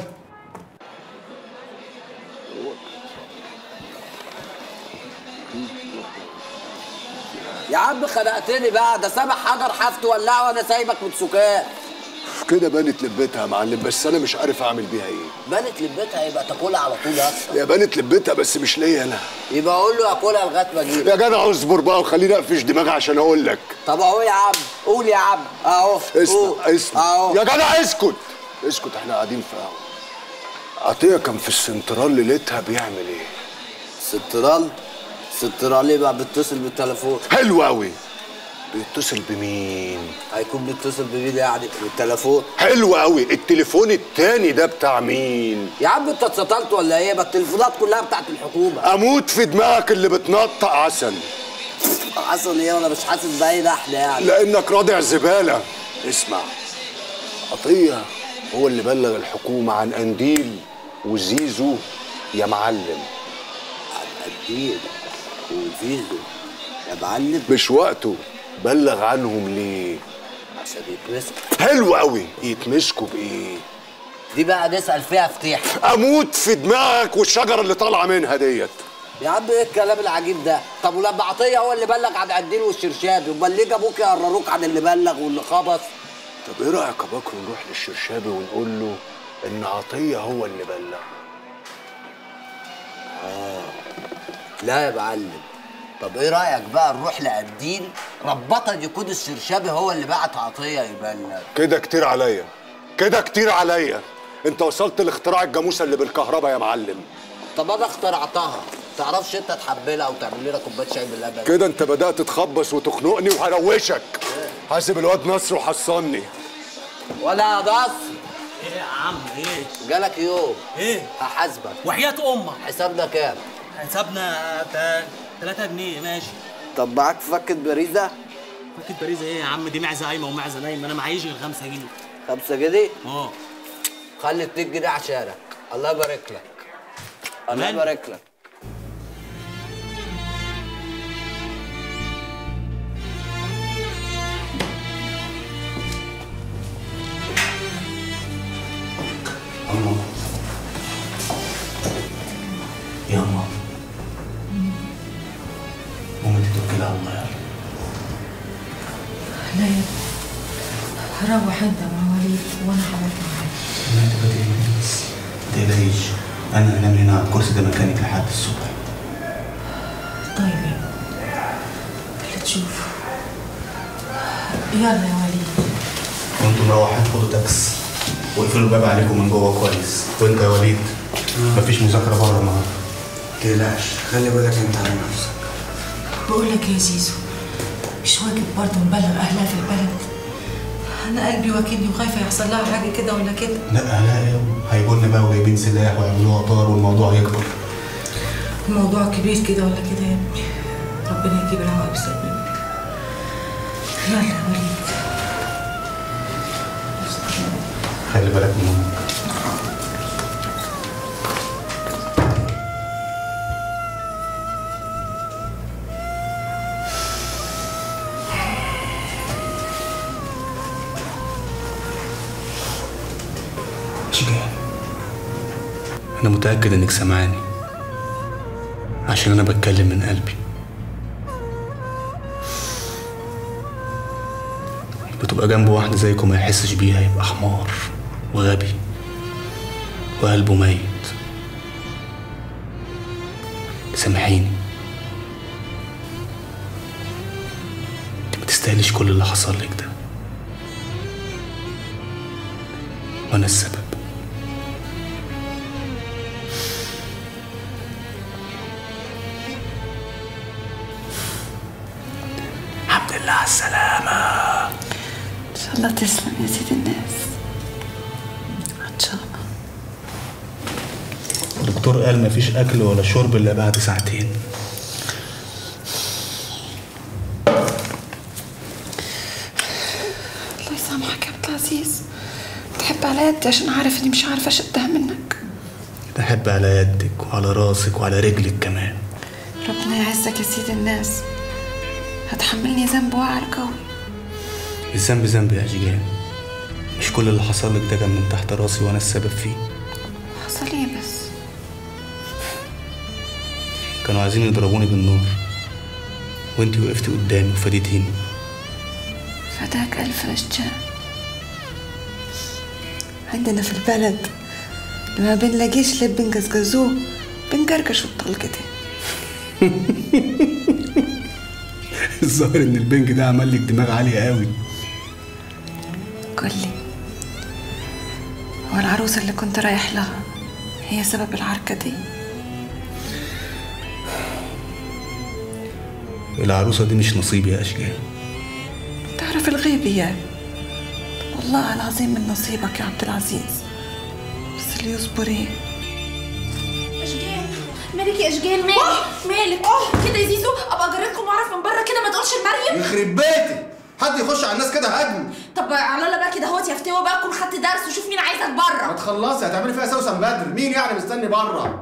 يا عم خنقتني بقى ده سامح حجر حفت ولعه وانا سايبك متسوكات كده بانت لبتها يا معلم بس انا مش عارف اعمل بيها ايه بنت لبتها يبقى تاكلها على طول يا اسطى يا بانت لبتها بس مش ليا انا يبقى اقول له اكلها لغايه ما اجيلك يا جدع اصبر بقى وخليني اقفش دماغي عشان اقول لك طب اهو يا عم قول يا عم اهو اسمع اسمع يا جدع اسكت اسكت احنا قاعدين في قهوه عطيه كان في السنترال ليلتها بيعمل ايه سنترال سنترال ايه بقى بيتصل بالتليفون حلو قوي بيتصل بمين هيكون بيتصل بمين يعني بالتليفون حلو قوي التليفون التاني ده بتاع مين يا عم انت اتسطلت ولا ايه ما التليفونات كلها بتاعت الحكومه اموت في دماغك اللي بتنطق عسل عسل ايه وانا مش حاسس باي نحله يعني لانك رادع زباله اسمع عطيه هو اللي بلغ الحكومه عن قنديل وزيزو يا معلم قنديل وزيزو يا معلم مش وقته بلغ عنهم ليه عشان يتمسكوا حلو قوي يتمسكوا بايه دي بقى نسال فيها فتيح اموت في دماغك والشجره اللي طالعه منها ديت يا عم ايه الكلام العجيب ده طب ولما عطيه هو اللي بلغ عن قنديل والشرشابي امال ليه جابوك يقرروك عن اللي بلغ واللي خبص طب ايه رايك يا بكر نروح للشرشابي ونقول له ان عطيه هو اللي بلغ اه لا يا معلم طب ايه رايك بقى نروح لقنديل ربطا يكون الشرشابي هو اللي بعت عطيه يبلغ كده كتير عليا كده كتير عليا انت وصلت لاختراع الجاموسه اللي بالكهرباء يا معلم طب انا اخترعتها تعرفش انت تحملها وتعمل لنا كوبايه شاي باللبن كده انت بدات تخبص وتخنقني وهروشك حاسب الواد نصر وحصني ولا يا نصر ايه يا عم ايه جالك يوم ايه هحاسبك وحياة امك حسابنا كام حسابنا تا- 3 جنيه ماشي طب معاك فكة باريزة فكة باريزة ايه يا عم دي معزة قايمة ومعزة نايمة انا معيش غير 5 جنيه خمسة جنيه اه خلي 2 جنيه عشانك الله يبارك لك الله كمان؟ يبارك لك أما يا أما قومي تتوكلي على الله يلا لا يا ابني روح انت مع وليد وانا هبات معاك ما انت بتقلقي بس ما تقلقيش انا هنام هنا على الكرسي ده مكانك لحد الصبح طيب يا ابني اللي تشوفه يلا يا وليد وانتوا مروحين خدوا تاكس واقفلوا الباب عليكم من جوه كويس وانت يا وليد مفيش مذاكره بره النهارده تقلقش خلي بالك انت على نفسك بقول لك يا زيزو مش واجب برضه نبلغ اهلها في البلد انا قلبي واكلني وخايفه يحصل لها حاجه كده ولا كده لا لا يا هيجوا لنا بقى وجايبين سلاح ويعملوا اطار والموضوع يكبر الموضوع كبير كده ولا كده يا ابني ربنا يجيب العواقب سليمه يلا يا وليد خلي بالك من امك شجاع انا متاكد انك سامعاني عشان انا بتكلم من قلبي بتبقى جنب واحدة زيكم ما يحسش بيها يبقى حمار وغبي وقلبه ميت سامحيني انت ما تستاهليش كل اللي حصل لك ده وانا السبب الحمد لله على السلامة ان شاء الله تسلم يا سيد الناس ان شاء الله الدكتور قال مفيش اكل ولا شرب الا بعد ساعتين الله يسامحك يا عبد العزيز تحب على يدي عشان عارف اني مش عارفه اشدها منك احب على يدك وعلى راسك وعلى رجلك كمان ربنا يعزك يا سيد الناس هتحملني ذنب واعر قوي الذنب ذنب يا اشجان مش كل اللي حصل لك ده كان من تحت راسي وانا السبب فيه حصل ايه بس كانوا عايزين يضربوني بالنار وانتي وقفتي قدامي وفديتيني فداك ألف أشجان عندنا في البلد لما بنلاقيش لب بنجزجزوه بنجرجش الطلقتين الظاهر ان البنج ده عمل لك دماغ عالية قوي قول لي هو العروسة اللي كنت رايح لها هي سبب العركة دي العروسة دي مش نصيبي يا اشجان تعرف الغيب يا والله العظيم من نصيبك يا عبد العزيز بس اللي يصبر ايه اشجان مالك يا اشجان مالك مالك كده يا زيزو ابقى اجرتكم واعرف من بره كده ما تقولش لمريم يخرب بيتي حد يخش على الناس كده هجم طب على الله بقى كده اهوت يا فتوى بقى تكون خدت درس وشوف مين عايزك ما بره تخلصي هتعملي فيها سوسن بدر مين يعني مستني بره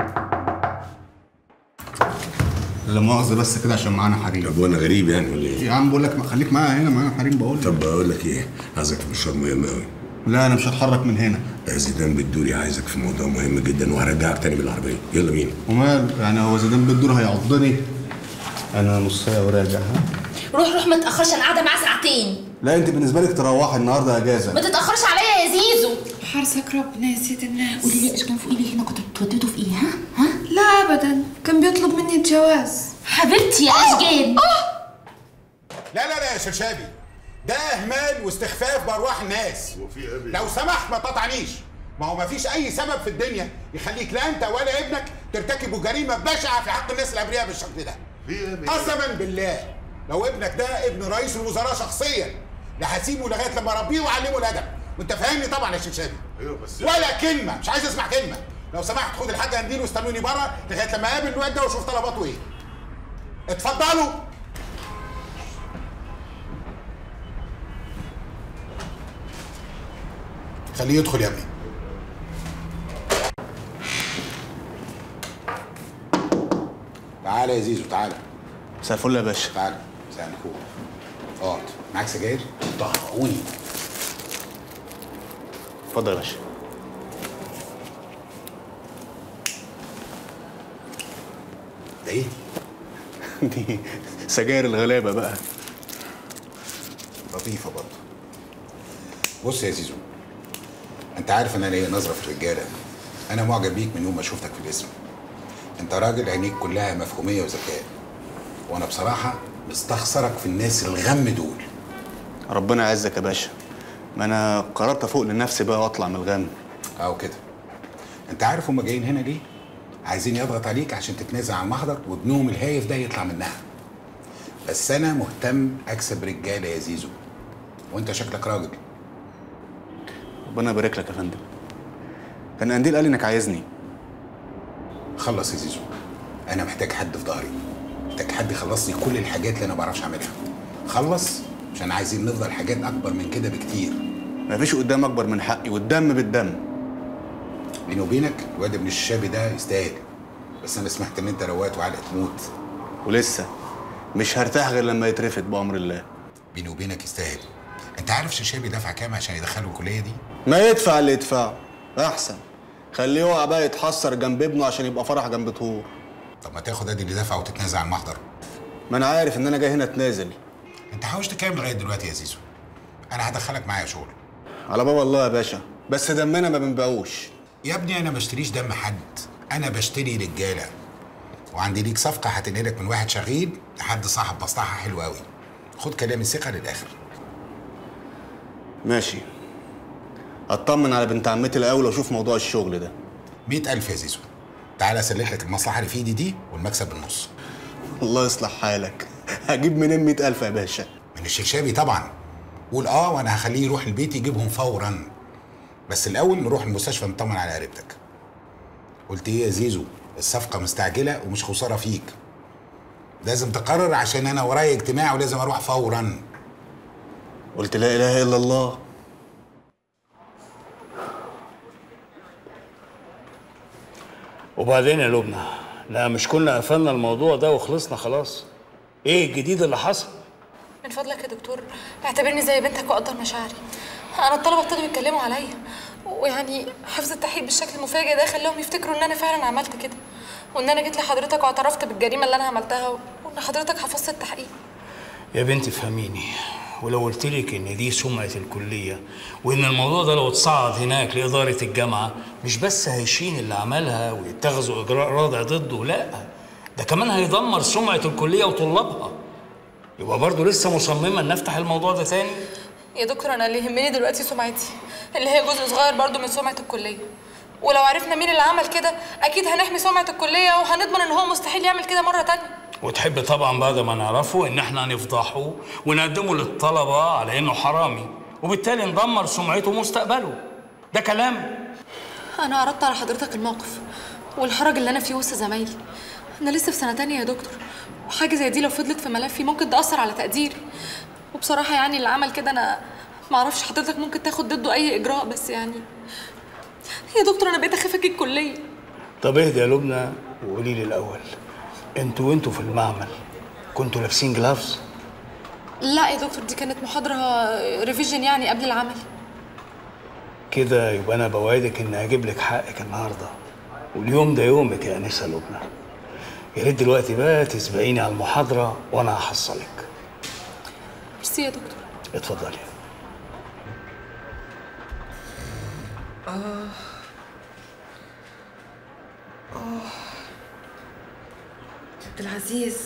لا مؤاخذة بس كده عشان معانا حريم طب وانا غريب يعني ولا ايه؟ يا عم بقول لك خليك معايا هنا معانا حريم بقول طب بقول لك ايه؟ عايزك تشرب ميه مقوي لا انا مش هتحرك من هنا يا زيدان بالدوري عايزك في موضوع مهم جدا وهرجعك تاني بالعربيه يلا بينا ومال يعني هو زيدان بالدور هيعضني انا نص ساعه وراجع ها روح روح ما تاخرش انا قاعده معاه ساعتين لا انت بالنسبه لك تروحي النهارده اجازه ما تتاخرش عليا يا زيزو حارسك ربنا يا سيد الناس قولي لي ايش كان فوقي لي هنا كنت بتودده في ايه ها ها لا ابدا كان بيطلب مني الجواز حبيبتي يا اشجان لا لا لا يا شرشابي ده اهمال واستخفاف بارواح الناس لو سمحت ما تقطعنيش ما هو ما فيش اي سبب في الدنيا يخليك لا انت ولا ابنك ترتكبوا جريمه بشعه في حق الناس الابرياء بالشكل ده قسما بالله لو ابنك ده ابن رئيس الوزراء شخصيا لا هسيبه لغايه لما اربيه واعلمه الادب وانت فاهمني طبعا يا شرشابي ايوه بس ولا كلمه مش عايز اسمع كلمه لو سمحت خد الحاجه قنديل واستنوني بره لغايه لما اقابل الواد ده واشوف طلباته ايه اتفضلوا خليه يدخل يا ابني تعالى يا زيزو تعالى مساء الفل يا باشا تعالى مساء النور اقعد معاك سجاير طهقوني اتفضل يا باشا ده ايه؟ دي سجاير الغلابه بقى لطيفه برضه بص يا زيزو انت عارف ان انا ليا نظره في الرجاله انا معجب بيك من يوم ما شفتك في الاسم انت راجل عينيك كلها مفهوميه وذكاء وانا بصراحه مستخسرك في الناس الغم دول ربنا يعزك يا باشا ما انا قررت افوق لنفسي بقى واطلع من الغم او كده انت عارف هما جايين هنا ليه عايزين يضغط عليك عشان تتنازل عن المحضر وابنهم الهايف ده يطلع منها بس انا مهتم اكسب رجاله يا زيزو وانت شكلك راجل ربنا يبارك لك يا فندم كان قنديل قال لي انك عايزني خلص يا زيزو انا محتاج حد في ظهري محتاج حد يخلص لي كل الحاجات اللي انا ما بعرفش اعملها خلص عشان عايزين نفضل حاجات اكبر من كده بكتير مفيش قدام اكبر من حقي والدم بالدم بيني وبينك الواد ابن الشاب ده يستاهل بس انا سمعت ان انت روات وعلقه تموت ولسه مش هرتاح غير لما يترفد بامر الله بيني وبينك يستاهل انت عارف شرشابي دفع كام عشان يدخله الكليه دي ما يدفع اللي يدفعه احسن خليه يقع بقى يتحسر جنب ابنه عشان يبقى فرح جنب طهور طب ما تاخد ادي اللي دفع وتتنازل عن المحضر ما انا عارف ان انا جاي هنا اتنازل انت حوشت كام لغايه دلوقتي يا زيزو انا هدخلك معايا شغل على باب الله يا باشا بس دمنا ما بنبيعوش يا ابني انا ما بشتريش دم حد انا بشتري رجاله وعندي ليك صفقه هتنقلك من واحد شغيل لحد صاحب مصلحه حلو قوي خد كلامي ثقه للاخر ماشي اطمن على بنت عمتي الاول واشوف موضوع الشغل ده مئة ألف يا زيزو تعالى اسلك لك المصلحه اللي في ايدي دي والمكسب بالنص الله يصلح حالك هجيب منين مئة ألف يا باشا من الشرشابي طبعا قول اه وانا هخليه يروح البيت يجيبهم فورا بس الاول نروح المستشفى نطمن على قريبتك قلت ايه يا زيزو الصفقه مستعجله ومش خساره فيك لازم تقرر عشان انا ورايا اجتماع ولازم اروح فورا قلت لا اله الا الله وبعدين يا لبنى لا مش كنا قفلنا الموضوع ده وخلصنا خلاص ايه الجديد اللي حصل من فضلك يا دكتور اعتبرني زي بنتك وقدر مشاعري انا الطلبه ابتدوا يتكلموا عليا ويعني حفظ التحقيق بالشكل المفاجئ ده خلاهم يفتكروا ان انا فعلا عملت كده وان انا جيت لحضرتك واعترفت بالجريمه اللي انا عملتها وان حضرتك حفظت التحقيق يا بنتي فهميني ولو قلت لك ان دي سمعه الكليه وان الموضوع ده لو اتصعد هناك لاداره الجامعه مش بس هيشين اللي عملها ويتخذوا اجراء رادع ضده لا ده كمان هيدمر سمعه الكليه وطلابها يبقى برضه لسه مصممه ان افتح الموضوع ده تاني يا دكتور انا اللي يهمني دلوقتي سمعتي اللي هي جزء صغير برضو من سمعه الكليه ولو عرفنا مين اللي عمل كده اكيد هنحمي سمعه الكليه وهنضمن ان هو مستحيل يعمل كده مره تانية وتحب طبعا بعد ما نعرفه ان احنا نفضحه ونقدمه للطلبه على انه حرامي وبالتالي ندمر سمعته ومستقبله ده كلام انا عرضت على حضرتك الموقف والحرج اللي انا فيه وسط زمايلي انا لسه في سنه تانية يا دكتور وحاجه زي دي لو فضلت في ملفي ممكن تاثر على تقديري وبصراحه يعني اللي عمل كده انا ما اعرفش حضرتك ممكن تاخد ضده اي اجراء بس يعني يا دكتور انا بقيت اخاف اجي الكليه طب اهدي يا لبنى وقولي لي الاول انتوا وانتوا في المعمل كنتوا لابسين جلافز لا يا دكتور دي كانت محاضره ريفيجن يعني قبل العمل كده يبقى انا بوعدك اني هجيب لك حقك النهارده واليوم ده يومك يا انسه لبنى يا ريت دلوقتي بقى تسبقيني على المحاضره وانا هحصلك ميرسي يا دكتور اتفضلي اه اه عبد العزيز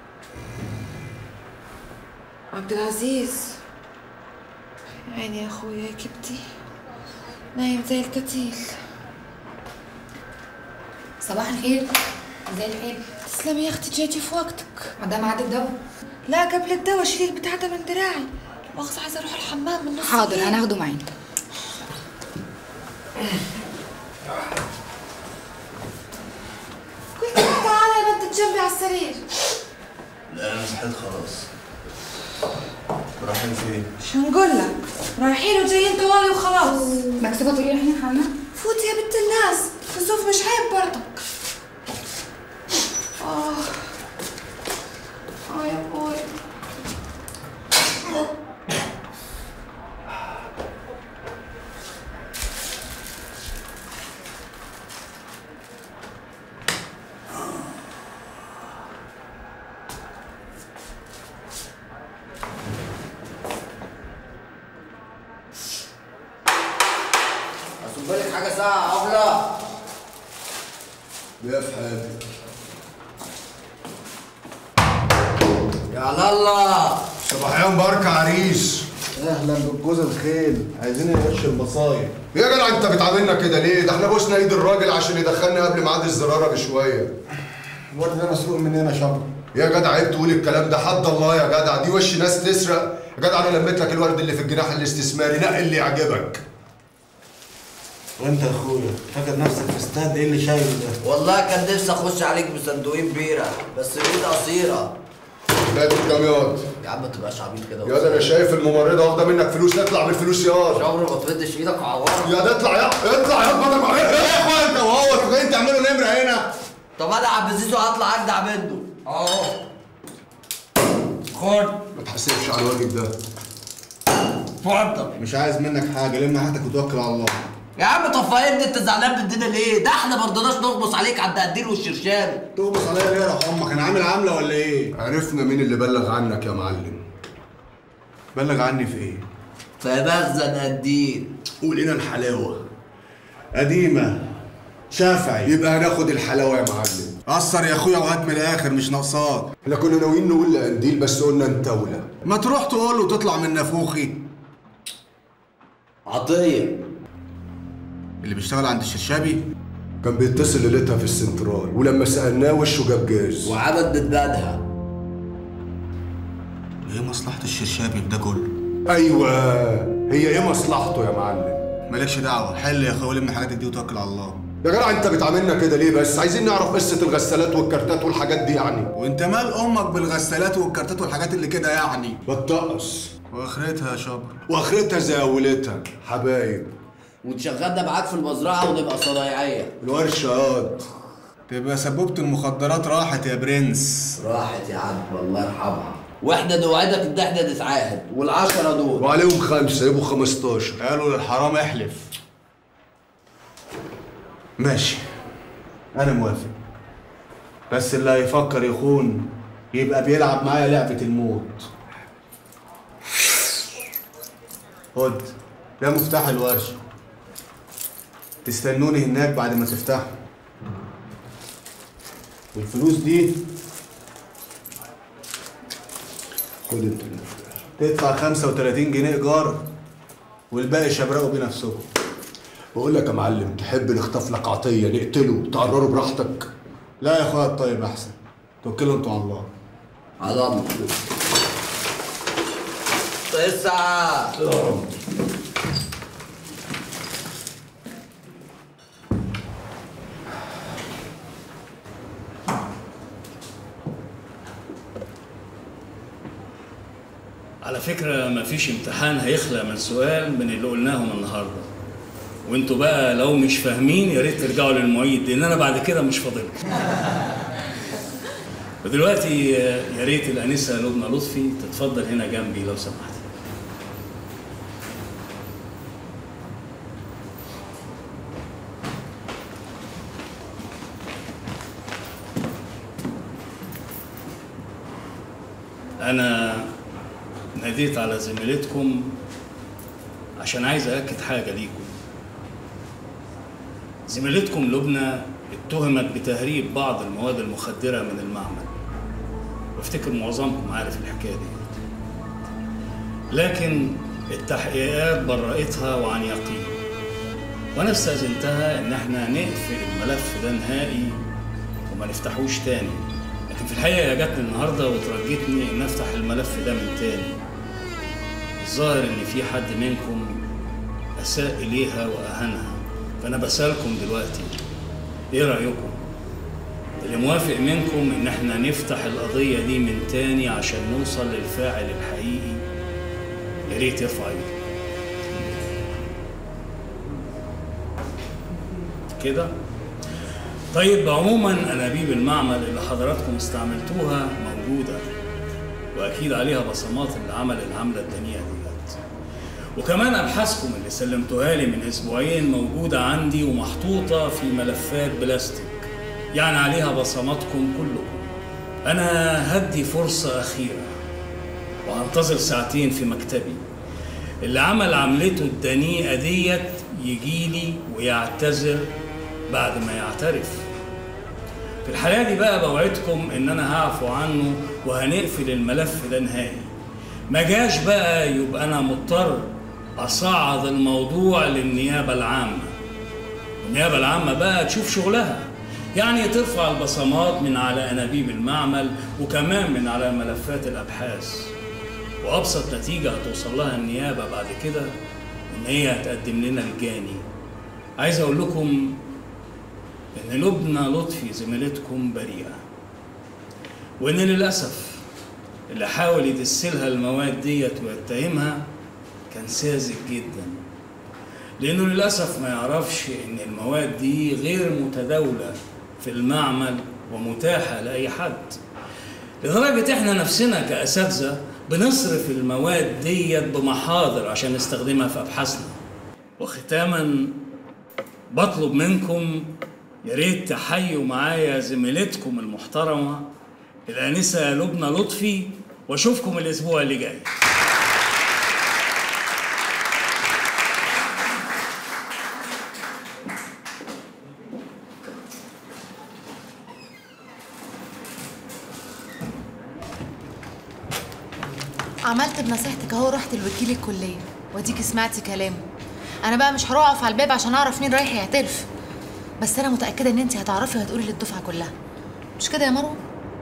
عبد العزيز عيني يا اخويا يا كبتي نايم زي الكتيل صباح الخير زي الخير تسلمي يا اختي جيتي في وقتك مدام عاد الدواء لا قبل الدواء شيلي البتاع ده من دراعي مؤاخذة عايزة اروح الحمام من نص حاضر الليل. هناخده معانا قلت لك تعالى يا بنت جنبي على السرير لا انا صحيت خلاص رايحين فين؟ شو نقول لك رايحين وجايين طوالي وخلاص مكسوفة تقولي رايحين الحمام فوتي يا بنت الناس خسوف مش عيب برضك اه اه يا بوي اصب لك حاجه ساعه ابله يا في حياتك يا الله صباحيان بركة عريس اهلا بالجوز الخيل عايزين نقش المصايب يا جدع انت بتعاملنا كده ليه؟ ده احنا بوسنا ايد الراجل عشان يدخلنا قبل ميعاد الزراره بشويه. الواد ده مسروق مننا شبر يا جدع عيب تقول الكلام ده حد الله يا جدع دي وش ناس تسرق يا جدع انا لميت لك الورد اللي في الجناح الاستثماري نقي اللي يعجبك. وانت يا اخويا فاكر نفسك في استاد ايه اللي شايله ده؟ والله كان نفسي اخش عليك بصندوقين بيره بس الايد قصيره بقت كام ياض؟ يا عم ما تبقاش عبيط كده يا ده انا شايف الممرضه واخده منك فلوس اطلع بالفلوس يا شاور ما تفدش ايدك وعورك يا ده اطلع يا اطلع يا بدل ما ايه يا اخويا انت وهو جايين تعملوا نمره هنا طب انا عبد الزيزو هطلع اجدع منه اهو خد ما تحسبش على الواجب ده اتفضل مش عايز منك حاجه لم حاجتك وتوكل على الله يا عم طب فاهمني انت زعلان من الدنيا ليه؟ ده احنا ما رضيناش نغمص عليك عند قدير والشرشابي تغمص عليا ليه يا روح امك انا عامل عامله ولا ايه؟ عرفنا مين اللي بلغ عنك يا معلم بلغ عني في ايه؟ في مخزن قدير قول لنا الحلاوه قديمه شافعي يبقى هناخد الحلاوه يا معلم قصر يا اخويا لغايه من الاخر مش ناقصاك احنا كنا ناويين نقول لقنديل بس قلنا انتولى ما تروح تقول له تطلع من نافوخي عطيه اللي بيشتغل عند الشرشابي كان بيتصل ليلتها في السنترال ولما سالناه وشه جاب جاز وعمل ندبادها ايه مصلحه الشرشابي بده كله؟ ايوه هي ايه مصلحته يا معلم مالكش دعوه حل يا اخويا ولم حاجاتك دي وتوكل على الله يا جدع انت بتعاملنا كده ليه بس عايزين نعرف قصه الغسالات والكارتات والحاجات دي يعني وانت مال امك بالغسالات والكارتات والحاجات اللي كده يعني بتطقص واخرتها يا شبر واخرتها زي اولتها حبايب وتشغلنا معاك في المزرعه ونبقى صنايعيه الورشه ياض تبقى سبوبة المخدرات راحت يا برنس راحت يا عم الله يرحمها واحنا نوعدك ان احنا نتعاهد والعشرة دول وعليهم خمسه يبقوا 15 قالوا للحرام احلف ماشي انا موافق بس اللي هيفكر يخون يبقى بيلعب معايا لعبة الموت خد ده مفتاح الورشة تستنوني هناك بعد ما تفتحوا والفلوس دي خد انت المفتاح تدفع 35 جنيه ايجار والباقي شبرقوا بنفسكم بقول لك يا معلم تحب نخطف لك عطيه نقتله تقرره براحتك لا يا اخويا الطيب احسن توكلوا انتوا على الله على الله تسعة على فكرة مفيش امتحان هيخلى من سؤال من اللي قلناهم النهاردة وانتوا بقى لو مش فاهمين يا ريت ترجعوا للمعيد لان انا بعد كده مش فاضلكم ودلوقتي آه، يا ريت الانسه لبنى لطفي تتفضل هنا جنبي لو سمحت انا ناديت على زميلتكم عشان عايز اكد حاجه ليكم زميلتكم لبنى اتهمت بتهريب بعض المواد المخدره من المعمل وافتكر معظمكم عارف الحكايه دي لكن التحقيقات برأتها وعن يقين وانا استأذنتها ان احنا نقفل الملف ده نهائي وما نفتحوش تاني لكن في الحقيقه هي جاتني النهارده وترجتني ان افتح الملف ده من تاني الظاهر ان في حد منكم اساء اليها واهانها فانا بسالكم دلوقتي ايه رايكم اللي موافق منكم ان احنا نفتح القضيه دي من تاني عشان نوصل للفاعل الحقيقي يا ريت يرفع ايده كده طيب عموما انابيب المعمل اللي حضراتكم استعملتوها موجوده واكيد عليها بصمات اللي عمل العمله الدنيئه ديت وكمان ابحاثكم اللي سلمتوها لي من اسبوعين موجوده عندي ومحطوطه في ملفات بلاستيك يعني عليها بصماتكم كلكم انا هدي فرصه اخيره وهنتظر ساعتين في مكتبي اللي عمل عملته الدنيئه ديت يجيلي ويعتذر بعد ما يعترف في الحالة دي بقى بوعدكم ان انا هعفو عنه وهنقفل الملف ده نهائي ما جاش بقى يبقى انا مضطر اصعد الموضوع للنيابة العامة النيابة العامة بقى تشوف شغلها يعني ترفع البصمات من على انابيب المعمل وكمان من على ملفات الابحاث وابسط نتيجة هتوصل لها النيابة بعد كده ان هي هتقدم لنا الجاني عايز اقول لكم ان لبنى لطفي زميلتكم بريئه وان للاسف اللي حاول يدسلها المواد ديت ويتهمها كان ساذج جدا لانه للاسف ما يعرفش ان المواد دي غير متداوله في المعمل ومتاحه لاي حد لدرجه احنا نفسنا كاساتذه بنصرف المواد ديت بمحاضر عشان نستخدمها في ابحاثنا وختاما بطلب منكم يا ريت تحيوا معايا زميلتكم المحترمة الآنسة لبنى لطفي وأشوفكم الأسبوع اللي جاي عملت بنصيحتك اهو رحت لوكيل الكليه واديكي سمعتي كلامه انا بقى مش هروح اقف على الباب عشان اعرف مين رايح يعترف بس انا متاكده ان انت هتعرفي وهتقولي للدفعه كلها مش كده يا مروه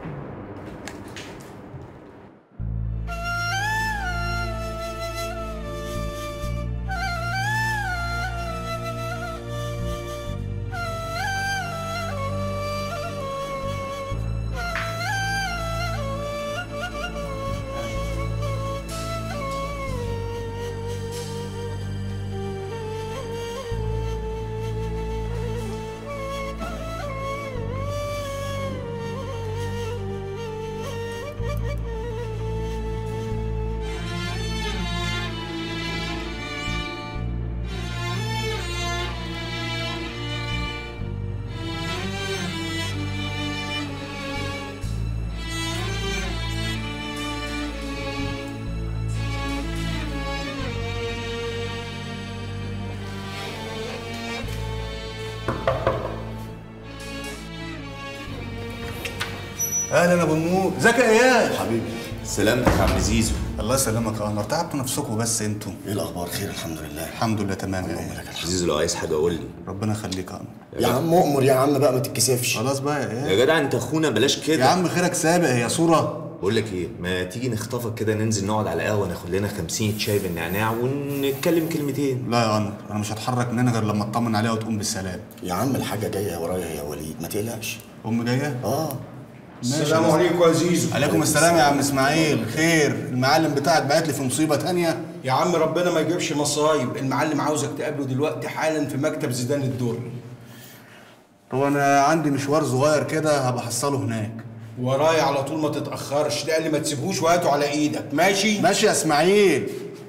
اهلا يا ابو النور ازيك يا اياد حبيبي سلامتك يا عم زيزو الله يسلمك يا انور تعبتوا نفسكم بس انتوا ايه الاخبار خير الحمد لله الحمد لله تمام يا اياد زيزو لو عايز حاجه قول لي ربنا يخليك يا انور يا عم اؤمر يا عم بقى ما تتكسفش خلاص بقى يا اياد يا جدع انت اخونا بلاش كده يا عم خيرك سابق هي صوره بقول لك ايه ما تيجي نخطفك كده ننزل نقعد على قهوه ناخد لنا 50 شاي بالنعناع ونتكلم كلمتين لا يا انور انا مش هتحرك من هنا غير لما اطمن عليها وتقوم بالسلام يا عم الحاجه جايه ورايا يا وليد ما تقلقش ام جايه اه السلام عليكم يا زيزو عليكم السلام يا عم اسماعيل خير المعلم بتاعك بعت لي في مصيبه تانية يا عم ربنا ما يجيبش مصايب المعلم عاوزك تقابله دلوقتي حالا في مكتب زيدان الدوري هو انا عندي مشوار صغير كده هبقى احصله هناك ورايا على طول ما تتاخرش ده اللي ما تسيبهوش وهاته على ايدك ماشي ماشي يا اسماعيل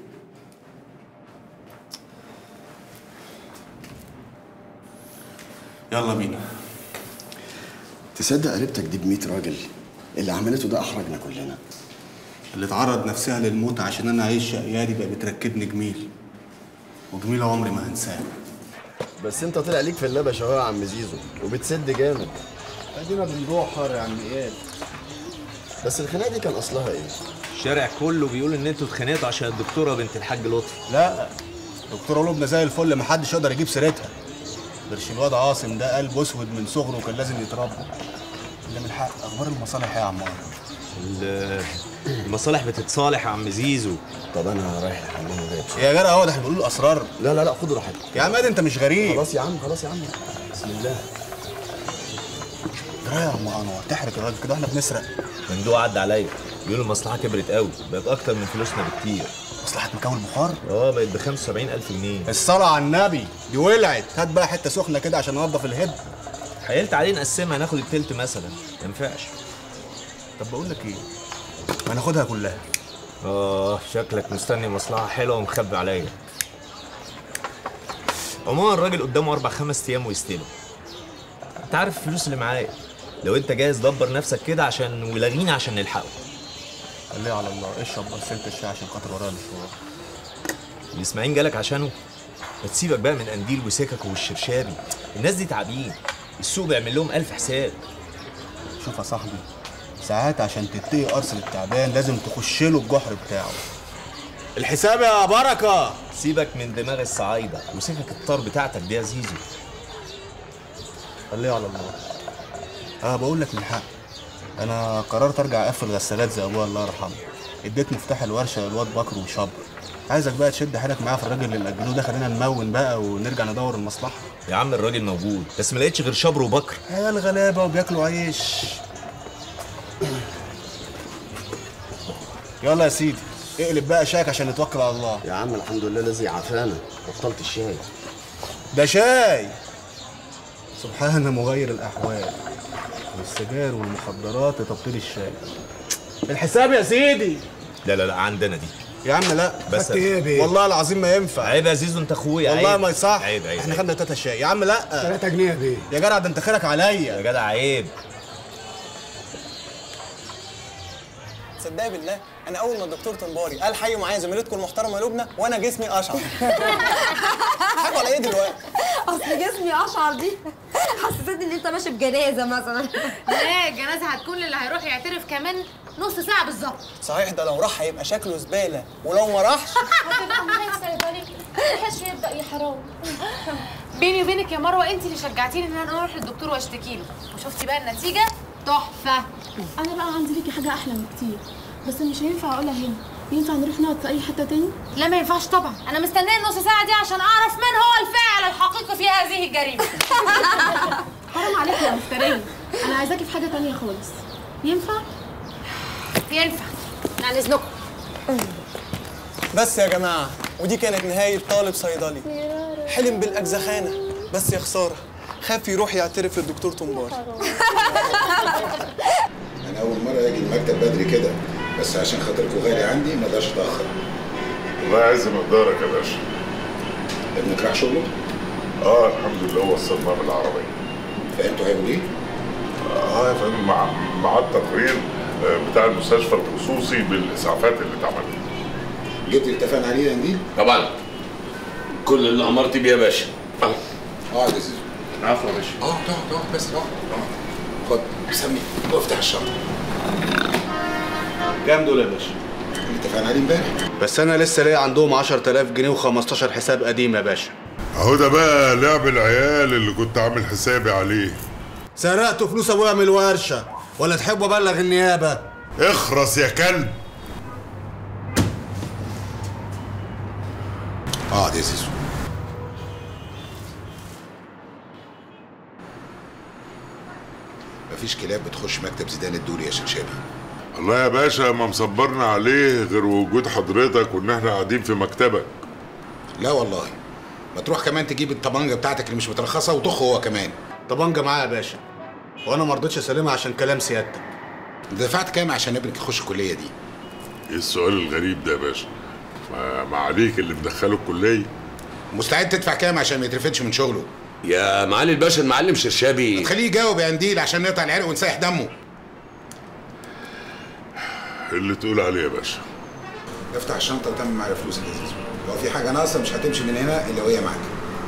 يلا بينا تصدق قريبتك دي ب 100 راجل اللي عملته ده احرجنا كلنا اللي تعرض نفسها للموت عشان انا اعيش شقيادي بقى بتركبني جميل وجميل عمري ما هنساه بس انت طلع ليك في اللبش اهو يا عم زيزو وبتسد جامد ادينا بنروح يا عم اياد بس الخناقه دي كان اصلها ايه؟ الشارع كله بيقول ان انتوا اتخانقتوا عشان الدكتوره بنت الحاج لطفي لا دكتوره لبنى زي الفل محدش يقدر يجيب سيرتها غيرش الواد عاصم ده قلب اسود من صغره وكان لازم يتربى اللي من الحق اخبار المصالح ايه يا عمار ال- المصالح بتتصالح يا عم زيزو طب انا رايح الحمام وجاي يا جدع هو ده احنا بنقول اسرار لا لا لا خد راحتك يا عم ادي انت مش غريب خلاص يا عم خلاص يا عم بسم الله جرى يا عم انور تحرق الراجل كده احنا بنسرق ممدوح عدى عليا بيقولوا المصلحه كبرت قوي بقت اكتر من فلوسنا بكتير مصلحه مكون بخار اه بقت ب 75000 جنيه الصلاة على النبي دي ولعت هات بقى حته سخنه كده عشان انضف الهب حيلت عليه نقسمها ناخد التلت مثلا ما ينفعش طب بقول لك ايه ما ناخدها كلها اه شكلك مستني مصلحه حلوه ومخبي عليا عموما الراجل قدامه اربع خمس ايام ويستلم انت عارف الفلوس اللي معايا لو انت جاهز دبر نفسك كده عشان ولاغينا عشان نلحقه خليها على الله اشرب بس الشاي عشان خاطر ورايا مشوار الاسماعيل جالك عشانه ما تسيبك بقى من قنديل وسكك والشرشابي الناس دي تعبين السوق بيعمل لهم ألف حساب شوف يا صاحبي ساعات عشان تتقي قرص التعبان لازم تخش له الجحر بتاعه الحساب يا بركه سيبك من دماغ الصعايده وسكك الطار بتاعتك دي يا زيزو خليها على الله اه بقول لك من حق انا قررت ارجع اقفل غسالات زي ابويا الله يرحمه اديت مفتاح الورشه للواد بكر وشبر عايزك بقى تشد حيلك معايا في الراجل اللي اجلوه ده خلينا نمون بقى ونرجع ندور المصلحه يا عم الراجل موجود بس ما لقيتش غير شبر وبكر عيال غلابه وبياكلوا عيش يلا يا سيدي اقلب بقى شاك عشان نتوكل على الله يا عم الحمد لله الذي عافانا بطلت الشاي ده شاي سبحان مغير الاحوال والسجاير والمخدرات تبطيل الشاي الحساب يا سيدي لا لا لا عندنا دي يا عم لا بس خدت ايه بيه والله العظيم ما ينفع عيب يا زيزو انت اخويا والله عيب. ما يصح عيب عيب احنا عيب. خدنا تلاته شاي يا عم لا 3 جنيه يا بيه يا جدع ده انت خيرك عليا يا جدع عيب تصدقي بالله انا اول ما الدكتور طنباري قال حيوا معايا زميلتكم المحترمه لبنى وانا جسمي اشعر حاجه على ايه دلوقتي اصل جسمي اشعر دي حسستني ان انت ماشي بجنازه مثلا لا الجنازه هتكون للي هيروح يعترف كمان نص ساعه بالظبط صحيح ده لو راح هيبقى شكله زباله ولو ما راحش هتبقى معايا صيدلي الحش يبدا يحرم بيني وبينك يا مروه انت اللي شجعتيني ان انا اروح للدكتور واشتكي له وشفتي بقى النتيجه تحفه انا بقى عندي ليكي حاجه احلى من كتير بس مش هينفع اقولها هنا ينفع نروح نقعد في اي حته تاني لا ما ينفعش طبعا انا مستنيه النص ساعه دي عشان اعرف من هو الفاعل الحقيقي في هذه الجريمه حرام عليكي يا مفتريه انا عايزاكي في حاجه تانية خالص ينفع ينفع عن اذنكم بس يا جماعه ودي كانت نهايه طالب صيدلي حلم بالاجزخانه بس يا خساره خاف يروح يعترف للدكتور طنباري انا اول مره اجي المكتب بدري كده بس عشان خاطركوا غالي عندي ما اقدرش اتاخر الله يعز مقدارك يا باشا ابنك راح شغله اه الحمد لله وصلنا بالعربيه فانتوا هيقولوا ايه اه يا فندم مع مع التقرير آه، بتاع المستشفى الخصوصي بالاسعافات اللي اتعملت جبت اللي اتفقنا عليه يا نديل طبعا كل اللي امرت بيه يا باشا اقعد يا زيزو عفوا يا باشا اقعد اقعد اقعد بس اقعد اقعد. خد سمي وافتح الشنطه كام دول يا باشا اللي اتفقنا عليه امبارح بس انا لسه لاقي عندهم 10000 جنيه و15 حساب قديم يا باشا اهو ده بقى لعب العيال اللي كنت عامل حسابي عليه سرقتوا فلوس ابويا من الورشه ولا تحبوا ابلغ النيابه اخرس يا كلب اقعد يا زيزو مفيش كلاب بتخش مكتب زيدان الدوري يا شرشابي الله يا باشا ما مصبرنا عليه غير وجود حضرتك وان احنا قاعدين في مكتبك لا والله ما تروح كمان تجيب الطبنجه بتاعتك اللي مش مترخصه وطخ هو كمان طبنجه معايا يا باشا وانا ما رضيتش اسلمها عشان كلام سيادتك دفعت كام عشان ابنك يخش الكليه دي ايه السؤال الغريب ده يا باشا ما, ما عليك اللي مدخله الكليه مستعد تدفع كام عشان ما يترفدش من شغله يا معالي الباشا المعلم شرشابي خليه يجاوب يا قنديل عشان نقطع العرق ونسيح دمه اللي تقول عليه يا باشا افتح الشنطه وتمم معايا فلوسك يا زيزو لو في حاجه ناقصه مش هتمشي من هنا الا وهي معاك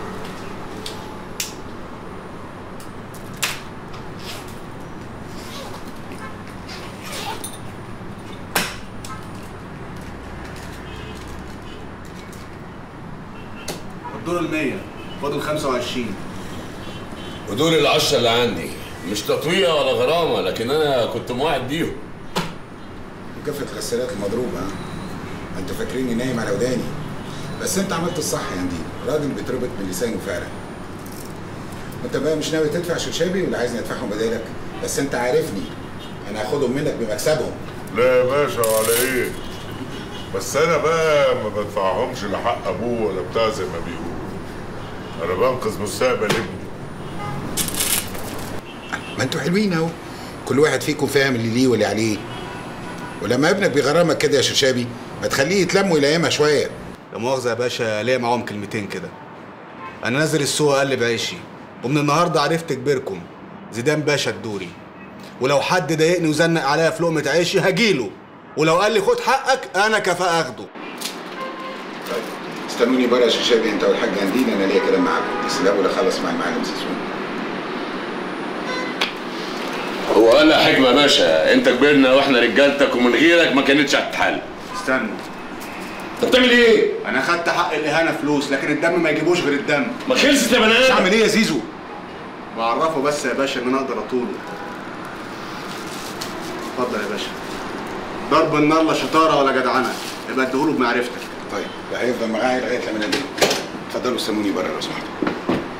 الدور ال 100 فاضل 25 ودول العشرة اللي عندي مش تطويقة ولا غرامة لكن أنا كنت موعد بيهم مكافأة الغسالات المضروبة ها انتوا فاكريني نايم على وداني بس انت عملت الصح يا نديم راجل بيتربط من لسانه فعلا انت بقى مش ناوي تدفع شرشابي ولا عايزني ادفعهم بدالك بس انت عارفني انا هاخدهم منك بمكسبهم لا يا باشا وعلى ايه بس انا بقى ما بدفعهمش لا حق ابوه ولا بتاع زي ما بيقولوا انا بنقذ مستقبل ابني ما انتوا حلوين اهو كل واحد فيكم فاهم اللي ليه واللي عليه ولما ابنك بيغرمك كده يا شرشابي ما تخليه يتلم ويلايمها شويه لا مؤاخذة يا باشا ليا معاهم كلمتين كده أنا نازل السوق أقلب عيشي ومن النهاردة عرفت كبيركم زيدان باشا الدوري ولو حد ضايقني وزنق عليا في لقمة عيشي هجيله ولو قال لي خد حقك أنا كفاءة أخده استنوني بره يا شرشابي انت والحاج هندين انا ليا كلام معاكم بس الاول اخلص مع المعلم زيزون هو قال يا حكمة يا باشا أنت كبرنا وإحنا رجالتك ومن غيرك ما كانتش هتتحل استنى أنت بتعمل إيه؟ أنا خدت حق الإهانة فلوس لكن الدم ما يجيبوش غير الدم ما خلصت يا بني آدم. أعمل إيه يا زيزو؟ بعرفه بس يا باشا إن أنا أقدر أطوله اتفضل يا باشا ضرب النار لا شطارة ولا جدعنة يبقى اديهوله بمعرفتك طيب ده هيفضل معايا لغايه لما انام اتفضلوا استنوني بره لو سمحتوا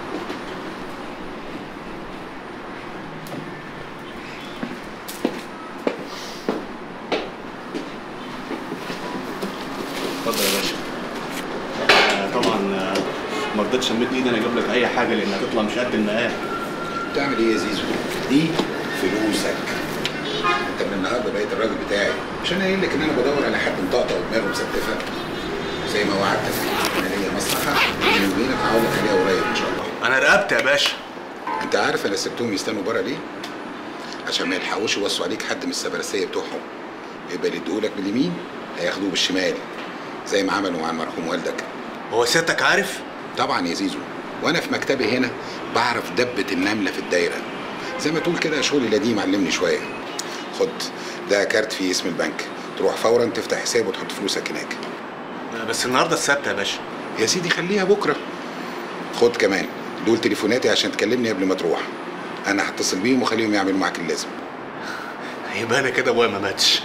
اتفضل يا باشا آه، طبعا آه، ما رضيتش امد ايدي انا اجيب لك اي حاجه لانها تطلع مش قد المقام بتعمل ايه يا زيزو؟ دي فلوسك انت من النهارده بقيت الراجل بتاعي مش انا قايل لك ان انا بدور على حد مطقطق ودماغه مستفه زي ما وعدتك انا ليا مصلحه بيني وبينك هقول لك عليها قريب ان شاء الله انا رقبت يا باشا انت عارف انا سبتهم يستنوا بره ليه؟ عشان ما يلحقوش يوصوا عليك حد من السبرسيه بتوعهم يبقى اللي ادوهولك باليمين هياخدوه بالشمال زي ما عملوا مع المرحوم والدك هو سيادتك عارف؟ طبعا يا زيزو وانا في مكتبي هنا بعرف دبة النملة في الدايرة زي ما تقول كده شغلي القديم علمني شوية خد ده كارت فيه اسم البنك تروح فورا تفتح حساب وتحط فلوسك هناك بس النهارده السبت يا باشا يا سيدي خليها بكرة خد كمان دول تليفوناتي عشان تكلمني قبل ما تروح انا هتصل بيهم وخليهم يعملوا معاك اللازم يبقى انا كده ابويا ما ماتش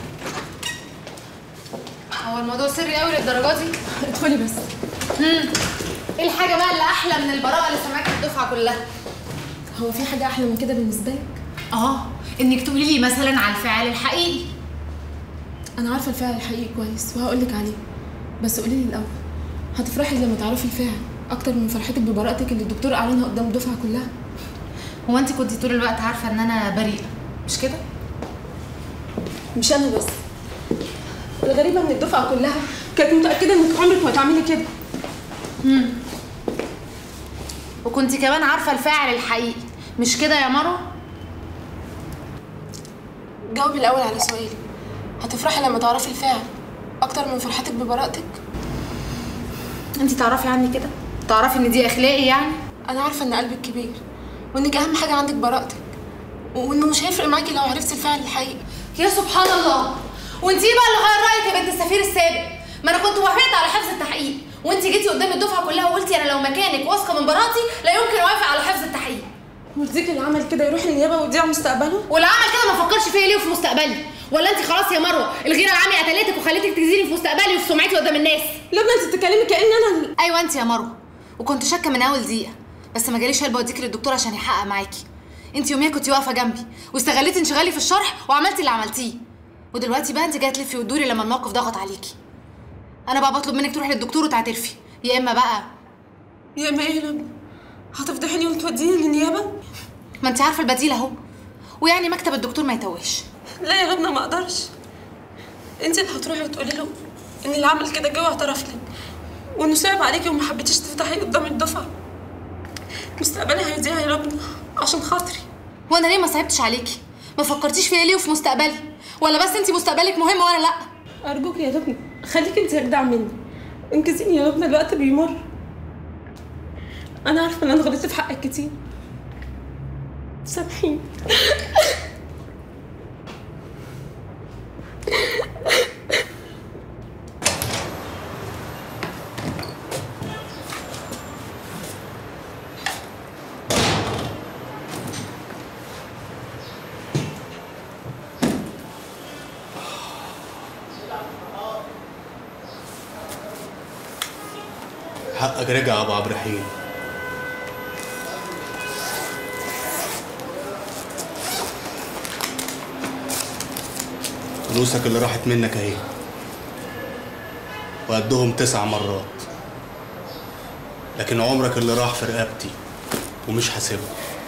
هو الموضوع سري قوي للدرجه دي ادخلي بس امم ايه الحاجه بقى اللي احلى من البراءه اللي سمعتها الدفعه كلها هو في حاجه احلى من كده بالنسبه لك اه انك تقولي لي مثلا على الفعل الحقيقي انا عارفه الفعل الحقيقي كويس وهقول لك عليه بس قولي لي الاول هتفرحي لما تعرفي الفعل اكتر من فرحتك ببراءتك اللي الدكتور اعلنها قدام الدفعه كلها هو انت كنتي طول الوقت عارفه ان انا بريئه مش كده مش انا بس الغريبه ان الدفعه كلها كانت متاكده انك عمرك ما تعملي كده امم وكنتي كمان عارفه الفاعل الحقيقي مش كده يا مروه جاوبي الاول على سؤالي هتفرحي لما تعرفي الفعل اكتر من فرحتك ببراءتك انت تعرفي عني كده تعرفي ان دي اخلاقي يعني انا عارفه ان قلبك كبير وانك اهم حاجه عندك براءتك وانه مش هيفرق معاكي لو عرفتي الفعل الحقيقي يا سبحان الله وانت ايه بقى اللي غير رايك يا بنت السفير السابق ما انا كنت وافقت على حفظ التحقيق وانت جيتي قدام الدفعه كلها وقلتي انا لو مكانك واثقه من براءتي لا يمكن اوافق على حفظ التحقيق يرضيك اللي عمل كده يروح للنيابه ويضيع مستقبله واللي عمل كده ما فكرش فيا ليه وفي مستقبلي ولا انت خلاص يا مروه الغيره العاميه قتلتك وخلتك تجزيني في مستقبلي وفي سمعتي قدام الناس لبنى انت بتتكلمي كأن انا ايوه انت يا مروه وكنت شاكه من اول دقيقه بس ما جاليش قلب اوديكي للدكتور عشان يحقق معاكي انت يوميها كنت واقفه جنبي واستغليتي انشغالي في الشرح وعملتي اللي عملتيه ودلوقتي بقى انت جايه تلفي وتدوري لما الموقف ضغط عليكي انا بقى بطلب منك تروحي للدكتور وتعترفي يا اما بقى يا اما ايه يا لبنى هتفضحيني وتوديني للنيابه ما انت عارفه البديل اهو ويعني مكتب الدكتور ما يتوهش لا يا لبنى ما اقدرش انت اللي هتروحي وتقولي له ان اللي عمل كده جوه اعترف لك وانه صعب عليكي وما حبيتيش تفتحي قدام الدفعه مستقبلي هيضيع يا لبنى عشان خاطري وانا ليه ما صعبتش عليكي ما فكرتيش فيا ليه وفي مستقبلي ولا بس انت مستقبلك مهم وانا لا ارجوك يا لبنى خليك انت اجدع مني انقذيني يا لبنى الوقت بيمر انا عارفه ان انا غلطت في حقك كتير سامحيني حقك رجع يا ابو عبد الرحيم فلوسك اللي راحت منك اهي وقدهم تسع مرات لكن عمرك اللي راح في رقبتي ومش حاسبه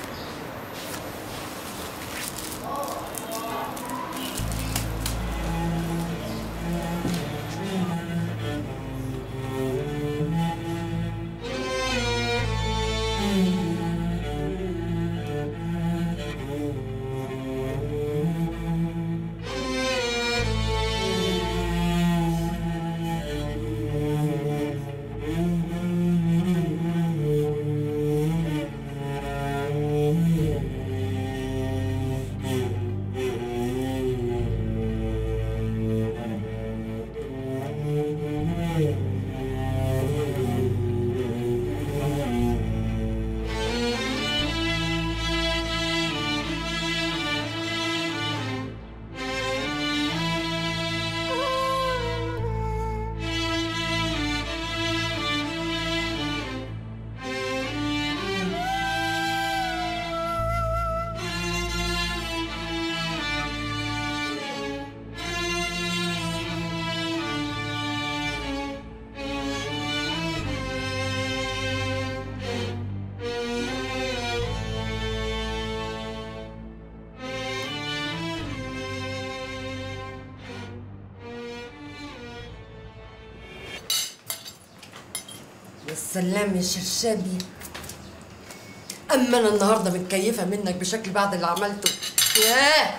والسلام يا شرشابي اما انا النهارده متكيفه منك بشكل بعد اللي عملته ياه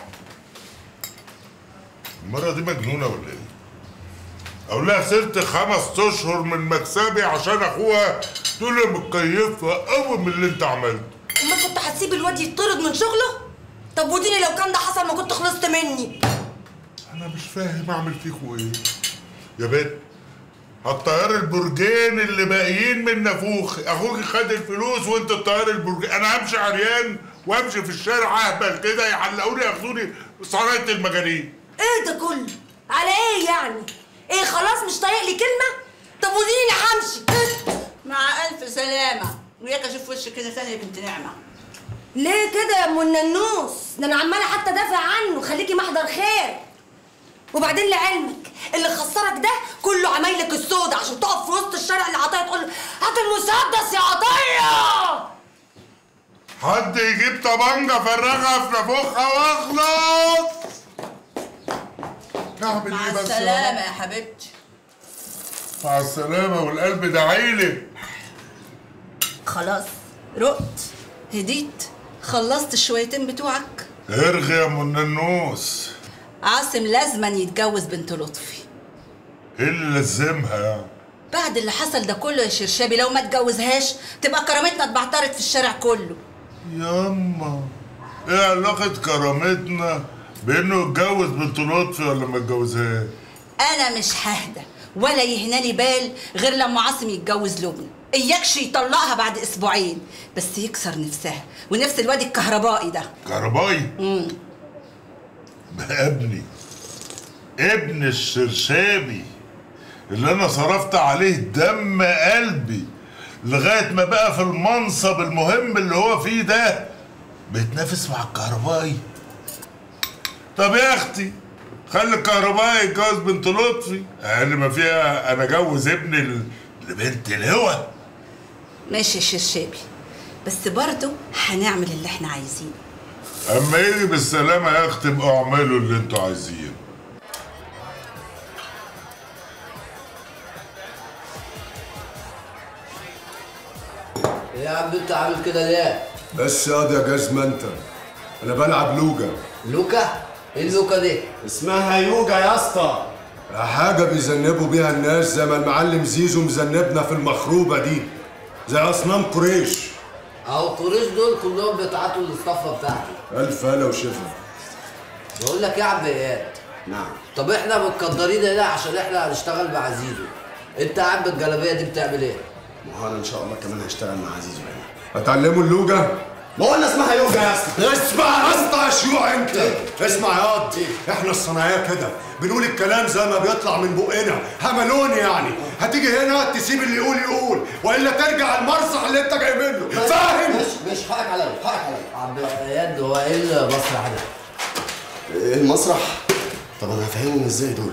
المرة دي مجنونة ولا ايه؟ أقول لها خسرت خمس أشهر من مكسبي عشان أخوها تقول لي متكيفة أوي من اللي أنت عملته. امال كنت هتسيب الواد يطرد من شغله طب وديني لو كان ده حصل ما كنت خلصت مني أنا مش فاهم أعمل فيكوا إيه؟ يا بنت هتطير البرجين اللي باقيين من نافوخ اخوك خد الفلوس وانت تطير البرجين انا همشي عريان وامشي في الشارع اهبل كده يحلقوني ياخدوني صناية المجانين ايه ده كله على ايه يعني ايه خلاص مش طايق لي كلمه طب وديني همشي مع ألف سلامة وياك أشوف وشك كده تاني يا بنت نعمة ليه كده يا ام الننوس ده انا عماله حتى دافع عنه خليكي محضر خير وبعدين لعلمك اللي خسرك ده كله عمايلك السودة عشان تقف في وسط الشارع اللي عطيه تقول له هات المسدس يا عطيه حد يجيب طبنجة فرغها في نافوخها واخلص نعمل مع ايه بس يا السلامة رب؟ يا حبيبتي مع السلامة والقلب دعيلي خلاص رقت هديت خلصت الشويتين بتوعك ارغي يا ام الننوس عاصم لازما يتجوز بنت لطفي ايه اللي لزمها يعني؟ بعد اللي حصل ده كله يا شرشابي لو ما اتجوزهاش تبقى كرامتنا اتبعترت في الشارع كله ياما ايه علاقة كرامتنا بانه يتجوز بنت لطفي ولا ما يتجوزهاش؟ انا مش ههدى ولا يهنالي بال غير لما عاصم يتجوز لبنى اياكش يطلقها بعد اسبوعين بس يكسر نفسها ونفس الواد الكهربائي ده كهربائي امم ده ابني ابن الشرشابي اللي انا صرفت عليه دم قلبي لغايه ما بقى في المنصب المهم اللي هو فيه ده بيتنافس مع الكهربائي طب يا اختي خلي الكهربائي يتجوز بنت لطفي اقل ما فيها انا اجوز ابني ل- لبنت الهوى ماشي يا شرشابي بس برضه هنعمل اللي احنا عايزينه اما يجي بالسلامه يا اختي ابقوا اعملوا اللي انتوا عايزينه ايه يا عم انت عامل كده ليه؟ بس ياض يا جزمة انت انا بلعب لوجا لوكا ايه اللوكا دي؟ اسمها يوجا يا اسطى حاجة بيذنبوا بيها الناس زي ما المعلم زيزو مذنبنا في المخروبة دي زي أصنام قريش اهو قريش دول كلهم بيتعاطوا للصفه بتاعتي ألف هلا وشفا بقول لك ايه يا عم اياد نعم طب احنا متقدرين هنا عشان احنا هنشتغل مع زيزو انت قاعد بالجلابيه دي بتعمل ايه؟ ما هو انا ان شاء الله كمان هشتغل مع عزيزو هنا هتعلموا اللوجة؟ ما قلنا اسمها يوجا يا اسطى اسمع يا اسطى يا شيوع انت اسمع يا قط احنا الصناعيه كده بنقول الكلام زي ما بيطلع من بقنا هملون يعني هتيجي هنا تسيب اللي يقول يقول والا ترجع المسرح اللي انت جاي منه فاهم مش مش حقك عليا حقك عليا عم اياد هو ايه المسرح ده؟ إيه المسرح طب انا هفهمهم ازاي دول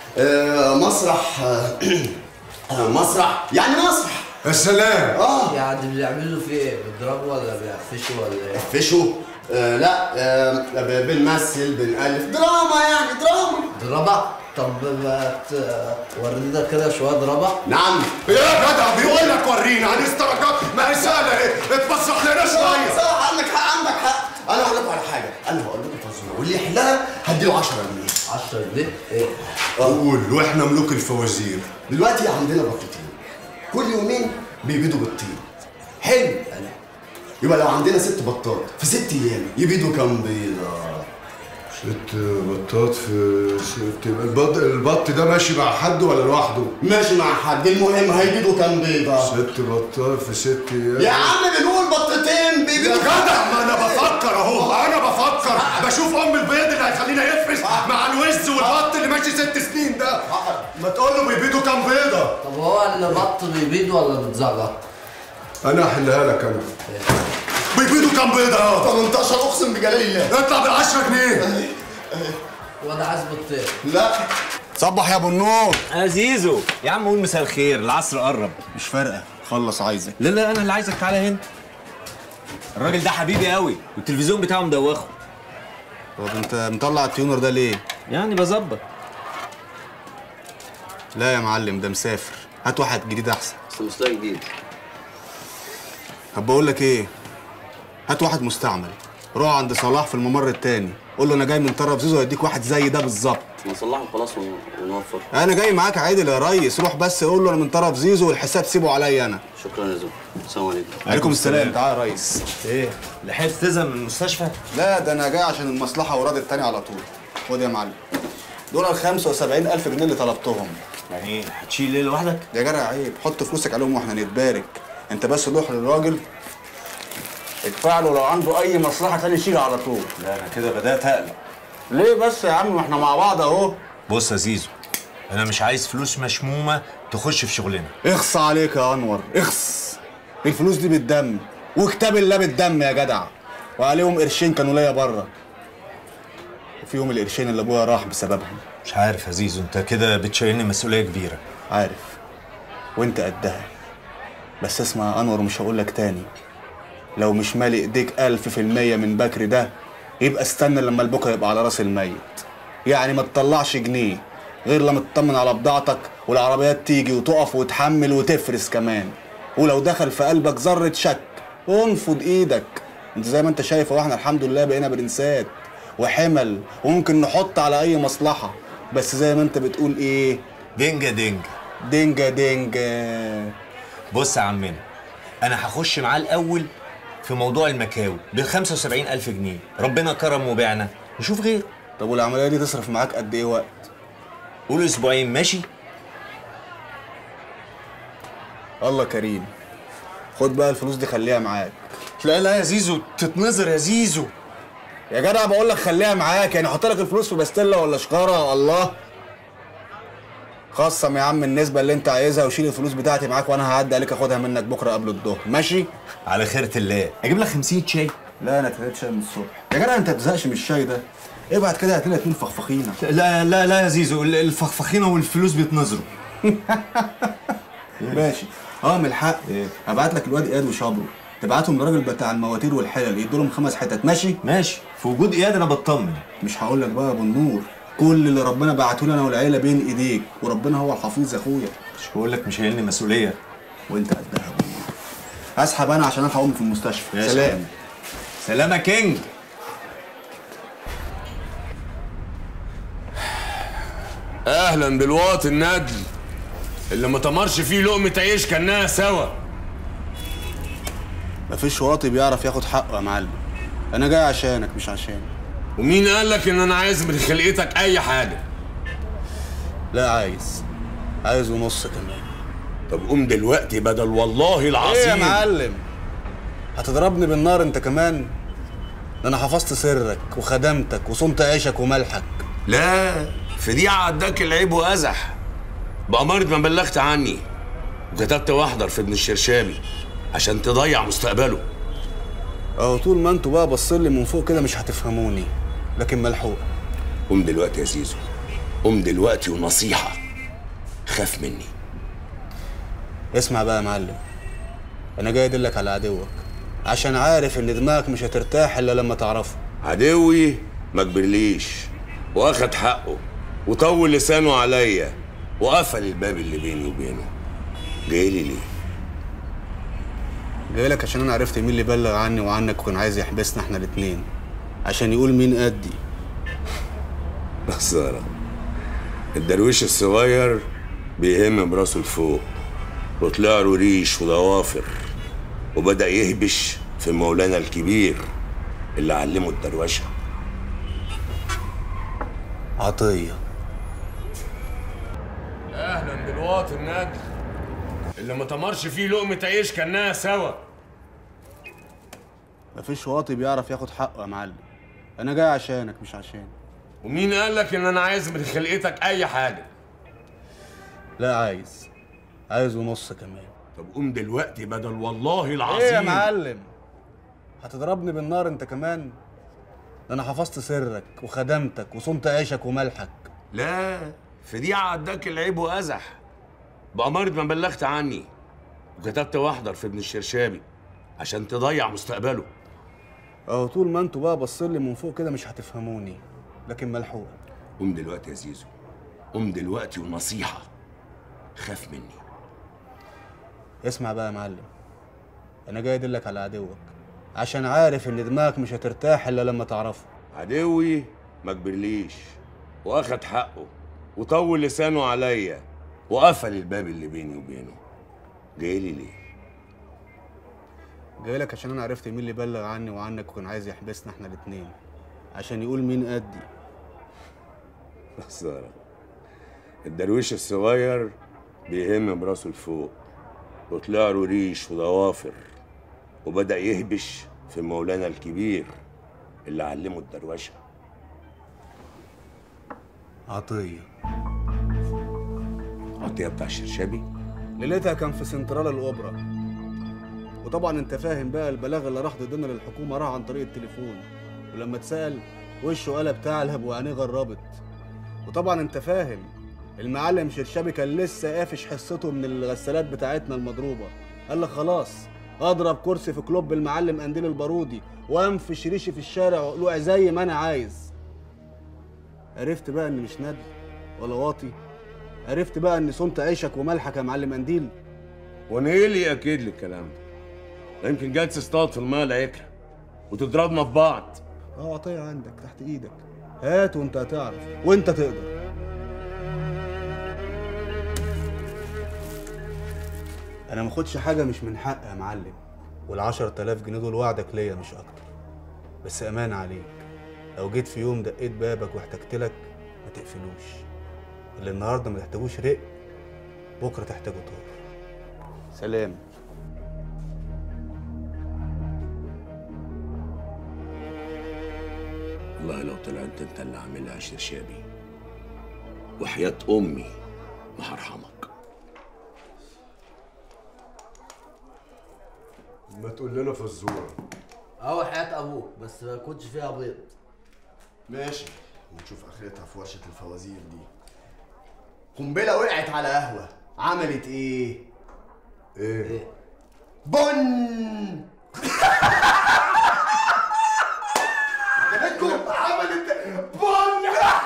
آه مسرح آه آه، مسرح يعني مسرح السلام اه يعني بيعملوا فيه ايه؟ بيضربوا ولا بيقفشوا ولا ايه؟ فشو آه لا آه ب- بنمثل بنألف دراما يعني دراما دراما؟ طب ما ت- ورينا كده شويه دراما نعم يا جدع بيقول لك ورينا هنسترجع ما هي سهله ايه اتفسح لنا شويه صح عندك حق عندك حق انا هقول لكم على حاجه انا هقول لكم فزوره واللي يحلها هديله 10 جنيه 10 جنيه ايه قول واحنا ملوك الفوازير دلوقتي عندنا بطتين كل يومين بيبيضوا بيضتين حلو يبقى لو عندنا ست بطات في ست ايام يبيضوا كام بيضه ست بطات في ست البط البط ده ماشي مع حد ولا لوحده؟ ماشي مع حد المهم هيبيضوا كام بيضه ست بطات في ست ايام يا عم بنقول بطتين يا بيبيضوا جدع ما انا بفكر اهو انا بفكر بشوف ام البيض اللي هيخلينا يفرش مع الوز والبط اللي ماشي ست سنين ده ما تقول له بيبيضوا كام بيضه طب هو البط بيبيض ولا بيتزغط؟ انا هحلها لك انا بيبيضوا كام بيضه يا 18 اقسم بجلال الله اطلع بال 10 جنيه وانا عايز بطين لا صبح يا ابو النور يا زيزو يا عم قول مساء الخير العصر قرب مش فارقه خلص عايزك لا لا انا اللي عايزك تعالى هنا الراجل ده حبيبي قوي والتلفزيون بتاعه مدوخه طب انت مطلع التيونر ده ليه يعني بظبط لا يا معلم ده مسافر هات واحد جديد احسن بس مش لاقي جديد طب بقول لك ايه هات واحد مستعمل روح عند صلاح في الممر التاني قول له انا جاي من طرف زيزو هيديك واحد زي ده بالظبط نصلحه خلاص ونوفر انا جاي معاك عادل يا ريس روح بس قول له انا من طرف زيزو والحساب سيبه عليا انا شكرا يا زوج السلام عليكم عليكم السلام تعال يا ريس ايه لحقت تزهق من المستشفى لا ده انا جاي عشان المصلحه وراد التاني على طول خد يا معلم دول ال 75000 جنيه اللي طلبتهم يعني ايه هتشيل ليه لوحدك يا جدع عيب حط فلوسك عليهم واحنا نتبارك انت بس روح للراجل ادفع له لو عنده اي مصلحه تاني شيل على طول لا انا كده بدات اقلق ليه بس يا عم ما احنا مع بعض اهو بص يا زيزو انا مش عايز فلوس مشمومه تخش في شغلنا اخص عليك يا انور اخص الفلوس دي بالدم وكتاب الله بالدم يا جدع وعليهم قرشين كانوا ليا بره وفيهم القرشين اللي ابويا راح بسببهم مش عارف يا زيزو انت كده بتشيلني مسؤوليه كبيره عارف وانت قدها بس اسمع يا انور مش هقول لك تاني لو مش مالي ايديك ألف في المية من بكري ده يبقى استنى لما البكرة يبقى على راس الميت يعني ما تطلعش جنيه غير لما تطمن على بضاعتك والعربيات تيجي وتقف وتحمل وتفرس كمان ولو دخل في قلبك ذرة شك انفض ايدك انت زي ما انت شايف اهو احنا الحمد لله بقينا برنسات وحمل وممكن نحط على اي مصلحة بس زي ما انت بتقول ايه دنجة دنجة دنجة دنجة بص يا عمنا انا هخش معاه الاول في موضوع المكاوي بال 75000 جنيه ربنا كرم وبعنا نشوف غيره طب والعملية دي تصرف معاك قد ايه وقت قول اسبوعين ماشي الله كريم خد بقى الفلوس دي خليها معاك لا لا يا زيزو تتنظر يا زيزو يا جدع بقول لك خليها معاك يعني احط لك الفلوس في باستيلا ولا شكاره الله خصم يا عم النسبة اللي انت عايزها وشيل الفلوس بتاعتي معاك وانا هعدي عليك اخدها منك بكره قبل الظهر ماشي؟ على خيرة الله اجيب لك 50 شاي لا انا اتهديت شاي من الصبح يا جدع انت بتزهقش من الشاي ده ابعت كده هات لنا اتنين فخفخينه لا لا لا يا زيزو ال- الفخفخينه والفلوس بيتنظروا ماشي اه من الحق هبعت لك الواد اياد وشابرو تبعتهم للراجل بتاع المواتير والحلل يدوا لهم خمس حتت ماشي ماشي في وجود اياد انا بطمن مش هقول لك بقى يا ابو النور كل اللي ربنا بعته لي انا والعيله بين ايديك وربنا هو الحفيظ يا اخويا مش بقول لك مش هيلني مسؤوليه وانت قدها يا ابو النور هسحب انا عشان الحق امي في المستشفى يا سلام سلام يا كينج اهلا بالواطي الندل اللي ما تمرش فيه لقمه عيش كانها سوا مفيش واطي بيعرف ياخد حقه يا معلم انا جاي عشانك مش عشان ومين قال لك ان انا عايز من خلقتك اي حاجه لا عايز عايز ونص كمان طب قوم دلوقتي بدل والله العظيم ايه يا معلم هتضربني بالنار انت كمان ده انا حفظت سرك وخدمتك وصمت عيشك وملحك لا في دي عداك العيب وازح بأمارة ما بلغت عني وكتبت واحضر في ابن الشرشابي عشان تضيع مستقبله اهو طول ما انتوا بقى باصين لي من فوق كده مش هتفهموني لكن ملحوق قوم دلوقتي يا زيزو قوم دلوقتي ونصيحة خاف مني اسمع بقى يا معلم انا جاي ادلك على عدوك عشان عارف ان دماغك مش هترتاح الا لما تعرفه عدوي ما كبرليش واخد حقه وطول لسانه عليا وقفل الباب اللي بيني وبينه جاي لي ليه جاي لك عشان انا عرفت مين اللي بلغ عني وعنك وكان عايز يحبسنا احنا الاتنين عشان يقول مين قدي خسارة الدرويش الصغير بيهم براسه لفوق وطلع له ريش وضوافر وبدأ يهبش في مولانا الكبير اللي علمه الدروشه عطيه اهلا بالواطي الندل اللي ما تمرش فيه لقمه عيش كانها سوا مفيش واطي بيعرف ياخد حقه يا معلم انا جاي عشانك مش عشان ومين قال لك ان انا عايز من خلقتك اي حاجه لا عايز عايز ونص كمان طب قوم دلوقتي بدل والله العظيم ايه يا معلم هتضربني بالنار انت كمان ده انا حفظت سرك وخدمتك وصمت عيشك وملحك لا في دي عداك العيب وازح بأمارة ما بلغت عني وكتبت واحضر في ابن الشرشابي عشان تضيع مستقبله اهو طول ما انتوا بقى باصين لي من فوق كده مش هتفهموني لكن ملحوق قوم دلوقتي يا زيزو قوم دلوقتي ونصيحة خاف مني اسمع بقى يا معلم انا جاي ادلك على عدوك عشان عارف ان دماغك مش هترتاح الا لما تعرفه عدوي ما كبرليش واخد حقه وطول لسانه عليا وقفل الباب اللي بيني وبينه جاي لي ليه جاي لك عشان انا عرفت مين اللي بلغ عني وعنك وكان عايز يحبسنا احنا الاتنين عشان يقول مين قدي خسارة الدرويش الصغير بيهم براسه لفوق وطلع له ريش وضوافر وبدأ يهبش في مولانا الكبير اللي علمه الدروشه عطيه عطيه بتاع الشرشابي ليلتها كان في سنترال الاوبرا وطبعا انت فاهم بقى البلاغ اللي راح ضدنا للحكومه راح عن طريق التليفون ولما اتسال وشه قلب تعلب وعينيه غربت وطبعا انت فاهم المعلم شرشابي كان لسه قافش حصته من الغسالات بتاعتنا المضروبه قال لك خلاص اضرب كرسي في كلوب المعلم قنديل البارودي وانفش ريشي في الشارع واقلوع زي ما انا عايز عرفت بقى اني مش ندل ولا واطي عرفت بقى اني صمت عيشك وملحك يا معلم قنديل وانا ايه اللي ياكد لي الكلام ده يمكن جاي تصطاد في الماء العكره وتضربنا في بعض اه عطيه عندك تحت ايدك هات وانت هتعرف وانت تقدر انا ماخدش حاجه مش من حقي يا معلم والعشر تلاف جنيه دول وعدك ليا مش اكتر بس امان عليك لو جيت في يوم دقيت بابك واحتجت لك ما تقفلوش اللي النهارده ما تحتاجوش رق بكره تحتاجه طار سلام والله لو طلعت انت اللي عاملها يا شرشابي وحياة امي ما هرحمك ما تقول لنا فزوره اهو حياة ابوك بس ما كنتش فيها بيض ماشي ونشوف اخرتها في ورشه الفوازير دي قنبله وقعت على قهوه عملت ايه ايه بن عجبتكم عملت بن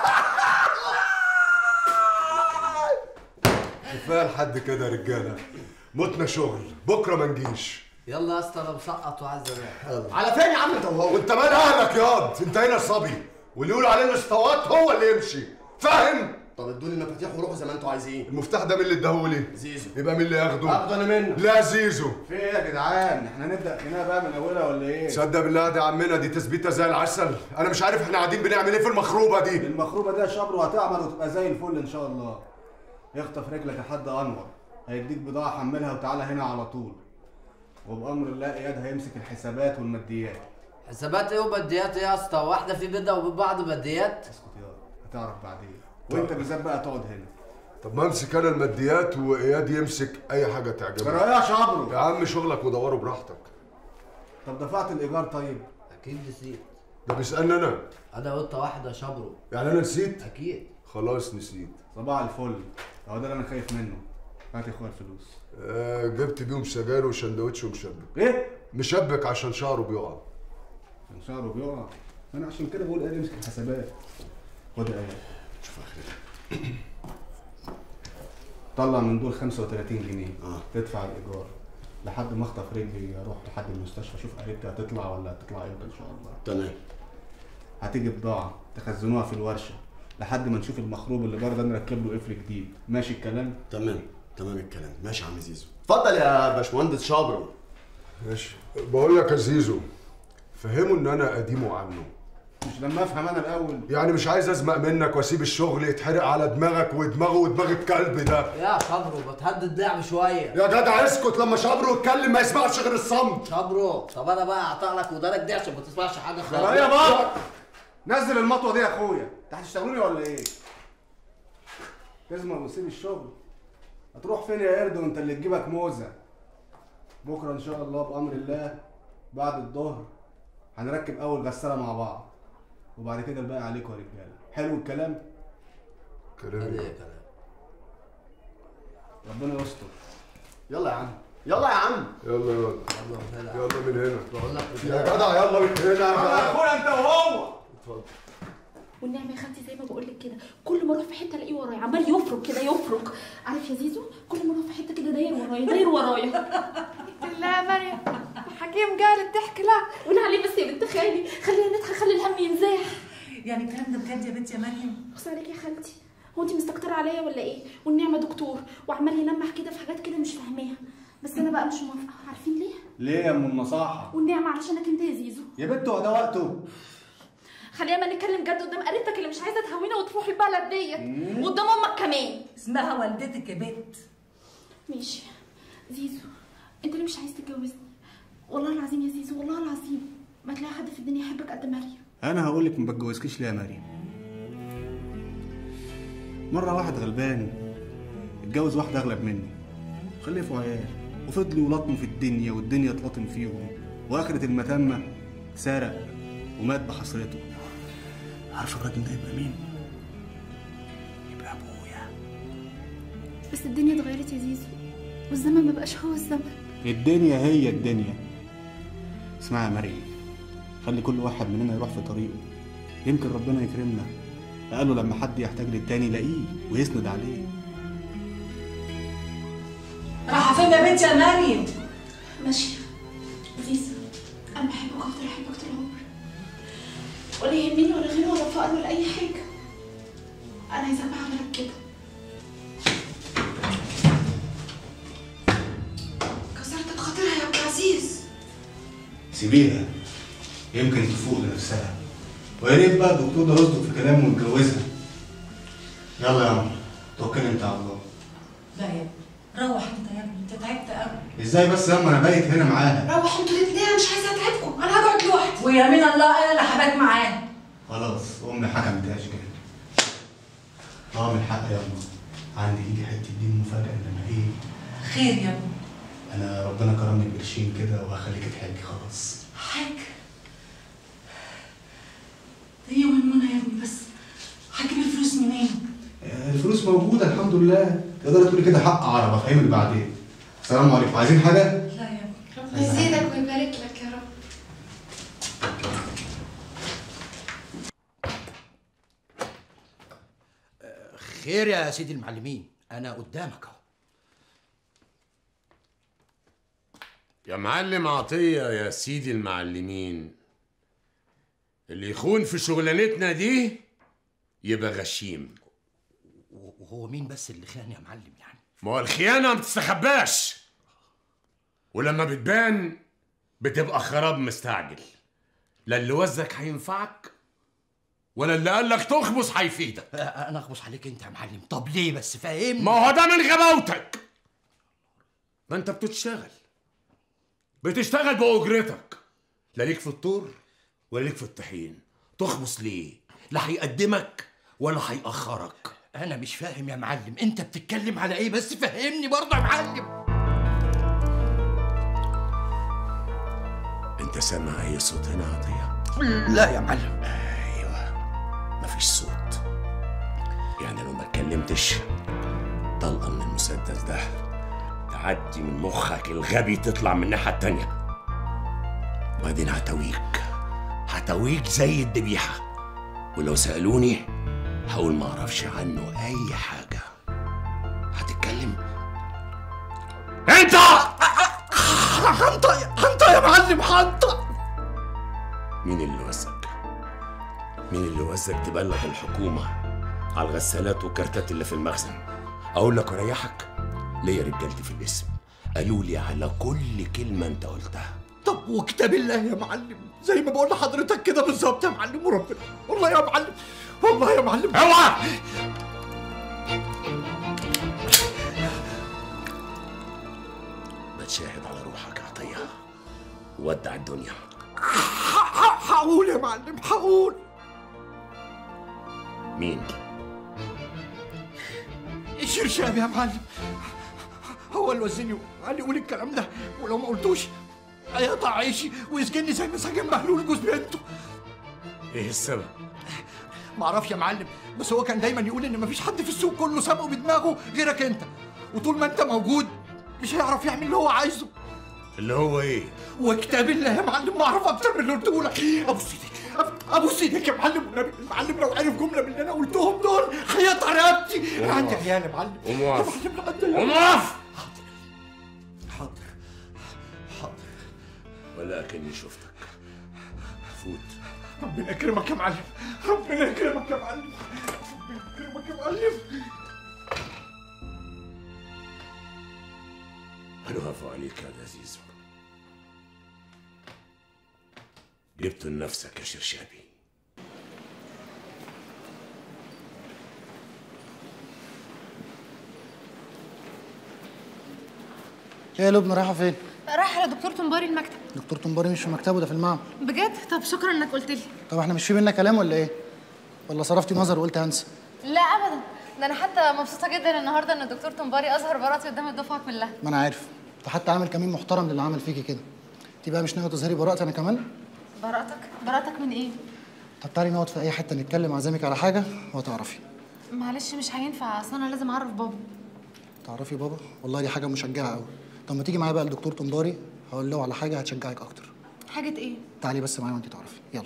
كفايه لحد كده يا رجاله متنا شغل بكره ما نجيش يلا يا اسطى انا مسقط وعايز انام يلا على فين يا عم انت وهو وانت مال اهلك ياض انت هنا صبي واللي يقول علينا اسطوات هو اللي يمشي فاهم طب ادوني المفاتيح وروحوا زي ما انتوا عايزين المفتاح ده مين اللي اداهولي زيزو يبقى مين اللي ياخده هاخده انا منك لا زيزو في ايه يا جدعان احنا نبدا خناقه بقى من اولها ولا ايه تصدق بالله دي عمنا دي تثبيته زي العسل انا مش عارف احنا قاعدين بنعمل ايه في المخروبه دي المخروبه دي يا شبر وهتعمل وتبقى زي الفل ان شاء الله اخطف رجلك لحد انور هيديك بضاعه حملها وتعالى هنا على طول وبامر الله اياد هيمسك الحسابات والماديات حسابات ايه وبديات ايه يا اسطى واحده في بيضه وبين بعض بديات اسكت يا هتعرف بعدين وانت بالذات بقى تقعد هنا طب ما امسك انا الماديات واياد يمسك اي حاجه تعجبك جرى ايه يا شبرو يا عم شغلك ودوره براحتك طب دفعت الايجار طيب اكيد نسيت ده بيسالني انا انا قلت واحده شبرو يعني انا نسيت اكيد خلاص نسيت صباح الفل هو ده اللي انا خايف منه هات يا اخويا الفلوس آه جبت بيهم سجاير وشندوتش ومشبك ايه مشبك عشان شعره بيقع كان شعره بيقع انا عشان كده بقول ايه يمسك الحسابات خد ايه شوف اخرتها طلع من دول 35 جنيه اه تدفع الايجار لحد ما اخطف رجلي اروح لحد المستشفى اشوف قريبتي هتطلع ولا هتطلع امتى ان شاء الله تمام هتيجي بضاعه تخزنوها في الورشه لحد ما نشوف المخروب اللي بره ده نركب له قفل جديد ماشي الكلام تمام تمام الكلام ماشي يا عم زيزو اتفضل يا باشمهندس شبرو ماشي بقول لك يا زيزو فهموا ان انا قديم عنه مش لما افهم انا الاول يعني مش عايز ازمق منك واسيب الشغل يتحرق على دماغك ودماغه ودماغ الكلب ده يا شبرو بتهدد لعب شويه يا جدع اسكت لما شبرو يتكلم ما يسمعش غير الصمت شبرو طب انا بقى اقطع لك ودانك دي عشان ما تسمعش حاجه خالص جرى ايه يا بابا نزل المطوه دي يا اخويا انت هتشتغلوني ولا ايه تزمر وسيب الشغل هتروح فين يا قرد وانت اللي تجيبك موزه بكره ان شاء الله بامر الله بعد الظهر هنركب اول غساله مع بعض وبعد كده الباقي عليكم يا رجاله حلو الكلام كلام ربنا يستر يلا يا عم يلا يا عم يلا يلا يلا من هنا بقول لك يا جدع يلا من هنا يا اخويا انت وهو اتفضل والنعمه يا خالتي زي ما بقول لك كده كل ما اروح في حته الاقيه ورايا عمال يفرك كده يفرك عارف يا زيزو كل ما اروح في حته كده داير ورايا داير ورايا لا يا مريم حكيم قال الضحك لا وانا عليه بس يا بنت خالي خلينا نضحك خلي الهم ينزاح يعني الكلام ده بجد يا بنت يا مريم بص عليك يا خالتي هو انت مستكتره عليا ولا ايه والنعمه دكتور وعمال يلمح كده في حاجات كده مش فاهماها بس انا بقى مش موافقه عارفين ليه ليه يا ام النصاحه والنعمه علشانك انت يا زيزو يا بنت هو ده وقته خلينا ما نتكلم جد قدام قريبتك اللي مش عايزه تهوينا وتروح البلد ديت وقدام امك كمان اسمها والدتك يا بنت ماشي زيزو انت ليه مش عايز تتجوزني والله العظيم يا زيزو والله العظيم ما تلاقي حد في الدنيا يحبك قد مريم انا هقول لك ما بتجوزكيش ليه يا مريم مره واحد غلبان اتجوز واحده اغلب منه خلفوا عيال وفضلوا يلطموا في الدنيا والدنيا تلطم فيهم واخرة المتمة سرق ومات بحسرته عارف الراجل ده يبقى مين؟ يبقى ابويا بس الدنيا اتغيرت يا زيزو والزمن ما بقاش هو الزمن الدنيا هي الدنيا اسمعي يا مريم خلي كل واحد مننا يروح في طريقه يمكن ربنا يكرمنا قالوا لما حد يحتاج للتاني يلاقيه ويسند عليه رايحه فين يا بنت يا مريم ماشي زيزو انا بحبك وافضل احبك طول العمر ولا يهمني ولا غيري ولا فقر ولا اي حاجه انا عايزاك بعملك كده كسرت بخاطرها يا عبد العزيز سيبيها يمكن تفوق لنفسها ويا ريت بقى الدكتور ده يصدق في كلامه ويتجوزها يلا يا عم توكل انت على الله لا يا ابني روح انت يا ابني انت تعبت قوي ازاي بس يا انا بايت هنا معاها روح انتوا الاثنين انا مش عايزه اتعبكم انا هقعد لوحدي ويمين الله انا اللي هبات معاه خلاص امي حكمت يا اشجان اه من حق يا امي عندي يجي حته دين مفاجاه انما ايه خير يا ابني انا ربنا كرمني بقرشين كده وهخليك تحجي خلاص حاج هي منونة يا ابني بس هجيب الفلوس منين؟ آه، الفلوس موجوده الحمد لله تقدر تقولي كده حق عرب افهمك بعدين السلام عليكم عايزين حاجه لا يا ابني ربنا يزيدك ويبارك لك يا رب خير يا سيدي المعلمين انا قدامك اهو يا معلم عطية يا سيدي المعلمين اللي يخون في شغلانتنا دي يبقى غشيم وهو مين بس اللي خان يا معلم يعني ما هو الخيانة ما بتستخباش ولما بتبان بتبقى خراب مستعجل لا اللي وزك هينفعك ولا اللي قالك تخبص هيفيدك انا اخبص عليك انت يا معلم طب ليه بس فاهمني ما هو ده من غباوتك ما انت بتشتغل بتشتغل بأجرتك لا ليك في الطور ولا ليك في الطحين تخبص ليه لا هيقدمك ولا هيأخرك انا مش فاهم يا معلم انت بتتكلم على ايه بس فهمني برضه يا معلم انت سامع اي صوت هنا يا عطيه لا يا معلم مفيش صوت يعني لو ما اتكلمتش طلقه من المسدس ده تعدي من مخك الغبي تطلع من الناحيه التانيه وبعدين هتويك هتويك زي الذبيحه ولو سالوني هقول ما اعرفش عنه اي حاجه هتتكلم انت حنطة حنطة يا معلم حنطة مين اللي وزك مين اللي وزك تبلغ الحكومه على الغسالات والكارتات اللي في المخزن اقول لك اريحك ليا رجالتي في الاسم قالوا لي على كل كلمه انت قلتها طب وكتاب الله يا معلم زي ما بقول لحضرتك كده بالظبط يا معلم وربنا والله يا معلم والله يا معلم اوعى بتشاهد على روحك يا عطيه ودع الدنيا هقول يا معلم هقول مين الشرشاب يا معلم هو اللي وزني وقال لي قول الكلام ده ولو ما قلتوش هيقطع عيشي ويسجني زي ما سجن بهلول جوز بنته ايه السبب معرفش يا معلم بس هو كان دايما يقول ان مفيش حد في السوق كله سابقه بدماغه غيرك انت وطول ما انت موجود مش هيعرف يعمل اللي هو عايزه اللي هو ايه وكتاب الله يا معلم ما اعرف اكتر من اللي قلته لك ابوس ايدك ابوس ايدك يا معلم والنبي المعلم لو عرف جمله من اللي انا قلتهم دول هيقطع رقبتي قوم عندي اقف. عيال يا معلم قوم يا اقف. معلم عندي عيال. قوم اقف. حاضر حاضر ولكني شفتك فوت ربنا يكرمك يا معلم ربنا يكرمك يا معلم ربنا يكرمك يا معلم برافو عليك يا لذيذ جبت لنفسك يا شرشابي ايه يا لبنى رايحه فين؟ رايحه لدكتور تنباري المكتب دكتور طنباري مش في مكتبه ده في المعمل بجد طب شكرا انك قلت لي طب احنا مش في بينا كلام ولا ايه؟ ولا صرفتي نظر وقلت هنسى؟ لا ابدا ده انا حتى مبسوطه جدا النهارده ان الدكتور تنباري اظهر براءتي قدام الدفعه كلها ما انا عارف انت حتى عامل كمين محترم للي عمل فيكي كده انت بقى مش ناويه تظهري براءتي انا كمان؟ براءتك براءتك من ايه طب تعالي نقعد في اي حته نتكلم اعزمك على حاجه وهتعرفي معلش مش هينفع اصل انا لازم اعرف بابا تعرفي بابا والله دي حاجه مشجعه قوي طب ما تيجي معايا بقى للدكتور طنباري هقول له على حاجه هتشجعك اكتر حاجه ايه تعالي بس معايا وانت تعرفي يلا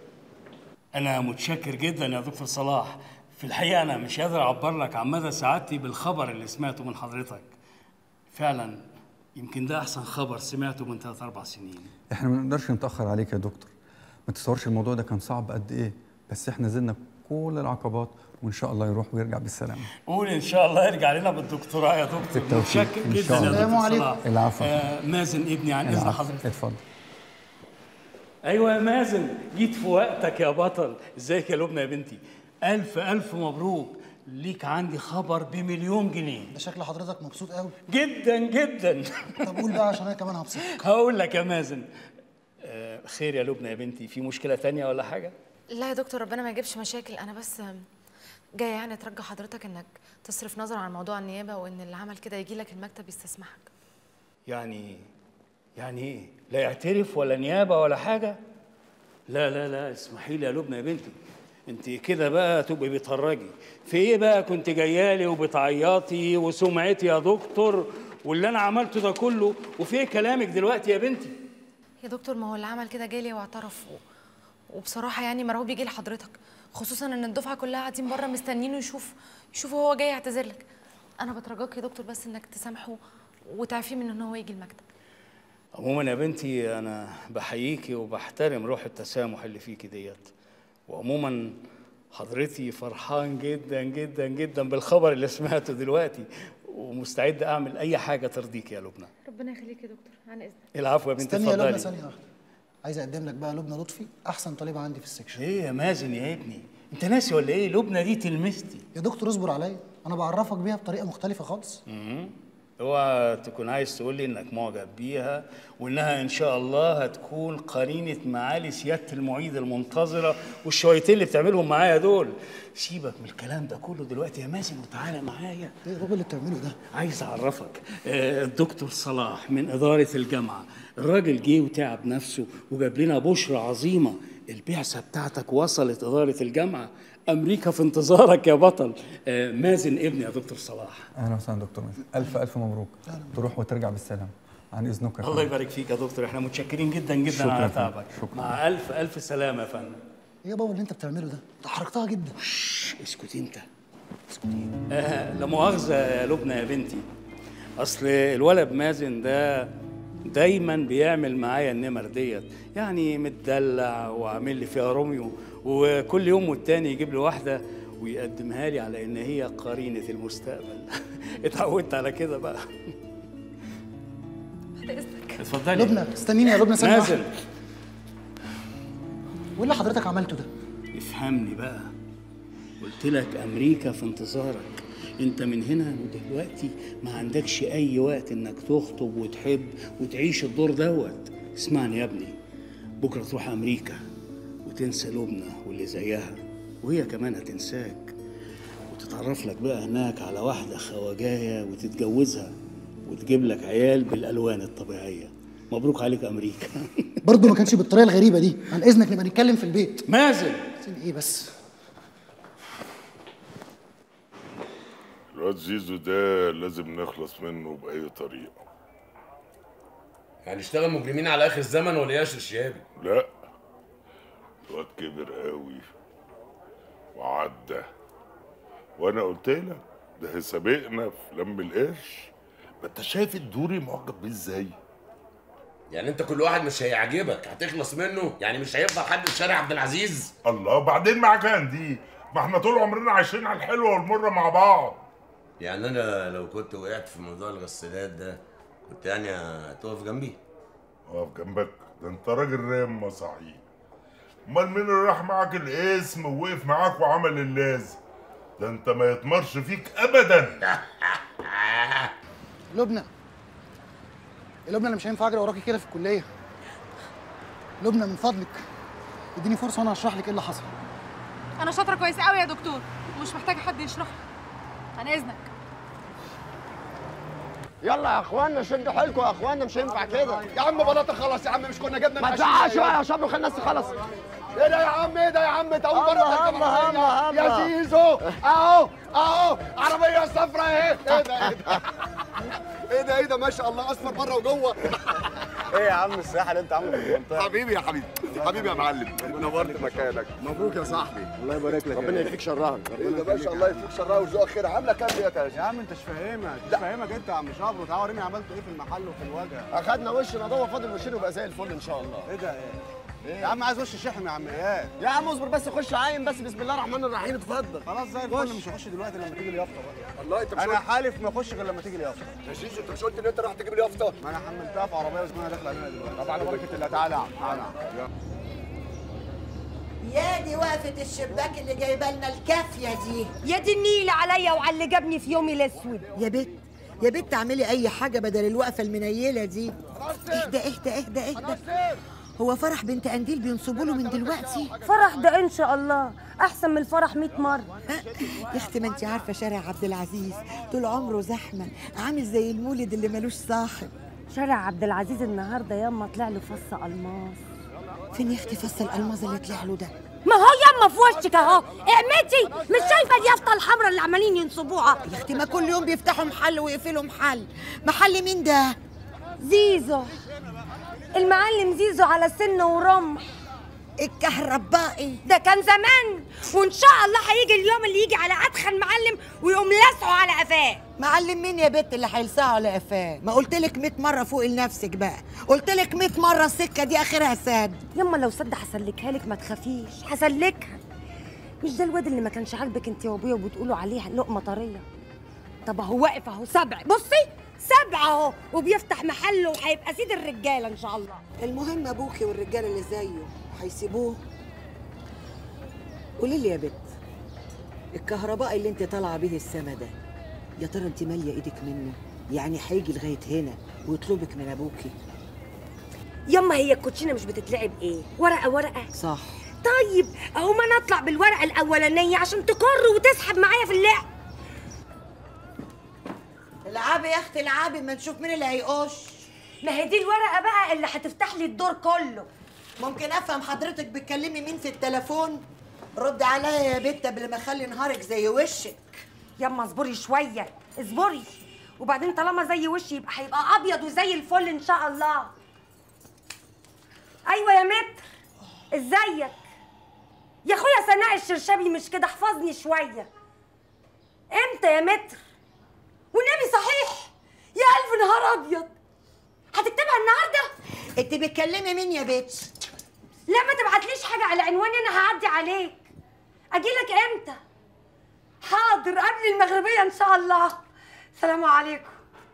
أنا متشكر جدا يا دكتور صلاح في الحقيقة أنا مش قادر أعبر لك عن مدى سعادتي بالخبر اللي سمعته من حضرتك فعلا يمكن ده أحسن خبر سمعته من ثلاث أربع سنين احنا ما نقدرش نتاخر عليك يا دكتور ما تتصورش الموضوع ده كان صعب قد ايه بس احنا زلنا كل العقبات وان شاء الله يروح ويرجع بالسلامه قول إن شاء الله يرجع لنا بالدكتوراه يا دكتور بالتوفيق متشكر إن جدا شاء يا الله. دكتور السلام عليكم. صلاح العفو. آه مازن ابني عن إذن العفو. حضرتك اتفضل ايوه يا مازن جيت في وقتك يا بطل ازيك يا لبنى يا بنتي الف الف مبروك ليك عندي خبر بمليون جنيه ده شكل حضرتك مبسوط قوي جدا جدا طب قول بقى عشان انا كمان هبسطك هقول لك يا مازن آه خير يا لبنى يا بنتي في مشكله تانية ولا حاجه لا يا دكتور ربنا ما يجيبش مشاكل انا بس جايه يعني اترجى حضرتك انك تصرف نظر عن موضوع النيابه وان اللي عمل كده يجي لك المكتب يستسمحك يعني يعني ايه لا يعترف ولا نيابه ولا حاجه لا لا لا اسمحي لي يا لبنى يا بنتي انت كده بقى تبقي بتهرجي في ايه بقى كنت جايالي وبتعيطي وسمعتي يا دكتور واللي انا عملته ده كله وفي ايه كلامك دلوقتي يا بنتي يا دكتور ما هو اللي عمل كده جالي واعترف و... وبصراحه يعني مرعوب يجي لحضرتك خصوصا ان الدفعه كلها قاعدين بره مستنينه يشوف يشوفوا هو جاي يعتذر لك انا بترجاك يا دكتور بس انك تسامحه وتعفيه من ان هو يجي المكتب عموما يا بنتي انا بحييكي وبحترم روح التسامح اللي فيكي ديت وعموما حضرتي فرحان جدا جدا جدا بالخبر اللي سمعته دلوقتي ومستعد اعمل اي حاجه ترضيك يا لبنى ربنا يخليك يا دكتور عن اذنك العفو يا بنتي استني يا لبنى اتفضلي ثانيه واحده عايز اقدم لك بقى لبنى لطفي احسن طالبه عندي في السكشن ايه يا مازن يا ابني انت ناسي ولا ايه لبنى دي تلمستي يا دكتور اصبر عليا انا بعرفك بيها بطريقه مختلفه خالص امم اوعى تكون عايز تقول لي انك معجب بيها وانها ان شاء الله هتكون قرينه معالي سياده المعيد المنتظره والشويتين اللي بتعملهم معايا دول سيبك من الكلام ده كله دلوقتي يا مازن وتعالى معايا ايه الراجل اللي بتعمله ده عايز اعرفك آه، الدكتور صلاح من اداره الجامعه الراجل جه وتعب نفسه وجاب لنا بشرى عظيمه البعثه بتاعتك وصلت اداره الجامعه امريكا في انتظارك يا بطل آه، مازن ابني يا دكتور صلاح اهلا وسهلا دكتور مازن الف الف مبروك تروح وترجع بالسلام عن اذنك يا الله فندم. يبارك فيك يا دكتور احنا متشكرين جدا جدا شكراً على يا فندم، تعبك شكراً. مع الف الف سلامه يا فندم ايه يا بابا اللي انت بتعمله ده انت حركتها جدا اسكت انت آه لا مؤاخذه يا لبنى يا بنتي اصل الولد مازن ده دايما بيعمل معايا النمر ديت يعني متدلع وعامل لي فيها روميو وكل يوم والتاني يجيب لي واحده ويقدمها لي على ان هي قرينه المستقبل اتعودت على كده بقى اتفضلي لبنى استنيني يا لبنى ثانيه مازن واحده وايه اللي حضرتك عملته ده افهمني بقى قلت لك امريكا في انتظارك انت من هنا ودلوقتي ما عندكش اي وقت انك تخطب وتحب وتعيش الدور دوت اسمعني يا ابني بكره تروح امريكا وتنسى لبنى واللي زيها وهي كمان هتنساك وتتعرف لك بقى هناك على واحده خواجايه وتتجوزها وتجيب لك عيال بالالوان الطبيعيه مبروك عليك امريكا برضه ما كانش بالطريقه الغريبه دي عن اذنك نبقى نتكلم في البيت مازن ايه بس الواد زيزو ده لازم نخلص منه بأي طريقة يعني اشتغل مجرمين على اخر الزمن ولا ياشر شيابي لا الواد كبر قوي وعدى وانا قلت لك ده سابقنا في لم القرش ما انت شايف الدوري معجب بيه ازاي يعني انت كل واحد مش هيعجبك هتخلص منه يعني مش هيفضل حد في شارع عبد العزيز الله وبعدين معاك دي ما احنا طول عمرنا عايشين على الحلوه والمره مع بعض يعني انا لو كنت وقعت في موضوع الغسالات ده كنت يعني هتقف جنبي اقف جنبك ده انت راجل رامه صحيح امال مين اللي راح معاك الاسم ووقف معاك وعمل اللازم ده انت ما يتمرش فيك ابدا لبنى يا لبنى انا مش هينفع اجري وراكي كده في الكليه لبنى من فضلك اديني فرصه وانا هشرح لك ايه اللي حصل انا شاطره كويس قوي يا دكتور ومش محتاجه حد يشرح لي عن اذنك يلا يا اخوانا شدوا حيلكم يا اخوانا مش هينفع كده يا عم بلاطه خلاص يا عم مش كنا جبنا ما العشرين تزعقش دقيقة. بقى يا صبري خلي الناس تخلص ايه ده يا عم ايه ده يا عم انت اول مره الله، تركب الله، عربية. الله، يا الله. زيزو اهو اهو عربيه صفراء اهي ايه ده ايه ده ايه ده ايه ده ما شاء الله اصفر بره وجوه ايه يا عم السياحه اللي انت عامله في المنطقه حبيبي يا حبيبي حبيبي يا معلم نورت مكانك مبروك يا صاحبي الله يبارك لك ربنا يكفيك شرها ايه ده ما شاء الله يكفيك شرها ويرزقك خير عامله كام دي يا تاج يا عم انت مش فاهمك مش فاهمك انت يا عم شبرو تعالى وريني عملتوا ايه في المحل وفي الوجه اخدنا وش نضوه فاضل وشين وبقى زي الفل ان شاء الله ايه ده ايه يا عم عايز وش شحم يا عم اياد يا عم اصبر بس خش عاين بس بسم الله الرحمن الرحيم اتفضل خلاص زي الفل مش هخش دلوقتي لما تيجي اليافطه بقى والله انت مش انا قلت- حالف ما اخش غير لما تيجي اليافطه يا زيزو انت مش قلت ان انت راح تجيب لي يافطه ما انا حملتها في عربيه وزمانها داخله علينا دلوقتي طب على بركه الله تعالى يا عم تعالى يا عم. يا دي وقفة الشباك اللي جايبه لنا الكافية دي يا دي النيل عليا وعلى اللي جابني في يومي الاسود يا بت يا بت اعملي اي حاجة بدل الوقفة المنيلة دي اهدى اهدى اهدى اهدى هو فرح بنت قنديل بينصبوا له من دلوقتي فرح ده ان شاء الله احسن من الفرح 100 مره يا اختي ما انت عارفة شارع عبد العزيز طول عمره زحمة عامل زي المولد اللي ملوش صاحب شارع عبد العزيز النهارده ياما طلع له فص الماس فين يا اختي فص الالماظ اللي طلع له ده ما هو ياما في وشك اهو اعمتي مش شايفه اليافطه الحمراء اللي عمالين ينصبوها يا اختي ما كل يوم بيفتحوا محل ويقفلوا محل محل مين ده زيزو المعلم زيزو على سن ورمح الكهربائي ده كان زمان وان شاء الله هيجي اليوم اللي يجي على ادخن معلم ويقوم لاسعه على قفاه معلم مين يا بت اللي هيلسعه على قفاه ما قلت لك 100 مره فوق لنفسك بقى قلت لك 100 مره السكه دي اخرها سد يما لو سد هسلكها لك ما تخافيش هسلكها مش ده الواد اللي ما كانش عاجبك انت وابويا وبتقولوا عليه لقمه طريه طب اهو واقف اهو سبع بصي سبع اهو وبيفتح محله وهيبقى سيد الرجاله ان شاء الله المهم ابوكي والرجاله اللي زيه هيسيبوه قولي لي يا بت الكهرباء اللي انت طالعه بيه السما ده يا ترى انت ماليه ايدك منه يعني هيجي لغايه هنا ويطلبك من ابوكي ياما هي الكوتشينه مش بتتلعب ايه ورقه ورقه صح طيب اهو ما انا اطلع بالورقه الاولانيه عشان تكر وتسحب معايا في اللعب العبي يا اختي العبي ما نشوف مين اللي هيقش ما هي دي الورقه بقى اللي هتفتح لي الدور كله ممكن افهم حضرتك بتكلمي مين في التليفون رد عليا يا بت قبل ما اخلي نهارك زي وشك ياما اصبري شويه اصبري وبعدين طالما زي وشي يبقى هيبقى ابيض وزي الفل ان شاء الله ايوه يا متر ازيك يا اخويا سناء الشرشبي مش كده احفظني شويه امتى يا متر والنبي صحيح يا الف نهار ابيض هتكتبها النهارده انت بتكلمي مين يا بت لا ما تبعتليش حاجه على عنواني انا هعدي عليك اجيلك امتى حاضر قبل المغربيه ان شاء الله سلام عليكم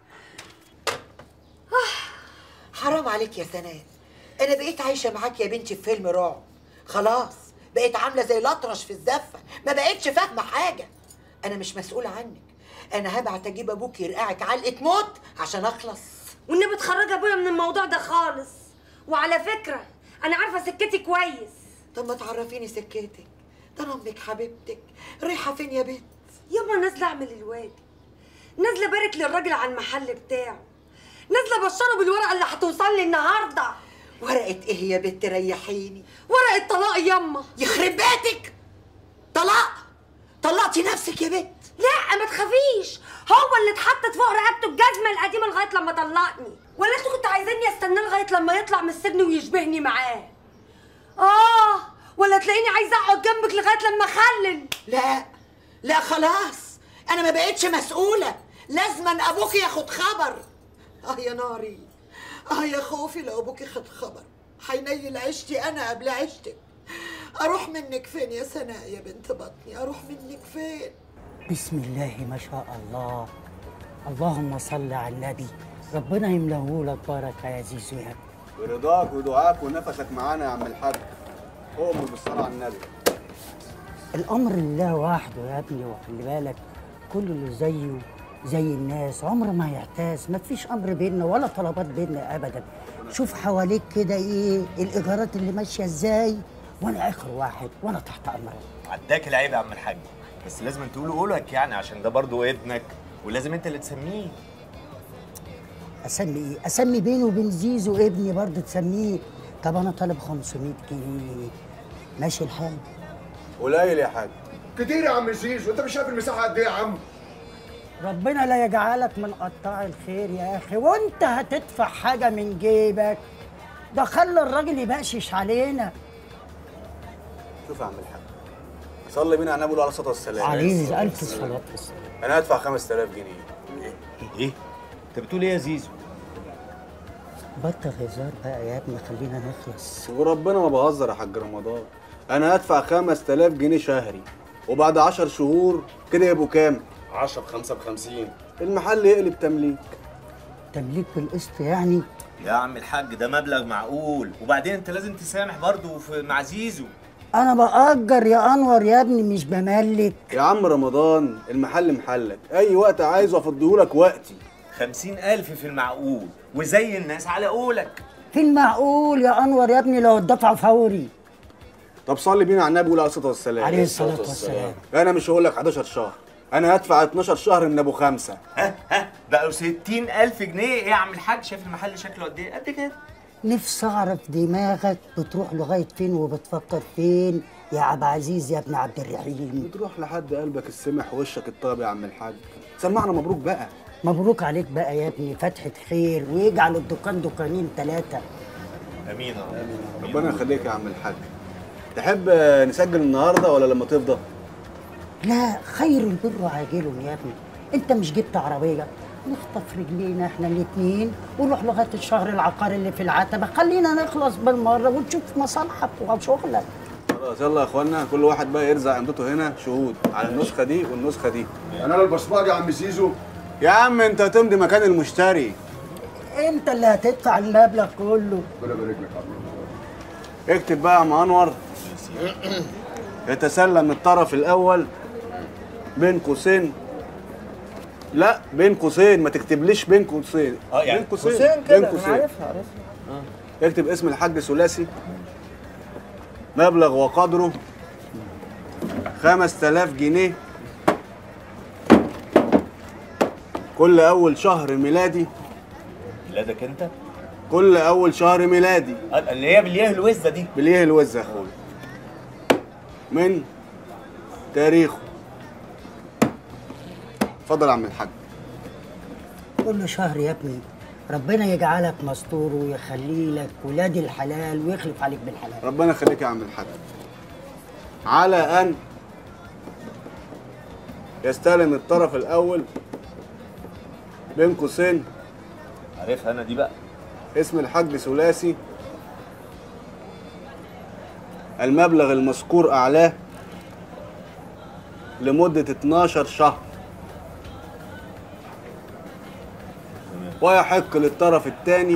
حرام عليك يا سناء انا بقيت عايشه معاك يا بنتي في فيلم رعب خلاص بقيت عامله زي الاطرش في الزفه ما بقتش فاهمه حاجه انا مش مسؤوله عنك انا هبعت اجيب ابوك يرقعك علقه موت عشان اخلص والنبي تخرج ابويا من الموضوع ده خالص وعلى فكره انا عارفه سكتي كويس طب ما تعرفيني سكتك ده انا امك حبيبتك رايحه فين يا بنت يابا نازله اعمل الواجب نازله بارك للراجل على المحل بتاعه نازله بشره بالورقه اللي هتوصل لي النهارده ورقه ايه يا بنت ريحيني ورقه طلاق ياما يخرب بيتك طلاق طلقتي نفسك يا بنت لا ما تخافيش هو اللي اتحطت فوق رقبته الجزمه القديمه لغايه لما طلقني ولا انتوا كنتوا عايزيني استناه لغايه لما يطلع من السجن ويشبهني معاه اه ولا تلاقيني عايزه اقعد جنبك لغايه لما اخلل لا لا خلاص انا ما بقتش مسؤوله لازما ابوك ياخد خبر اه يا ناري اه يا خوفي لو ابوك خد خبر هينيل عيشتي انا قبل عيشتك اروح منك فين يا سناء يا بنت بطني اروح منك فين بسم الله ما شاء الله اللهم صل على النبي ربنا يملاه لك بركه يا زيزو يا ابني برضاك ودعاك ونفسك معانا يا عم الحاج أؤمر بالصلاة على النبي الامر لله وحده يا ابني وخلي بالك كل اللي زيه زي الناس عمر ما يعتاز ما فيش امر بيننا ولا طلبات بيننا ابدا شوف حواليك كده ايه الايجارات اللي ماشيه ازاي وانا اخر واحد وانا تحت امرك عداك العيب يا عم الحاج بس لازم تقوله قولك يعني عشان ده برضه ابنك ولازم انت اللي تسميه اسمي ايه اسمي بيني وبين زيزو ابني برضه تسميه طب انا طالب 500 جنيه ماشي الحال قليل يا حاج كتير يا عم زيزو انت مش شايف المساحه قد ايه يا عم ربنا لا يجعلك من قطاع الخير يا اخي وانت هتدفع حاجه من جيبك ده خلى الراجل يبقشش علينا شوف يا عم الحاج صلي بينا على النبي عليه الصلاة والسلام عليه الف صلاه والسلام أنا هدفع 5000 جنيه ايه انت بتقول ايه يا زيزو بطل هزار بقى يا ابني خلينا نخلص وربنا ما بهزر يا حاج رمضان أنا هدفع 5000 جنيه شهري وبعد 10 شهور كده يبقوا كام؟ 10 ب 5 ب 50 المحل يقلب تمليك تمليك بالقسط يعني يا عم الحاج ده مبلغ معقول وبعدين انت لازم تسامح برضه في- مع زيزو انا باجر يا انور يا ابني مش بملك يا عم رمضان المحل محلك أي وقت عايزه أفضيهولك وقتي خمسين ألف في المعقول وزي الناس على قولك في المعقول يا انور يا ابني لو الدفع فوري طب صلي بينا على النبي عليه الصلاة والسلام عليه الصلاة والسلام. أنا مش هقول لك 11 شهر أنا هدفع 12 شهر من أبو خمسة ها ها بقوا ستين ألف جنيه ايه يا عم الحاج شايف المحل شكله قد ايه قد كده نفسي اعرف دماغك بتروح لغايه فين وبتفكر فين يا عبد العزيز يا ابن عبد الرحيم بتروح لحد قلبك السمح ووشك الطيب يا عم الحاج سمعنا مبروك بقى مبروك عليك بقى يا ابني فتحة خير ويجعل الدكان دكانين ثلاثة امين يا رب ربنا يخليك يا عم الحاج تحب نسجل النهارده ولا لما تفضى؟ لا خير البر عاجل يا ابني انت مش جبت عربية نخطف رجلينا احنا الاتنين ونروح لغاية الشهر العقاري اللي في العتبة خلينا نخلص بالمرة ونشوف مصالحك وشغلك خلاص يلا يا اخوانا كل واحد بقى يرزع عمدته هنا شهود على النسخه دي والنسخه دي انا البصماج يا عم سيزو يا عم انت هتمضي مكان المشتري انت اللي هتدفع المبلغ كله ربنا يبارك لك يا عم اكتب بقى يا عم انور يتسلم الطرف الاول بين قوسين لا بين قوسين ما تكتبليش بين قوسين اه يعني بين قوسين قوسين بين كده انا قوسين عارفها عارفها اكتب اسم الحاج ثلاثي مبلغ وقدره 5000 جنيه كل اول شهر ميلادي ميلادك انت؟ كل اول شهر ميلادي آه، اللي هي بالياه الوزه دي باليه الوزة يا اخويا من تاريخه اتفضل يا عم الحاج كل شهر يا ابني ربنا يجعلك مستور ويخلي لك ولاد الحلال ويخلف عليك بالحلال ربنا يخليك يا عم الحاج على ان يستلم الطرف الاول بين قوسين عارفها انا دي بقى اسم الحاج ثلاثي المبلغ المذكور اعلاه لمدة 12 شهر ويحق للطرف الثاني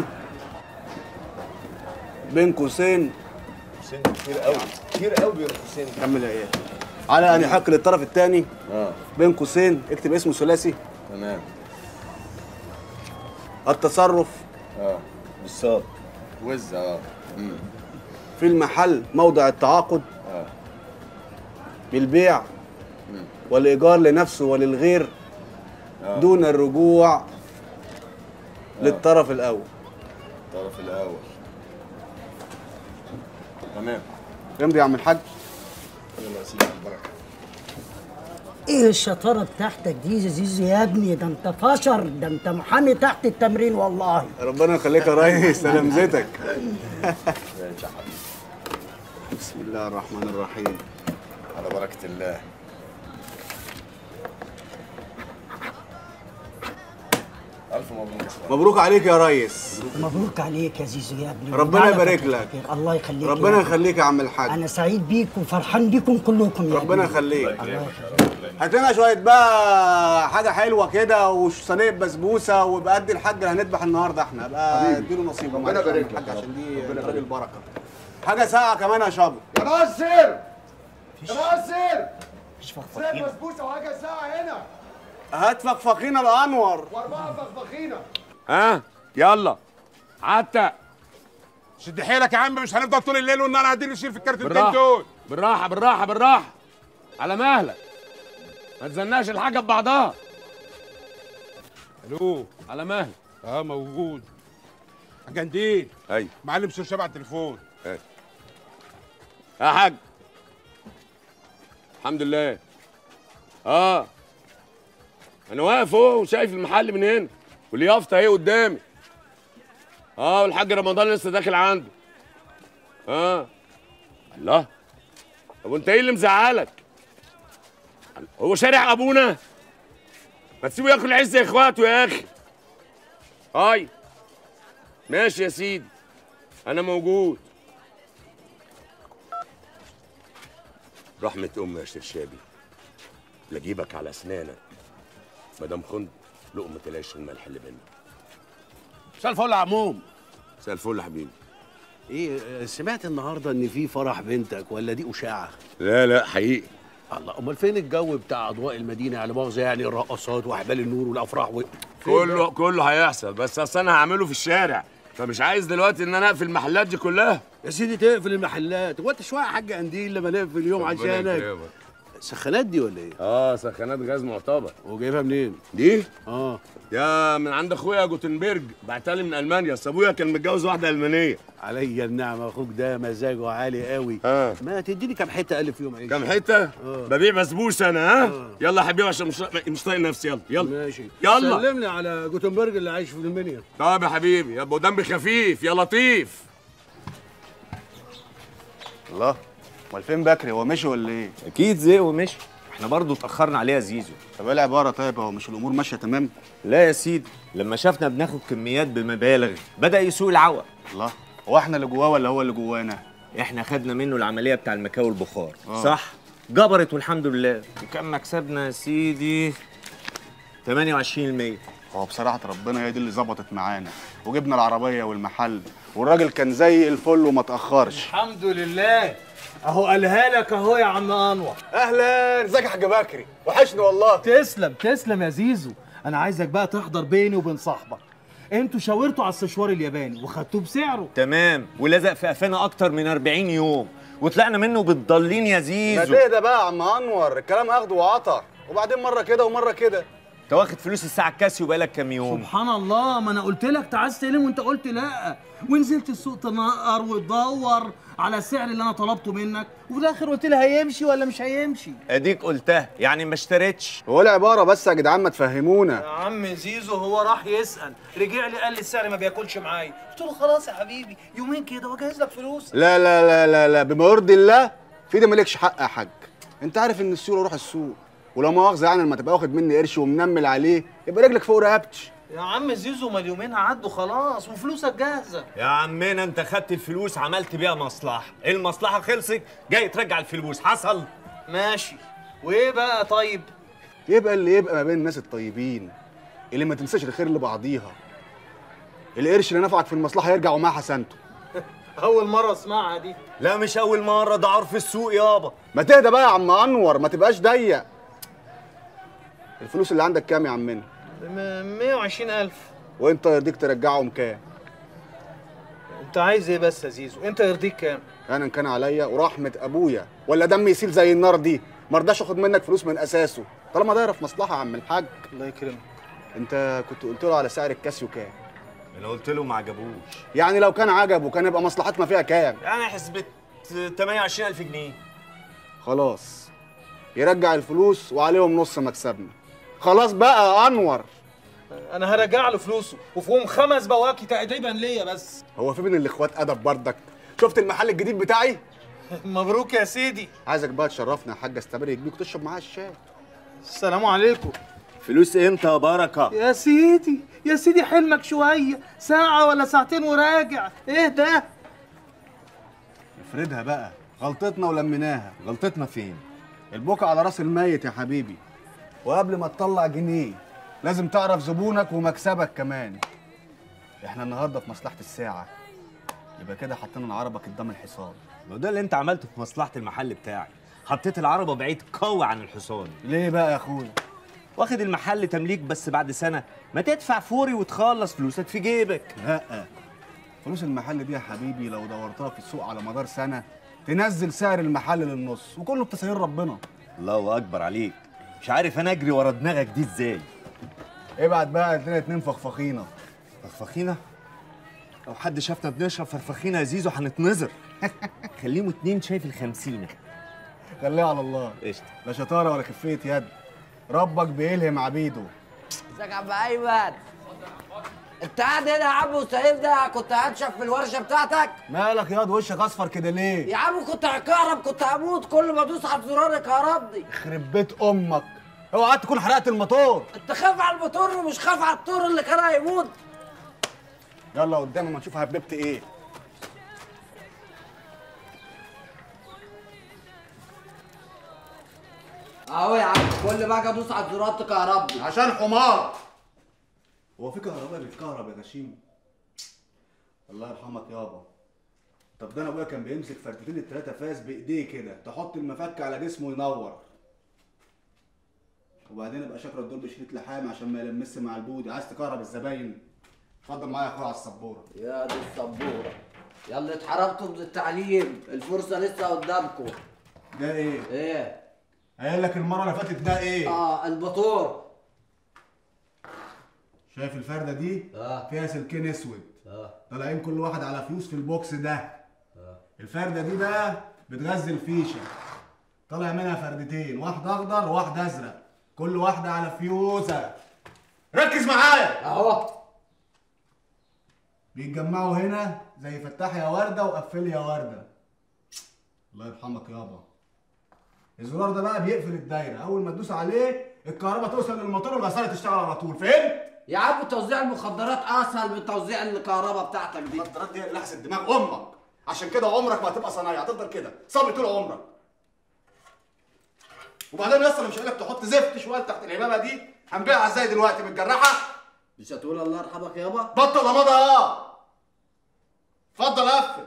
بين قوسين حسين كتير قوي كتير قوي بين حسين كمل يا ايه على ان يحق للطرف الثاني اه بين قوسين اكتب اسمه ثلاثي تمام التصرف اه بالظبط وزه اه امم في المحل موضع التعاقد اه بالبيع مم. والإيجار لنفسه وللغير آه. دون الرجوع للطرف الأول الطرف الاول تمام امضي يا عم الحاج يلا يا سيدي البركه ايه الشطاره بتاعتك دي يا زيزو يا ابني ده انت فشر ده انت محامي تحت التمرين والله ربنا يخليك يا ريس سلامتك ماشي يا حبيبي بسم الله الرحمن الرحيم على بركه الله الف مبروك مبروك عليك يا ريس مبروك عليك يا زيزو يا ابني ربنا ويجعلك يبارك أكتر لك. خير. الله يخليك يا ربنا ابني. يخليك يا عم الحاج انا سعيد بيك وفرحان بيكم كلكم يا ربنا ابني. يخليك الله يخليك هات لنا شويه بقى حاجه حلوه كده وصينيه بسبوسه ويبقى قد الحاج اللي هنذبح النهارده احنا بقى حبيبي. اديله نصيبه ربنا معلش يا عم يبارك لك الحاج يا عشان رب. دي ربنا راجل يبارك بركه حاجه ساعه كمان يا شابو يا ناصر يا ناصر مش زي بسبوسه وحاجه ساعه هنا هات فخفخينا الانور واربعه فخفخينه ها يلا عتق شد حيلك يا عم مش هنفضل طول الليل والنهار قاعدين نشيل في الكرتونتين بالراحة. دول بالراحه بالراحه بالراحه على مهلك ما تزناش الحاجه ببعضها الو على مهلك اه موجود جنديل ايوه معلم شرشاب على التليفون ايوه يا حاج الحمد لله اه انا واقف اهو وشايف المحل من هنا واليافطه اهي قدامي اه والحاج رمضان لسه داخل عنده اه الله طب وانت ايه اللي مزعلك هو شارع ابونا ما تسيبه ياكل عيش زي اخواته يا اخي هاي ماشي يا سيدي انا موجود رحمة أمي يا شرشابي لجيبك على أسنانك مدام خند لقمة العيش والملح اللي بينا مساء الفل يا عموم مساء الفل يا حبيبي ايه آه، سمعت النهارده ان في فرح بنتك ولا دي اشاعه لا لا حقيقي الله امال فين الجو بتاع اضواء المدينه على مؤاخذه يعني الرقصات واحبال النور والافراح و... فين كله ده؟ كله هيحصل بس اصل انا هعمله في الشارع فمش عايز دلوقتي ان انا اقفل المحلات دي كلها يا سيدي تقفل المحلات هو انت شويه يا حاج قنديل لما نقفل اليوم ربنا عشانك يكرمك. السخانات دي ولا ايه؟ اه سخانات غاز معتبر وجايبها منين؟ دي؟ اه يا من عند اخويا جوتنبرج بعتها لي من المانيا اصل ابويا كان متجوز واحده المانيه عليا النعمه اخوك ده مزاجه عالي قوي اه ما تديني كام حته الف يوم عيش كام حته؟ ببيع بسبوسه انا ها؟ يلا يا حبيبي عشان مش مش طايق نفسي يلا يلا ماشي يلا سلم لي على جوتنبرج اللي عايش في المنيا طب يا حبيبي يا ابو دم خفيف يا لطيف الله امال فين بكري هو مشي ولا ايه؟ اكيد زي ومشي احنا برضو اتاخرنا عليه يا زيزو طب ايه العباره طيب هو مش الامور ماشيه تمام؟ لا يا سيدي لما شافنا بناخد كميات بمبالغ بدا يسوق العوق الله هو احنا اللي جواه ولا هو اللي جوانا؟ احنا خدنا منه العمليه بتاع المكاوي البخار آه. صح جبرت والحمد لله وكان مكسبنا يا سيدي 28% هو بصراحة ربنا هي دي اللي ظبطت معانا وجبنا العربية والمحل والراجل كان زي الفل وما تأخرش الحمد لله اهو قالها لك اهو يا عم انور اهلا ازيك يا حاج بكري وحشني والله تسلم تسلم يا زيزو انا عايزك بقى تحضر بيني وبين صاحبك انتوا شاورتوا على السشوار الياباني وخدتوه بسعره تمام ولزق في قفانا اكتر من 40 يوم وطلعنا منه بالضالين يا ما زيزو تهدى بقى يا عم انور الكلام اخد وعطا وبعدين مرة كده ومرة كده انت واخد فلوس الساعه الكاسيو بقالك كام يوم سبحان الله ما انا قلت لك تعال استلم وانت قلت لا ونزلت السوق تنقر وتدور على السعر اللي انا طلبته منك وفي الاخر قلت لي هيمشي ولا مش هيمشي اديك قلتها يعني ما اشتريتش هو العبارة بس يا جدعان ما تفهمونا يا عم زيزو هو راح يسأل رجع لي قال لي السعر ما بياكلش معايا قلت له خلاص يا حبيبي يومين كده واجهز لك فلوس لا لا لا لا لا بما يرضي الله في ده مالكش حق يا حاج انت عارف ان السيوله روح السوق ولو مؤاخذه يعني لما تبقى واخد مني قرش ومنمل عليه يبقى رجلك فوق رقبتي يا عم زيزو ما اليومين عدوا خلاص وفلوسك جاهزه يا عمنا انت خدت الفلوس عملت بيها مصلحه المصلحه خلصت جاي ترجع الفلوس حصل ماشي وايه بقى طيب يبقى اللي يبقى ما بين الناس الطيبين اللي ما تنساش الخير لبعضيها القرش اللي نفعك في المصلحه يرجع ومعاه حسنته اول مره اسمعها دي لا مش اول مره ده عرف السوق يابا ما تهدى بقى يا عم انور ما تبقاش ضيق الفلوس اللي عندك كام يا عمنا 120000 وانت يرضيك ترجعهم كام انت عايز ايه بس يا زيزو انت يرضيك كام انا ان كان عليا ورحمه ابويا ولا دمي يسيل زي النار دي ما رضاش اخد منك فلوس من اساسه طالما دايره في مصلحه يا عم الحاج الله يكرمك انت كنت قلت له على سعر الكاسيو كام انا قلت له ما عجبوش يعني لو كان عجبه كان يبقى مصلحتنا فيها كام يعني حسبت 28000 جنيه خلاص يرجع الفلوس وعليهم نص مكسبنا خلاص بقى يا انور انا هرجع له فلوسه وفيهم خمس بواكي تقريبا ليا بس هو في بين الاخوات ادب بردك شفت المحل الجديد بتاعي مبروك يا سيدي عايزك بقى تشرفنا يا حاج استمر يجيك تشرب معاه الشاي السلام عليكم فلوس امتى يا بركه يا سيدي يا سيدي حلمك شويه ساعه ولا ساعتين وراجع ايه ده افردها بقى غلطتنا ولميناها غلطتنا فين البكا على راس الميت يا حبيبي وقبل ما تطلع جنيه لازم تعرف زبونك ومكسبك كمان احنا النهارده في مصلحه الساعه يبقى كده حطينا العربه قدام الحصان وده اللي انت عملته في مصلحه المحل بتاعي حطيت العربه بعيد قوي عن الحصان ليه بقى يا اخويا واخد المحل تمليك بس بعد سنه ما تدفع فوري وتخلص فلوسك في جيبك لا فلوس المحل دي يا حبيبي لو دورتها في السوق على مدار سنه تنزل سعر المحل للنص وكله بتسهيل ربنا الله اكبر عليك مش عارف انا اجري ورا دماغك دي ازاي ابعت بقى اتنين اتنين فخفخينه فخفخينه لو حد شافنا بنشرب فرفخينه يا زيزو هنتنظر خليهم اتنين شايف الخمسينه خليها على الله قشطه لا شطاره ولا خفيه يد ربك بيلهم عبيده ازيك يا عم ايمن انت قاعد هنا يا عم وسايبنا كنت هنشف في الورشه بتاعتك مالك ياض وشك اصفر كده ليه يا عم كنت هكهرب كنت هموت كل ما ادوس على الزرار يكهربني يخرب بيت امك اوعى تكون حرقت الموتور انت خاف على الموتور ومش خاف على الطور اللي كان هيموت يلا قدام ما نشوف هببت ايه اهو يا عم كل ما اجي ادوس على الزرار تكهربني عشان حمار هو في كهرباء بيتكهرب يا غشيم الله يرحمك يابا طب ده انا ابويا كان بيمسك فردتين التلاته فاس بايديه كده تحط المفك على جسمه ينور وبعدين ابقى شاكر الدور بشريط لحام عشان ما يلمس مع البودي عايز تكهرب الزباين اتفضل معايا يا اخويا على السبوره يا دي السبوره يلا اتحرمتوا من التعليم الفرصه لسه قدامكم ده ايه؟ ايه؟ قايل لك المره اللي فاتت ده ايه؟ اه الموتور شايف الفرده دي؟ اه فيها سلكين اسود اه طالعين كل واحد على فيوز في البوكس ده اه الفرده دي بقى بتغذي الفيشه طالع منها فردتين واحد اخضر وواحد ازرق كل واحده على فيوزه ركز معايا اهو بيتجمعوا هنا زي فتح يا ورده وقفل يا ورده الله يرحمك يابا الزرار ده بقى بيقفل الدايره اول ما تدوس عليه الكهرباء توصل للموتور والغساله تشتغل على طول فهمت يا عم توزيع المخدرات اسهل من توزيع الكهرباء بتاعتك دي المخدرات دي لحس الدماغ امك عشان كده عمرك ما هتبقى صنايعي هتفضل كده صبي طول عمرك وبعدين يا اسطى أنا مش قايلك تحط زفت شويه تحت العمامه دي هنبيعها ازاي دلوقتي متجرحه مش هتقول الله يرحمك يابا بطل لمضى اه اتفضل قفل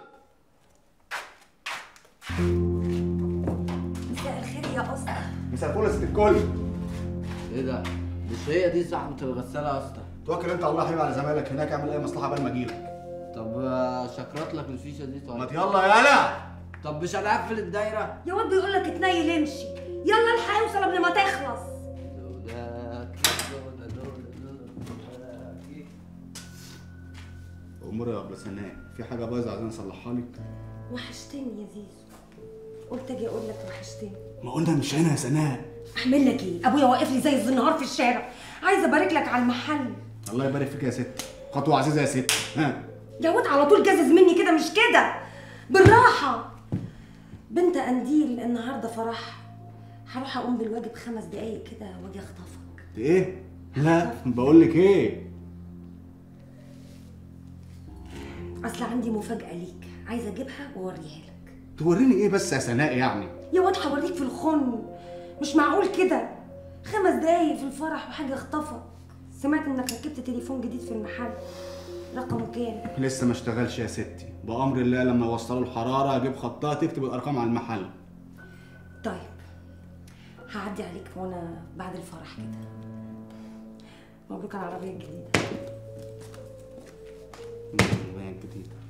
مساء الخير يا اسطى مساء الفل يا ست الكل ايه ده مش هي دي صاحبة الغسالة يا اسطى توكل انت على الله يا حبيبي على زمايلك هناك اعمل اي مصلحه قبل ما اجيلك طب آه، شكرت لك الفيشه دي طيب ما يلا يالا طب مش هنقفل الدايره يا واد بيقول لك اتنيل امشي يلا الحق اوصل قبل ما تخلص امور يا ابو سناء في حاجه بايظه عايزين نصلحها لك وحشتني يا زيزو قلت اجي اقول لك وحشتني ما قلنا مش هنا يا سناء اعمل لك ايه ابويا واقف لي زي الزنهار في الشارع عايزه ابارك لك على المحل الله يبارك فيك يا ست خطوه عزيزه يا ست ها يا واد على طول جازز مني كده مش كده بالراحه بنت قنديل النهارده فرح هروح اقوم بالواجب خمس دقايق كده واجي اخطفك ايه لا بقول لك ايه اصل عندي مفاجاه ليك عايزه اجيبها واوريها لك توريني ايه بس يا سناء يعني يا واد هوريك في الخن مش معقول كده خمس دقايق في الفرح وحاجه اخطفك سمعت انك ركبت تليفون جديد في المحل رقمه كام لسه ما اشتغلش يا ستي بامر الله لما يوصلوا الحراره اجيب خطها تكتب الارقام على المحل طيب هعدي عليك وانا بعد الفرح كده مبروك على العربيه الجديده العربية الجديدة